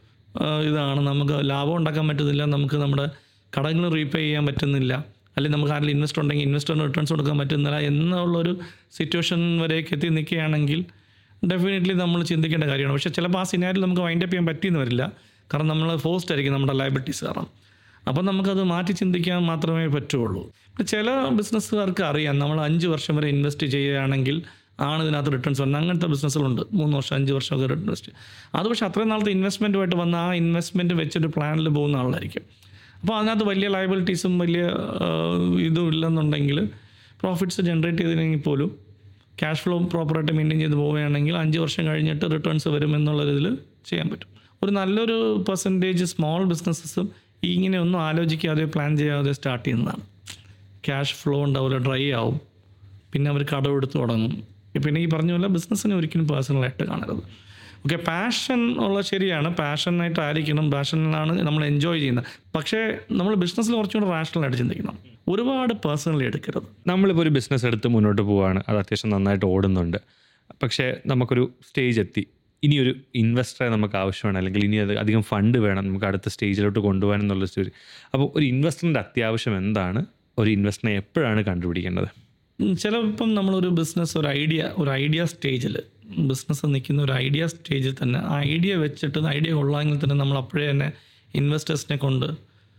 ഇതാണ് നമുക്ക് ലാഭം ഉണ്ടാക്കാൻ പറ്റുന്നില്ല നമുക്ക് നമ്മുടെ കടങ്ങൾ റീപേ ചെയ്യാൻ പറ്റുന്നില്ല അല്ലെങ്കിൽ നമുക്ക് ആരെങ്കിലും ഇൻവെസ്റ്റർ ഉണ്ടെങ്കിൽ ഇൻവെസ്റ്ററിന് റിട്ടേൺസ് കൊടുക്കാൻ പറ്റുന്നില്ല എന്നുള്ളൊരു സിറ്റുവേഷൻ വരെയൊക്കെ എത്തി നിൽക്കുകയാണെങ്കിൽ ഡെഫിനറ്റ്ലി നമ്മൾ ചിന്തിക്കേണ്ട കാര്യമാണ് പക്ഷേ ചിലപ്പോൾ ആ സിനാരിൽ നമുക്ക് വൈൻഡപ്പ് ചെയ്യാൻ പറ്റിയെന്ന് വരില്ല കാരണം നമ്മൾ ഫോസ്റ്റ് ആയിരിക്കും നമ്മുടെ ലയബിലിറ്റീസ് കാരണം അപ്പം നമുക്കത് മാറ്റി ചിന്തിക്കാൻ മാത്രമേ പറ്റുള്ളൂ പിന്നെ ചില ബിസിനസ്സുകാർക്ക് അറിയാം നമ്മൾ അഞ്ച് വർഷം വരെ ഇൻവെസ്റ്റ് ചെയ്യുകയാണെങ്കിൽ ആണ് ഇതിനകത്ത് റിട്ടേൺസ് വരുന്നത് അങ്ങനത്തെ ബിസിനസ്സുകളുണ്ട് മൂന്ന് വർഷം അഞ്ച് വർഷമൊക്കെ ഇൻവെസ്റ്റ് അത് പക്ഷേ അത്രയും നാളത്തെ ഇൻവെസ്റ്റ്മെൻറ്റുമായിട്ട് വന്ന ആ ഇൻവെസ്റ്റ്മെൻറ്റ് വെച്ചൊരു പ്ലാനിൽ പോകുന്ന ആളായിരിക്കും അപ്പോൾ അതിനകത്ത് വലിയ ലയബിലിറ്റീസും വലിയ ആ, ഇതും ഇല്ലെന്നുണ്ടെങ്കിൽ പ്രോഫിറ്റ്സ് ജനറേറ്റ് ചെയ്തില്ലെങ്കിൽ പോലും ക്യാഷ് ഫ്ലോ പ്രോപ്പറായിട്ട് മെയിൻറ്റെയിൻ ചെയ്ത് പോവുകയാണെങ്കിൽ അഞ്ച് വർഷം കഴിഞ്ഞിട്ട് റിട്ടേൺസ് വരും എന്നുള്ള ഇതിൽ ചെയ്യാൻ പറ്റും ഒരു നല്ലൊരു പെർസെൻറ്റേജ് സ്മോൾ ബിസിനസ്സസും ഇങ്ങനെ ഒന്നും ആലോചിക്കാതെ പ്ലാൻ ചെയ്യാതെ സ്റ്റാർട്ട് ചെയ്യുന്നതാണ് ക്യാഷ് ഫ്ലോ ഉണ്ടാവില്ല ഡ്രൈ ആവും പിന്നെ അവർ കടമെടുത്ത് തുടങ്ങും പിന്നെ ഈ പറഞ്ഞ പോലെ ബിസിനസ്സിനെ ഒരിക്കലും പേഴ്സണലായിട്ട് കാണരുത് ഓക്കെ പാഷൻ ഉള്ള ശരിയാണ് പാഷനായിട്ട് ആയിരിക്കണം പാഷനിലാണ് നമ്മൾ എൻജോയ് ചെയ്യുന്നത് പക്ഷേ നമ്മൾ ബിസിനസ്സിൽ കുറച്ചുകൂടെ റാഷണലായിട്ട് ചിന്തിക്കണം ഒരുപാട് പേഴ്സണലി എടുക്കരുത് നമ്മളിപ്പോൾ ഒരു ബിസിനസ് എടുത്ത് മുന്നോട്ട് പോവുകയാണ് അത് അത്യാവശ്യം നന്നായിട്ട് ഓടുന്നുണ്ട് പക്ഷേ നമുക്കൊരു സ്റ്റേജ് എത്തി ഇനിയൊരു ഇൻവെസ്റ്ററെ നമുക്ക് ആവശ്യമാണ് അല്ലെങ്കിൽ ഇനി അത് അധികം ഫണ്ട് വേണം നമുക്ക് അടുത്ത സ്റ്റേജിലോട്ട് കൊണ്ടുപോകാൻ എന്നുള്ള സ്റ്റേജ് അപ്പോൾ ഒരു ഇൻവെസ്റ്ററിൻ്റെ അത്യാവശ്യം എന്താണ് ഒരു ഇൻവെസ്റ്ററിനെ എപ്പോഴാണ് കണ്ടുപിടിക്കേണ്ടത് ഉം, ചിലപ്പം നമ്മളൊരു ബിസിനസ് ഒരു ഐഡിയ ഒരു ഐഡിയ സ്റ്റേജിൽ ബിസിനസ് നിൽക്കുന്ന ഒരു ഐഡിയ സ്റ്റേജിൽ തന്നെ ആ ഐഡിയ വെച്ചിട്ട് ഐഡിയ കൊള്ളാമെങ്കിൽ തന്നെ നമ്മൾ അപ്പോഴേ തന്നെ ഇൻവെസ്റ്റേഴ്സിനെ കൊണ്ട്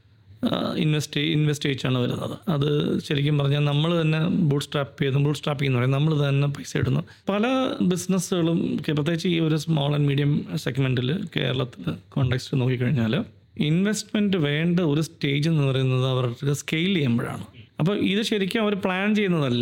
ഇൻവെസ്റ്റ് ഇൻവെസ്റ്റ് ചെയ്യിച്ചാണ് വരുന്നത് അത് ശരിക്കും പറഞ്ഞാൽ നമ്മൾ തന്നെ ബൂട്ട് സ്ട്രാപ്പ് ചെയ്ത് ബൂട്ട് സ്ട്രാപ്പിംഗ് എന്ന് പറയും നമ്മൾ തന്നെ പൈസ ഇടുന്നു പല ബിസിനസ്സുകളും ഒക്കെ പ്രത്യേകിച്ച് ഈ ഒരു സ്മോൾ ആൻഡ് മീഡിയം സെഗ്മെൻറ്റിൽ കേരളത്തിൽ കോണ്ടെക്സ്റ്റ് നോക്കിക്കഴിഞ്ഞാൽ ഇൻവെസ്റ്റ്മെൻറ്റ് വേണ്ട ഒരു സ്റ്റേജ് എന്ന് പറയുന്നത് അവർക്ക് സ്കെയിൽ ചെയ്യുമ്പോഴാണ് അപ്പോൾ ഇത് ശരിക്കും അവർ പ്ലാൻ ചെയ്യുന്നതല്ല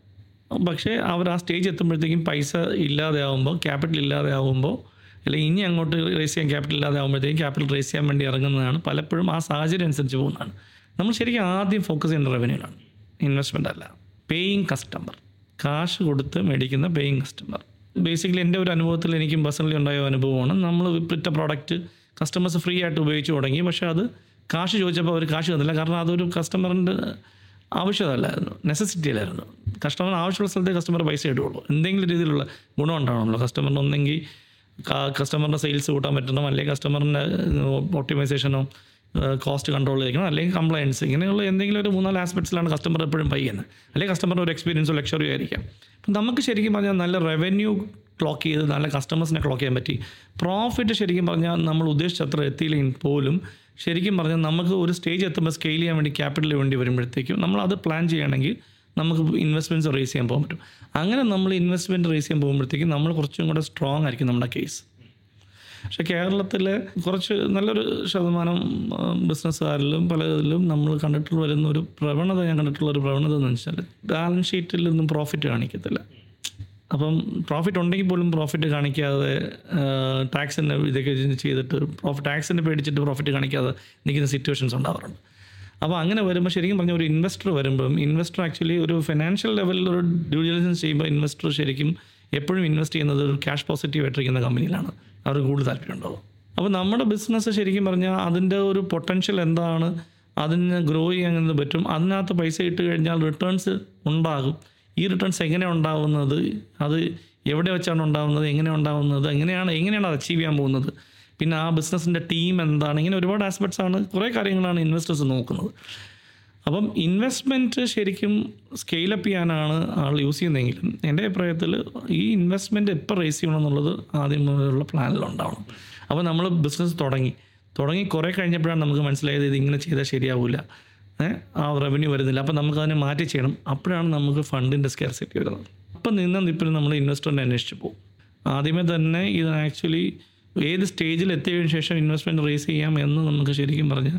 പക്ഷേ അവർ ആ സ്റ്റേജ് എത്തുമ്പോഴത്തേക്കും പൈസ ഇല്ലാതെ ആകുമ്പോൾ ക്യാപിറ്റൽ ഇല്ലാതെ ആകുമ്പോൾ അല്ലെങ്കിൽ ഇനി അങ്ങോട്ട് റേസ് ചെയ്യാൻ ക്യാപിറ്റൽ ഇല്ലാതെ ആകുമ്പോഴത്തേക്കും ക്യാപിറ്റൽ റേസ് ചെയ്യാൻ വേണ്ടി ഇറങ്ങുന്നതാണ് പലപ്പോഴും ആ സാഹചര്യം അനുസരിച്ച് പോകുന്നതാണ് നമ്മൾ ശരിക്കും ആദ്യം ഫോക്കസ് ചെയ്യേണ്ട റവന്യൂലാണ് ഇൻവെസ്റ്റ്മെൻ്റ് അല്ല പേയിങ് കസ്റ്റമർ കാശ് കൊടുത്ത് മേടിക്കുന്ന പേയിങ് കസ്റ്റമർ ബേസിക്കലി എൻ്റെ ഒരു അനുഭവത്തിൽ എനിക്കും പേഴ്സണലി ഉണ്ടായ ഒരു അനുഭവമാണ് നമ്മൾ വിറ്റ പ്രോഡക്റ്റ് കസ്റ്റമേഴ്സ് ഫ്രീ ആയിട്ട് ഉപയോഗിച്ച് തുടങ്ങി പക്ഷേ അത് കാശ് ചോദിച്ചപ്പോൾ അവർ കാശ് തന്നില്ല കാരണം അതൊരു കസ്റ്റമറിൻ്റെ ആവശ്യമല്ലായിരുന്നു നെസസിറ്റി അല്ലായിരുന്നു കസ്റ്റമർ ആവശ്യമുള്ള സ്ഥലത്തെ കസ്റ്റമർ പൈസ ഇടുകയുള്ളൂ എന്തെങ്കിലും രീതിയിലുള്ള ഗുണം ഉണ്ടാവണമല്ലോ കസ്റ്റമറിന് ഒന്നെങ്കിൽ കസ്റ്റമറിൻ്റെ സെയിൽസ് കൂട്ടാൻ പറ്റണം അല്ലെങ്കിൽ കസ്റ്റമറിൻ്റെ ഓപ്റ്റിമൈസേഷനോ കോസ്റ്റ് കൺട്രോൾ ചെയ്യണം അല്ലെങ്കിൽ കംപ്ലയൻസ് ഇങ്ങനെയുള്ള എന്തെങ്കിലും ഒരു മൂന്നാല് ആസ്പെക്ട്സിലാണ് കസ്റ്റമർ എപ്പോഴും പൈ ചെയ്യുന്നത് അല്ലെങ്കിൽ കസ്റ്റമറിൻ്റെ ഒരു എക്സ്പീരിയൻസോ ലക്ഷറി ആയിരിക്കാം അപ്പം നമുക്ക് ശരിക്കും പറഞ്ഞാൽ നല്ല റവന്യൂ ക്ലോക്ക് ചെയ്ത് നല്ല കസ്റ്റമേഴ്സിനെ ക്ലോക്ക് ചെയ്യാൻ പറ്റി പ്രോഫിറ്റ് ശരിക്കും പറഞ്ഞാൽ നമ്മൾ ഉദ്ദേശിച്ചത്ര എത്തിയില്ലെങ്കിൽ പോലും ശരിക്കും പറഞ്ഞാൽ നമുക്ക് ഒരു സ്റ്റേജ് എത്തുമ്പോൾ സ്കെയിൽ ചെയ്യാൻ വേണ്ടി ക്യാപിറ്റൽ വേണ്ടി വരുമ്പോഴത്തേക്കും നമ്മൾ അത് പ്ലാൻ ചെയ്യണമെങ്കിൽ നമുക്ക് ഇൻവെസ്റ്റ്മെൻറ്റ്സ് റേസ് ചെയ്യാൻ പോകാൻ പറ്റും അങ്ങനെ നമ്മൾ ഇൻവെസ്റ്റ്മെൻറ്റ് റേസ് ചെയ്യാൻ പോകുമ്പോഴത്തേക്കും നമ്മൾ കുറച്ചും കൂടെ സ്ട്രോങ് ആയിരിക്കും നമ്മുടെ കേസ് പക്ഷെ കേരളത്തിൽ കുറച്ച് നല്ലൊരു ശതമാനം ബിസിനസ്സുകാരിലും പലതിലും നമ്മൾ കണ്ടിട്ട് വരുന്ന ഒരു പ്രവണത ഞാൻ കണ്ടിട്ടുള്ള ഒരു പ്രവണത എന്ന് വെച്ചാൽ ബാലൻസ് ഷീറ്റിൽ നിന്നും പ്രോഫിറ്റ് കാണിക്കത്തില്ല അപ്പം പ്രോഫിറ്റ് ഉണ്ടെങ്കിൽ പോലും പ്രോഫിറ്റ് കാണിക്കാതെ ടാക്സിൻ്റെ ഇതൊക്കെ ചെയ്തിട്ട് പ്രോഫിറ്റ് ടാക്സിൻ്റെ പേടിച്ചിട്ട് പ്രോഫിറ്റ് കാണിക്കാതെ നിൽക്കുന്ന സിറ്റുവേഷൻസ് ഉണ്ടാവാറുണ്ട് അപ്പോൾ അങ്ങനെ വരുമ്പോൾ ശരിക്കും പറഞ്ഞ ഒരു ഇൻവെസ്റ്റർ വരുമ്പം ഇൻവെസ്റ്റർ ആക്ച്വലി ഒരു ഫിനാൻഷ്യൽ ലെവലിൽ ഒരു ഡ്യൂ ഡിലിജൻസ് ചെയ്യുമ്പോൾ ഇൻവെസ്റ്റർ ശരിക്കും എപ്പോഴും ഇൻവെസ്റ്റ് ചെയ്യുന്നത് ഒരു ക്യാഷ് പോസിറ്റീവ് ആയിട്ടിരിക്കുന്ന കമ്പനിയിലാണ് അവർക്ക് കൂടുതൽ താല്പര്യം ഉണ്ടാവും അപ്പോൾ നമ്മുടെ ബിസിനസ് ശരിക്കും പറഞ്ഞാൽ അതിൻ്റെ ഒരു പൊട്ടൻഷ്യൽ എന്താണ് അതിന് ഗ്രോ ചെയ്യാൻ പറ്റും അതിനകത്ത് പൈസ ഇട്ട് കഴിഞ്ഞാൽ റിട്ടേൺസ് ഉണ്ടാകും ഈ റിട്ടേൺസ് എങ്ങനെ ഉണ്ടാവുന്നത് അത് എവിടെ വെച്ചാണ് ഉണ്ടാവുന്നത് എങ്ങനെ ഉണ്ടാവുന്നത് എങ്ങനെയാണ് എങ്ങനെയാണ് അത് അച്ചീവ് ചെയ്യാൻ പോകുന്നത് പിന്നെ ആ ബിസിനസ്സിൻ്റെ ടീം എന്താണ് ഇങ്ങനെ ഒരുപാട് ആസ്പെക്ട്സ് ആണ് കുറേ കാര്യങ്ങളാണ് ഇൻവെസ്റ്റേഴ്സ് നോക്കുന്നത് അപ്പം ഇൻവെസ്റ്റ്മെൻറ്റ് ശരിക്കും സ്കെയിലപ്പ് ചെയ്യാനാണ് ആൾ യൂസ് ചെയ്യുന്നതെങ്കിലും എൻ്റെ അഭിപ്രായത്തിൽ ഈ ഇൻവെസ്റ്റ്മെൻറ്റ് എപ്പോൾ റേസ് ചെയ്യണം എന്നുള്ളത് ആദ്യം മുതലുള്ള പ്ലാനിലുണ്ടാവണം അപ്പോൾ നമ്മൾ ബിസിനസ് തുടങ്ങി തുടങ്ങി കുറേ കഴിഞ്ഞപ്പോഴാണ് നമുക്ക് മനസ്സിലായത് ഇത് ഇങ്ങനെ ചെയ്താൽ ശരിയാവില്ല ഏഹ് ആ റവന്യൂ വരുന്നില്ല അപ്പോൾ നമുക്ക് അതിനെ മാറ്റി ചെയ്യണം അപ്പോഴാണ് നമുക്ക് ഫണ്ടിൻ്റെ സ്കെയർസിറ്റി വരുന്നത് അപ്പം നിന്ന് നിപ്പിൽ നമ്മൾ ഇൻവെസ്റ്ററിനെ അന്വേഷിച്ച് പോകും ആദ്യമേ തന്നെ ഇത് ആക്ച്വലി ഏത് സ്റ്റേജിൽ എത്തിയതിനു ശേഷം ഇൻവെസ്റ്റ്മെൻറ്റ് റേസ് ചെയ്യാം എന്ന് നമുക്ക് ശരിക്കും പറഞ്ഞാൽ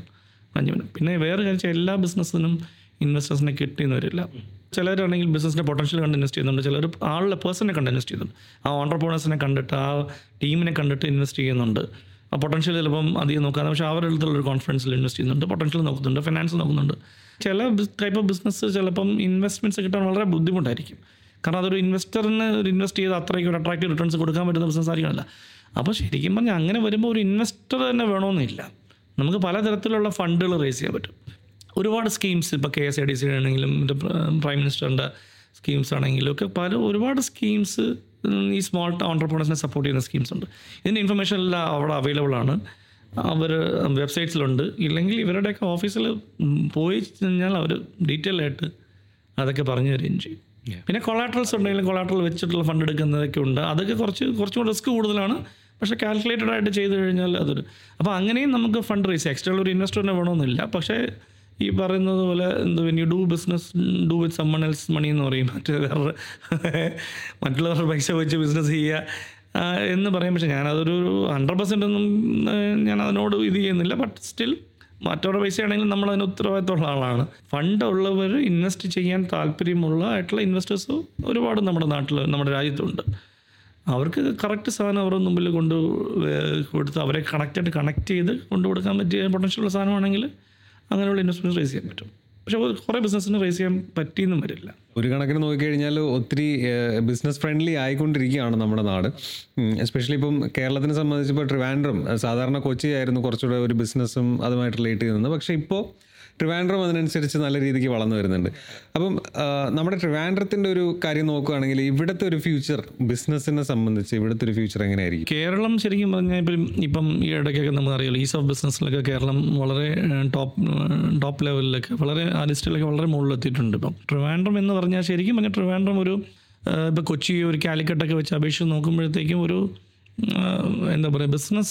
അഞ്ച് മിനിറ്റ് പിന്നെ വേറെ കാര്യം വെച്ചാൽ എല്ലാ ബിസിനസ്സിനും ഇൻവെസ്റ്റേഴ്സിനെ കിട്ടിയെന്ന് വരില്ല ചിലരാണെങ്കിൽ ബിസിനസ്സിൻ്റെ പൊട്ടൻഷ്യൽ കണ്ട് ഇൻവെസ്റ്റ് ചെയ്യുന്നുണ്ട് ചിലർ ആളുടെ പേഴ്സണെ കണ്ട് ഇൻവെസ്റ്റ് ചെയ്യുന്നുണ്ട് ആ ഓണ്ടർപ്രണേഴ്സിനെ കണ്ടിട്ട് ആ ടീമിനെ കണ്ടിട്ട് ഇൻവെസ്റ്റ് ചെയ്യുന്നുണ്ട് ആ പൊട്ടൻഷ്യൽ ചിലപ്പം അധികം നോക്കാതെ പക്ഷേ അവരുടെ അടുത്തുള്ള ഒരു കോൺഫിഡൻസിൽ ഇൻവെസ്റ്റ് ചെയ്യുന്നുണ്ട് പൊട്ടൻഷ്യൽ നോക്കുന്നുണ്ട് ഫിനാൻസ് നോക്കുന്നുണ്ട് ചില ടൈപ്പ് ഓഫ് ബിസിനസ് ചിലപ്പം ഇൻവെസ്റ്റ്മെൻറ്റ്സ് കിട്ടാൻ വളരെ ബുദ്ധിമുട്ടായിരിക്കും കാരണം അതൊരു ഇൻവെസ്റ്ററിന് ഒരു ഇൻവെസ്റ്റ് ചെയ്ത് അത്രയ്ക്ക് ഒരു അട്രാക്റ്റീവ് റിട്ടേൺസ് കൊടുക്കാൻ പറ്റുന്ന ബിസിനസ് ആയിരിക്കണമല്ല അപ്പോൾ ശരിക്കും പറഞ്ഞാൽ അങ്ങനെ വരുമ്പോൾ ഒരു ഇൻവെസ്റ്റർ തന്നെ വേണമെന്നില്ല നമുക്ക് പലതരത്തിലുള്ള ഫണ്ടുകൾ റേസ് ചെയ്യാൻ പറ്റും ഒരുപാട് സ്കീംസ് ഇപ്പോൾ K S I D C ആണെങ്കിലും മറ്റേ പ്രൈം മിനിസ്റ്ററിൻ്റെ സ്കീംസ് ആണെങ്കിലും ഒക്കെ പല ഒരുപാട് സ്കീംസ് ഈ സ്മോൾ ഓണ്ടർപ്രണേഴ്സിനെ സപ്പോർട്ട് ചെയ്യുന്ന സ്കീംസ് ഉണ്ട് ഇതിൻ്റെ ഇൻഫർമേഷൻ എല്ലാം അവിടെ അവൈലബിൾ ആണ് അവർ വെബ്സൈറ്റ്സിലുണ്ട് ഇല്ലെങ്കിൽ ഇവരുടെയൊക്കെ ഓഫീസിൽ പോയി കഴിഞ്ഞാൽ അവർ ഡീറ്റെയിൽ ആയിട്ട് അതൊക്കെ പറഞ്ഞു തരികയും ചെയ്യും പിന്നെ കൊളാട്രൽസ് ഉണ്ടെങ്കിലും കൊളാട്രൽ വെച്ചിട്ടുള്ള ഫണ്ട് എടുക്കുന്നതൊക്കെ ഉണ്ട് അതൊക്കെ കുറച്ച് കുറച്ചും കൂടെ റിസ്ക് കൂടുതലാണ് പക്ഷേ കാൽക്കുലേറ്റഡ് ആയിട്ട് ചെയ്ത് കഴിഞ്ഞാൽ അതൊരു അപ്പോൾ അങ്ങനെയും നമുക്ക് ഫണ്ട് റേസ് എക്സ്ട്രാ ഒരു ഇൻവെസ്റ്ററിനെ വേണമെന്നില്ല പക്ഷേ ഈ പറയുന്നത് പോലെ എന്ത് when you do business do with someone else money എന്ന് പറയും മറ്റേ വേറെ മറ്റുള്ളവരുടെ പൈസ വെച്ച് ബിസിനസ് ചെയ്യുക ആ, എന്ന് പറയും പക്ഷേ ഞാനതൊരു ഹൺഡ്രഡ് പെർസെൻ്റ് ഒന്നും ആ, ഞാൻ അതിനോട് ഇത് ചെയ്യുന്നില്ല ബട്ട് സ്റ്റിൽ മറ്റവരുടെ പൈസ ആണെങ്കിൽ നമ്മൾ അതിന് ഉത്തരവാദിത്തമുള്ള ആളാണ് ഫണ്ട് ഉള്ളവർ ഇൻവെസ്റ്റ് ചെയ്യാൻ താല്പര്യമുള്ള ആയിട്ടുള്ള ഇൻവെസ്റ്റേഴ്സ് ഒരുപാട് നമ്മുടെ നാട്ടിൽ നമ്മുടെ രാജ്യത്തുണ്ട് അവർക്ക് കറക്റ്റ് സാധനം അവരുടെ മുമ്പിൽ കൊണ്ട് വേ- കൊടുത്ത് അവരെ കണക്റ്റായിട്ട് കണക്ട് ചെയ്ത് കൊണ്ടു കൊടുക്കാൻ പറ്റിയ പൊട്ടൻഷ്യലുള്ള സാധനമാണെങ്കിൽ അങ്ങനെയുള്ള ഇൻവെസ്റ്റ്മെൻറ്റ് റേസ് ചെയ്യാൻ പറ്റും പക്ഷേ കുറേ ബിസിനസ്സിന് റേസ് ചെയ്യാൻ പറ്റിയെന്നും വരില്ല ഒരു കണക്കിന് നോക്കിക്കഴിഞ്ഞാൽ ഒത്തിരി ബിസിനസ് ഫ്രണ്ട്ലി ആയിക്കൊണ്ടിരിക്കുകയാണ് നമ്മുടെ നാട് എസ്പെഷ്യലി ഇപ്പം കേരളത്തിനെ സംബന്ധിച്ച് ഇപ്പോൾ ട്രിവാൻഡ്രം അഹ് സാധാരണ കൊച്ചി ആയിരുന്നു കുറച്ചുകൂടെ ഒരു ബിസിനസ്സും അതുമായിട്ട് റിലേറ്റ് ചെയ്യുന്നത് പക്ഷേ ഇപ്പോൾ ട്രിവാൻഡ്രം അതിനനുസരിച്ച് നല്ല രീതിക്ക് വളർന്നു വരുന്നുണ്ട് അപ്പം ആ, നമ്മുടെ ട്രിവാൻഡ്രത്തിൻ്റെ ഒരു കാര്യം നോക്കുകയാണെങ്കിൽ ഇവിടുത്തെ ഒരു ഫ്യൂച്ചർ ബിസിനസ്സിനെ സംബന്ധിച്ച് ഇവിടുത്തെ ഒരു ഫ്യൂച്ചർ എങ്ങനെയായിരിക്കും കേരളം ശരിക്കും പറഞ്ഞാൽ ഇപ്പം ഇപ്പം ഈ ഇടയ്ക്കൊക്കെ നമുക്ക് അറിയാലോ ഈസ് ഓഫ് ബിസിനസ്സിലൊക്കെ കേരളം വളരെ ടോപ്പ് ടോപ്പ് ലെവലിലൊക്കെ വളരെ ആ ലിസ്റ്റിലൊക്കെ വളരെ മുകളിലെത്തിയിട്ടുണ്ട് ഇപ്പം ട്രിവാൻഡ്രം എന്ന് പറഞ്ഞാൽ ശരിക്കും പറഞ്ഞാൽ ട്രിവാൻഡ്രം ഒരു ഇപ്പോൾ കൊച്ചി ഒരു കാലിക്കട്ടൊക്കെ വെച്ച് അപേക്ഷിച്ച് നോക്കുമ്പോഴത്തേക്കും ഒരു ആ, എന്താ പറയുക ബിസിനസ്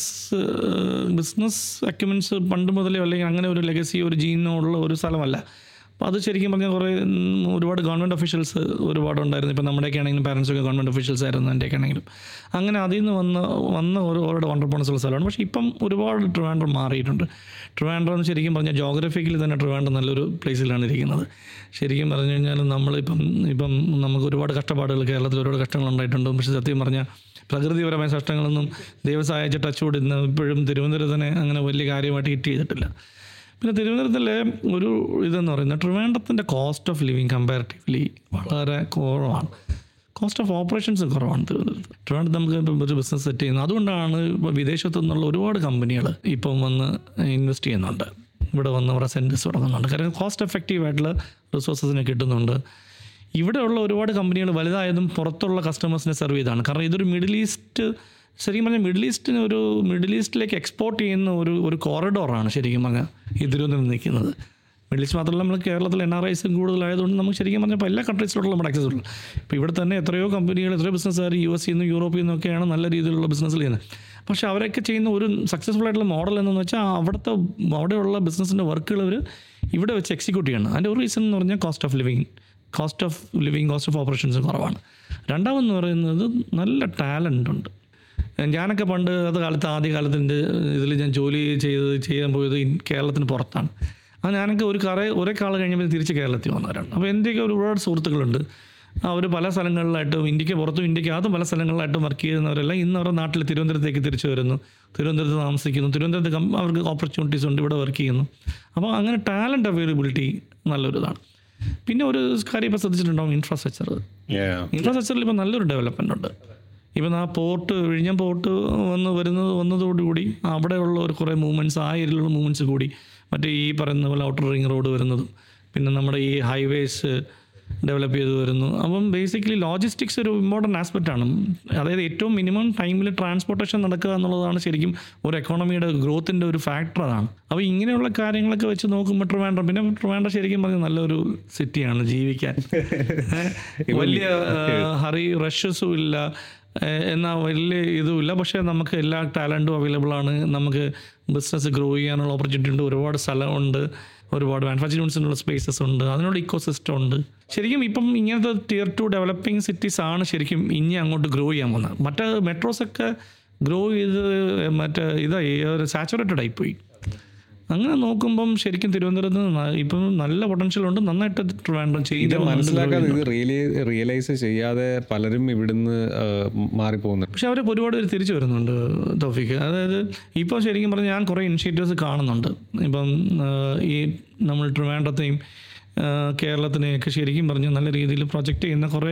ബിസിനസ് അക്യുമെൻസ് പണ്ട് മുതലേ അല്ലെങ്കിൽ അങ്ങനെ ഒരു ലെഗസി ഒരു ജീനോ ഉള്ള ഒരു സ്ഥലമല്ല അപ്പോൾ അത് ശരിക്കും പറഞ്ഞാൽ കുറേ ഉം, ഒരുപാട് ഗവൺമെൻറ് ഒഫീഷ്യൽസ് ഒരുപാട് ഉണ്ടായിരുന്നു ഇപ്പോൾ നമ്മുടെയൊക്കെ ആണെങ്കിലും പാരൻസൊക്കെ ഗവൺമെൻറ് ഒഫീഷ്യൽസ് ആയിരുന്നു എൻ്റെയൊക്കെ ആണെങ്കിലും അങ്ങനെ അതിൽ നിന്ന് വന്ന് വന്ന ഓരോ ഓരോ ഓണ്ടർപ്രണേഴ്സ് ഉള്ള സ്ഥലമാണ് പക്ഷേ ഇപ്പം ഒരുപാട് ട്രിവാൻഡ്രം മാറിയിട്ടുണ്ട് ട്രിവാൻഡ്രം ശരിക്കും പറഞ്ഞാൽ ജോഗ്രഫിക്കലി തന്നെ ട്രിവാൻഡ്രം നല്ലൊരു പ്ലേസിലാണ് ഇരിക്കുന്നത് ശരിക്കും പറഞ്ഞു കഴിഞ്ഞാൽ നമ്മളിപ്പം ഇപ്പം നമുക്ക് ഒരുപാട് കഷ്ടപ്പാടുകൾ കേരളത്തിൽ ഒരുപാട് കഷ്ടങ്ങൾ ഉണ്ടായിട്ടുണ്ട് പക്ഷേ സത്യം പറഞ്ഞാൽ പ്രകൃതിപരമായ കഷ്ടങ്ങളൊന്നും ദൈവം സഹായിച്ച ടച്ച് വുഡ് ഇന്ന് ഇപ്പോഴും തിരുവനന്തപുരത്തിനെ അങ്ങനെ വലിയ കാര്യമായിട്ട് ഹിറ്റ് ചെയ്തിട്ടില്ല പിന്നെ തിരുവനന്തപുരത്തിലെ ഒരു ഇതെന്ന് പറയുന്നത് ട്രിവാൻഡ്രത്തിൻ്റെ കോസ്റ്റ് ഓഫ് ലിവിങ് കമ്പാരിറ്റീവ്ലി വളരെ കുറവാണ് കോസ്റ്റ് ഓഫ് ഓപ്പറേഷൻസ് കുറവാണ് തിരുവനന്തപുരത്ത് ട്രിവാൻഡ്രത്ത് നമുക്ക് ഇപ്പം ഒരു ബിസിനസ് സെറ്റ് ചെയ്യുന്നത് അതുകൊണ്ടാണ് ഇപ്പോൾ വിദേശത്തു നിന്നുള്ള ഒരുപാട് കമ്പനികൾ ഇപ്പം വന്ന് ഇൻവെസ്റ്റ് ചെയ്യുന്നുണ്ട് ഇവിടെ വന്ന് അവരുടെ സെൻറ്റേഴ്സ് തുടങ്ങുന്നുണ്ട് കാരണം കോസ്റ്റ് എഫക്റ്റീവ് ആയിട്ടുള്ള റിസോഴ്സസിനെ കിട്ടുന്നുണ്ട് ഇവിടെയുള്ള ഒരുപാട് കമ്പനികൾ വലുതായതും പുറത്തുള്ള കസ്റ്റമേഴ്സിനെ സെർവ് ചെയ്താണ് കാരണം ഇതൊരു മിഡിൽ ഈസ്റ്റ് ശരിക്കും പറഞ്ഞാൽ മിഡിൽ ഈസ്റ്റിന് ഒരു മിഡിൽ ഈസ്റ്റിലേക്ക് എക്സ്പോർട്ട് ചെയ്യുന്ന ഒരു ഒരു കോറിഡോറാണ് ശരിക്കും പറഞ്ഞാൽ ഈ തിരുവനന്തപുരം നിൽക്കുന്നത് മിഡിൽ ഈസ്റ്റ് മാത്രമല്ല നമ്മൾ കേരളത്തിൽ എൻ ആർ ഐസും കൂടുതലായതുകൊണ്ട് നമുക്ക് ശരിക്കും പറഞ്ഞാൽ ഇപ്പോൾ എല്ലാ കൺട്രീസിലോട്ടുള്ള നമ്മുടെ ആക്സസ് ഉള്ളൂ ഇപ്പോൾ ഇവിടെ തന്നെ എത്രയോ കമ്പനികൾ എത്രയോ ബിസിനസ്സുകാർ യു എസ് നിന്നും യൂറോപ്പിൽ നിന്നൊക്കെയാണ് നല്ല രീതിയിലുള്ള ബിസിനസ് ചെയ്യുന്നത് പക്ഷേ അവരൊക്കെ ചെയ്യുന്ന ഒരു സക്സസ്ഫുൾ ആയിട്ടുള്ള മോഡൽ എന്ന് വെച്ചാൽ അവിടുത്തെ അവിടെയുള്ള ബിസിനസ്സിൻ്റെ വർക്കുകൾ അവർ ഇവിടെ വെച്ച് എക്സിക്യൂട്ട് ചെയ്യണം അതിൻ്റെ ഒരു റീസൺ എന്ന് പറഞ്ഞാൽ cost of living cost of living cost of operations കുറവാണ് രണ്ടാമെന്ന് പറയുന്നത് നല്ല ടാലൻ്റ് ഉണ്ട് ഞാനൊക്കെ പണ്ട് അത് കാലത്ത് ആദ്യ കാലത്തിൻ്റെ ഇതിൽ ഞാൻ ജോലി ചെയ്ത് ചെയ്യാൻ പോയത് ഇൻ- കേരളത്തിന് പുറത്താണ് ആ ഞാനൊക്കെ ഒരു കറ ഒരേ കാലം കഴിഞ്ഞപ്പോൾ തിരിച്ച് കേരളത്തിൽ വന്നവരാണ് അപ്പോൾ എൻ്റെയൊക്കെ ഒരുപാട് സുഹൃത്തുക്കളുണ്ട് അവർ പല സ്ഥലങ്ങളിലായിട്ടും ഇന്ത്യക്ക് പുറത്തും ഇന്ത്യക്കകത്തും പല സ്ഥലങ്ങളിലായിട്ടും വർക്ക് ചെയ്യുന്നവരെല്ലാം ഇന്ന് അവരുടെ നാട്ടിൽ തിരുവനന്തപുരത്തേക്ക് തിരിച്ചു വരുന്നു തിരുവനന്തപുരത്ത് താമസിക്കുന്നു തിരുവനന്തപുരത്ത് കം- അവർക്ക് ഓപ്പർച്യൂണിറ്റീസ് ഉണ്ട് ഇവിടെ വർക്ക് ചെയ്യുന്നു അപ്പോൾ അങ്ങനെ ടാലൻറ്റ് അവൈലബിലിറ്റി നല്ലൊരിതാണ് പിന്നെ ഒരു കാര്യം ഇപ്പോൾ ശ്രദ്ധിച്ചിട്ടുണ്ടാവും ഇൻഫ്രാസ്ട്രക്ചർ ഇൻഫ്രാസ്ട്രക്ചറിൽ ഇപ്പോൾ നല്ലൊരു ഡെവലപ്മെൻ്റ് ഉണ്ട് ഇപ്പം ആ പോർട്ട് വിഴിഞ്ഞം പോർട്ട് വന്ന് വരുന്നത് വന്നതോടുകൂടി അവിടെയുള്ള ഒരു കുറേ മൂവ്മെൻറ്റ്സ് ആ ഏരിയയിലുള്ള മൂവ്മെൻറ്റ്സ് കൂടി മറ്റേ ഈ പറയുന്ന പോലെ ഔട്ടർ റിംഗ് റോഡ് വരുന്നതും പിന്നെ നമ്മുടെ ഈ ഹൈവേസ് ഡെവലപ്പ് ചെയ്ത് വരുന്നു അപ്പം ബേസിക്കലി ലോജിസ്റ്റിക്സ് ഒരു ഇമ്പോർട്ടൻ്റ് ആസ്പെക്റ്റ് ആണ് അതായത് ഏറ്റവും മിനിമം ടൈമിൽ ട്രാൻസ്പോർട്ടേഷൻ നടക്കുക എന്നുള്ളതാണ് ശരിക്കും ഒരു എക്കോണമിയുടെ ഗ്രോത്തിൻ്റെ ഒരു ഫാക്ടർ അതാണ് അപ്പോൾ ഇങ്ങനെയുള്ള കാര്യങ്ങളൊക്കെ വെച്ച് നോക്കുമ്പോൾ ട്രിവാൻഡ്രം പിന്നെ ട്രിവാൻഡ്രം ശരിക്കും പറഞ്ഞാൽ നല്ലൊരു സിറ്റിയാണ് ജീവിക്കാൻ വലിയ ഹറി റഷസും ഇല്ല ഏഹ് എന്നാൽ വലിയ ഇതുമില്ല പക്ഷേ നമുക്ക് എല്ലാ ടാലൻറ്റും അവൈലബിൾ ആണ് നമുക്ക് ബിസിനസ് ഗ്രോ ചെയ്യാനുള്ള ഓപ്പർച്യൂണിറ്റി ഉണ്ട് ഒരുപാട് സ്ഥലമുണ്ട് ഒരുപാട് മാനുഫാക്ചറിംഗ് യൂണിറ്റ്സിനുള്ള സ്പേസസ് ഉണ്ട് അതിനുള്ള ഇക്കോ സിസ്റ്റം ഉണ്ട് ശരിക്കും ഇപ്പം ഇങ്ങനത്തെ ടിയർ ടു ഡെവലപ്പിംഗ് സിറ്റീസ് ആണ് ശരിക്കും ഇനി അങ്ങോട്ട് ഗ്രോ ചെയ്യാൻ പോകുന്നത് മറ്റേ മെട്രോസൊക്കെ ഗ്രോ ചെയ്ത് മറ്റേ ഇതായി ഒരു സാച്ചുറേറ്റഡ് ആയിപ്പോയി അങ്ങനെ നോക്കുമ്പം ശരിക്കും തിരുവനന്തപുരത്ത് ന- ഇപ്പം നല്ല പൊട്ടൻഷ്യൽ ഉണ്ട് നന്നായിട്ട് ട്രിവാൻഡ്രം ഇത് ചെയ്ത് മനസ്സിലാക്കാതെ ഇത് റിയലൈ റിയലൈസ് ചെയ്യാതെ പലരും ഇവിടുന്ന് ആ, മാറിപ്പോകുന്നുണ്ട് പക്ഷെ അവരൊക്കെ ഒരുപാട് പേര് തിരിച്ചു വരുന്നുണ്ട് തോഫിക്ക് അതായത് ഇപ്പോൾ ശരിക്കും പറഞ്ഞാൽ ഞാൻ കുറേ ഇനിഷ്യേറ്റീവ്സ് കാണുന്നുണ്ട് ഇപ്പം ആ, ഈ നമ്മൾ ട്രിവാൻഡ്രത്തെയും ആ, കേരളത്തിനെയൊക്കെ ശരിക്കും പറഞ്ഞ് നല്ല രീതിയിൽ പ്രൊജക്റ്റ് ചെയ്യുന്ന കുറേ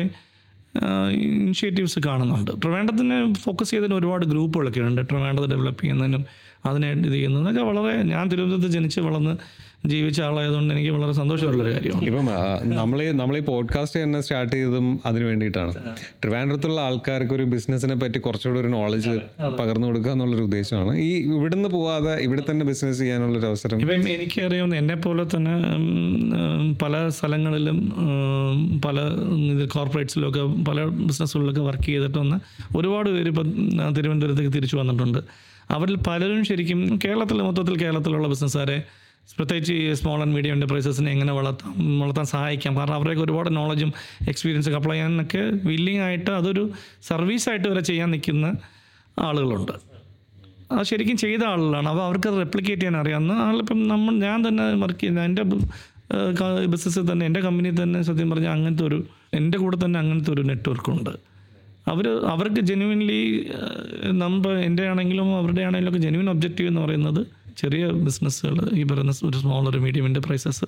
ഇനിഷ്യേറ്റീവ്സ് കാണുന്നുണ്ട് ട്രിവാൻഡ്രത്തിനെ ഫോക്കസ് ചെയ്തതിന് ഒരുപാട് ഗ്രൂപ്പുകളൊക്കെ ഉണ്ട് ട്രിവാൻഡ്രത്ത് ഡെവലപ്പ് ചെയ്യുന്നതിനും അതിനെ ഇത് ചെയ്യുന്നതൊക്കെ വളരെ ഞാൻ തിരുവനന്തപുരത്ത് ജനിച്ച് വളർന്ന് ജീവിച്ച ആളായതുകൊണ്ട് എനിക്ക് വളരെ സന്തോഷമുള്ളൊരു കാര്യമാണ് ഇപ്പം ആ, നമ്മളീ നമ്മളീ പോഡ്കാസ്റ്റ് തന്നെ സ്റ്റാർട്ട് ചെയ്തതും അതിന് വേണ്ടിയിട്ടാണ് ട്രിവാൻഡ്രത്തുള്ള ആൾക്കാർക്ക് ഒരു ബിസിനസിനെ പറ്റി കുറച്ചുകൂടി ഒരു നോളജ് പകർന്നു കൊടുക്കുക എന്നുള്ളൊരു ഉദ്ദേശമാണ് ഈ ഇവിടുന്ന് പോവാതെ ഇവിടെ തന്നെ ബിസിനസ് ചെയ്യാനുള്ളൊരു അവസരം ഇപ്പം എനിക്കറിയാവുന്ന എന്നെ പോലെ തന്നെ ഉം, ഉം, പല സ്ഥലങ്ങളിലും ഉം, പല ഇത് കോർപ്പറേറ്റ്സിലൊക്കെ പല ബിസിനസ്സുകളിലൊക്കെ വർക്ക് ചെയ്തിട്ട് വന്ന് ഒരുപാട് പേര് ഇപ്പം തിരുവനന്തപുരത്തേക്ക് തിരിച്ചു വന്നിട്ടുണ്ട് അവരിൽ പലരും ശരിക്കും കേരളത്തിൽ മൊത്തത്തിൽ കേരളത്തിലുള്ള ബിസിനസ്സുകാരെ പ്രത്യേകിച്ച് ഈ സ്മോൾ ആൻഡ് മീഡിയം എൻ്റർപ്രൈസസിനെ എങ്ങനെ വളർത്താം വളർത്താൻ സഹായിക്കാം കാരണം അവരൊക്കെ ഒരുപാട് നോളജും എക്സ്പീരിയൻസൊക്കെ അപ്ലൈ ചെയ്യാനൊക്കെ വില്ലിങ് ആയിട്ട് അതൊരു സർവീസായിട്ട് വരെ ചെയ്യാൻ നിൽക്കുന്ന ആളുകളുണ്ട് അത് ശരിക്കും ചെയ്ത ആളുകളാണ് അപ്പോൾ അവർക്ക് റെപ്ലിക്കേറ്റ് ചെയ്യാൻ അറിയാവുന്ന ആളിപ്പം നമ്മൾ ഞാൻ തന്നെ വർക്ക് ചെയ്യുന്ന എൻ്റെ ബിസിനസ്സിൽ തന്നെ എൻ്റെ കമ്പനിയിൽ തന്നെ സത്യം പറഞ്ഞാൽ അങ്ങനത്തെ ഒരു എൻ്റെ കൂടെ തന്നെ അങ്ങനത്തെ ഒരു നെറ്റ്വർക്കുണ്ട് അവർ അവർക്ക് ജെനുവിൻലി നമ്മൾ എൻ്റെ ആണെങ്കിലും അവരുടെ ആണെങ്കിലും ഒക്കെ ജെനുവിൻ ഒബ്ജക്റ്റീവ് എന്ന് പറയുന്നത് ചെറിയ ബിസിനസ്സുകൾ ഈ പറയുന്ന ഒരു സ്മോൾ ഒരു മീഡിയം എൻ്റർപ്രൈസസ്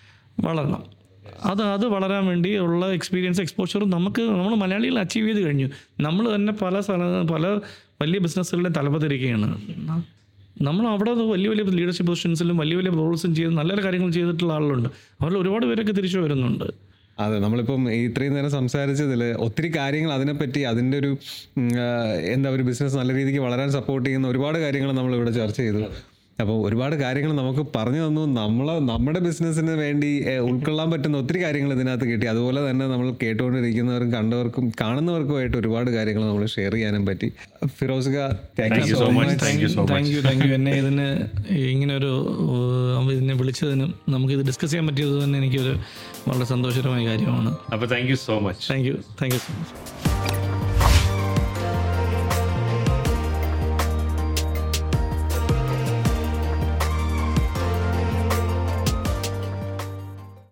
വളരണം അത് അത് വളരാൻ വേണ്ടി ഉള്ള എക്സ്പീരിയൻസ് എക്സ്പോഷറും നമുക്ക് നമ്മൾ മലയാളികൾ അച്ചീവ് ചെയ്ത് കഴിഞ്ഞു നമ്മൾ തന്നെ പല സ്ഥല പല വലിയ ബിസിനസ്സുകളുടെ തലപ്പത്തിരിക്കുകയാണ് നമ്മൾ അവിടെ വലിയ വലിയ ലീഡർഷിപ്പ് പൊസിഷൻസിലും വലിയ വലിയ റോൾസും ചെയ്ത് നല്ല നല്ല കാര്യങ്ങൾ ചെയ്തിട്ടുള്ള ആളുകളുണ്ട് അവരിൽ ഒരുപാട് പേരൊക്കെ തിരിച്ചു വരുന്നുണ്ട് അതെ നമ്മളിപ്പം ഈ ഇത്രയും നേരം സംസാരിച്ചതിൽ ഒത്തിരി കാര്യങ്ങൾ അതിനെപ്പറ്റി അതിൻ്റെ ഒരു ഉം, ആ, എന്താ ഒരു ബിസിനസ് നല്ല രീതിക്ക് വളരാൻ സപ്പോർട്ട് ചെയ്യുന്ന ഒരുപാട് കാര്യങ്ങൾ നമ്മൾ ഇവിടെ ചർച്ച ചെയ്തു അപ്പോൾ ഒരുപാട് കാര്യങ്ങൾ നമുക്ക് പറഞ്ഞു തന്നു നമ്മളെ നമ്മുടെ ബിസിനസ്സിന് വേണ്ടി ഏ, ഉൾക്കൊള്ളാൻ പറ്റുന്ന ഒത്തിരി കാര്യങ്ങൾ ഇതിനകത്ത് കിട്ടി അതുപോലെ തന്നെ നമ്മൾ കേട്ടുകൊണ്ടിരിക്കുന്നവർക്കും കണ്ടവർക്കും കാണുന്നവർക്കുമായിട്ട് ഒരുപാട് കാര്യങ്ങൾ നമ്മൾ ഷെയർ ചെയ്യാനും പറ്റി ഫിറോസ്ക thank you so much thank you so thank you thank you എന്നെ ഇതിന് ഇങ്ങനെ ഒരു ഏഹ്, ഇതിനെ വിളിച്ചതിനും നമുക്കിത് ഡിസ്കസ് ചെയ്യാൻ പറ്റിയത് തന്നെ എനിക്കൊരു വളരെ സന്തോഷകരമായ കാര്യമാണ് അപ്പോൾ thank you so much thank you thank you so much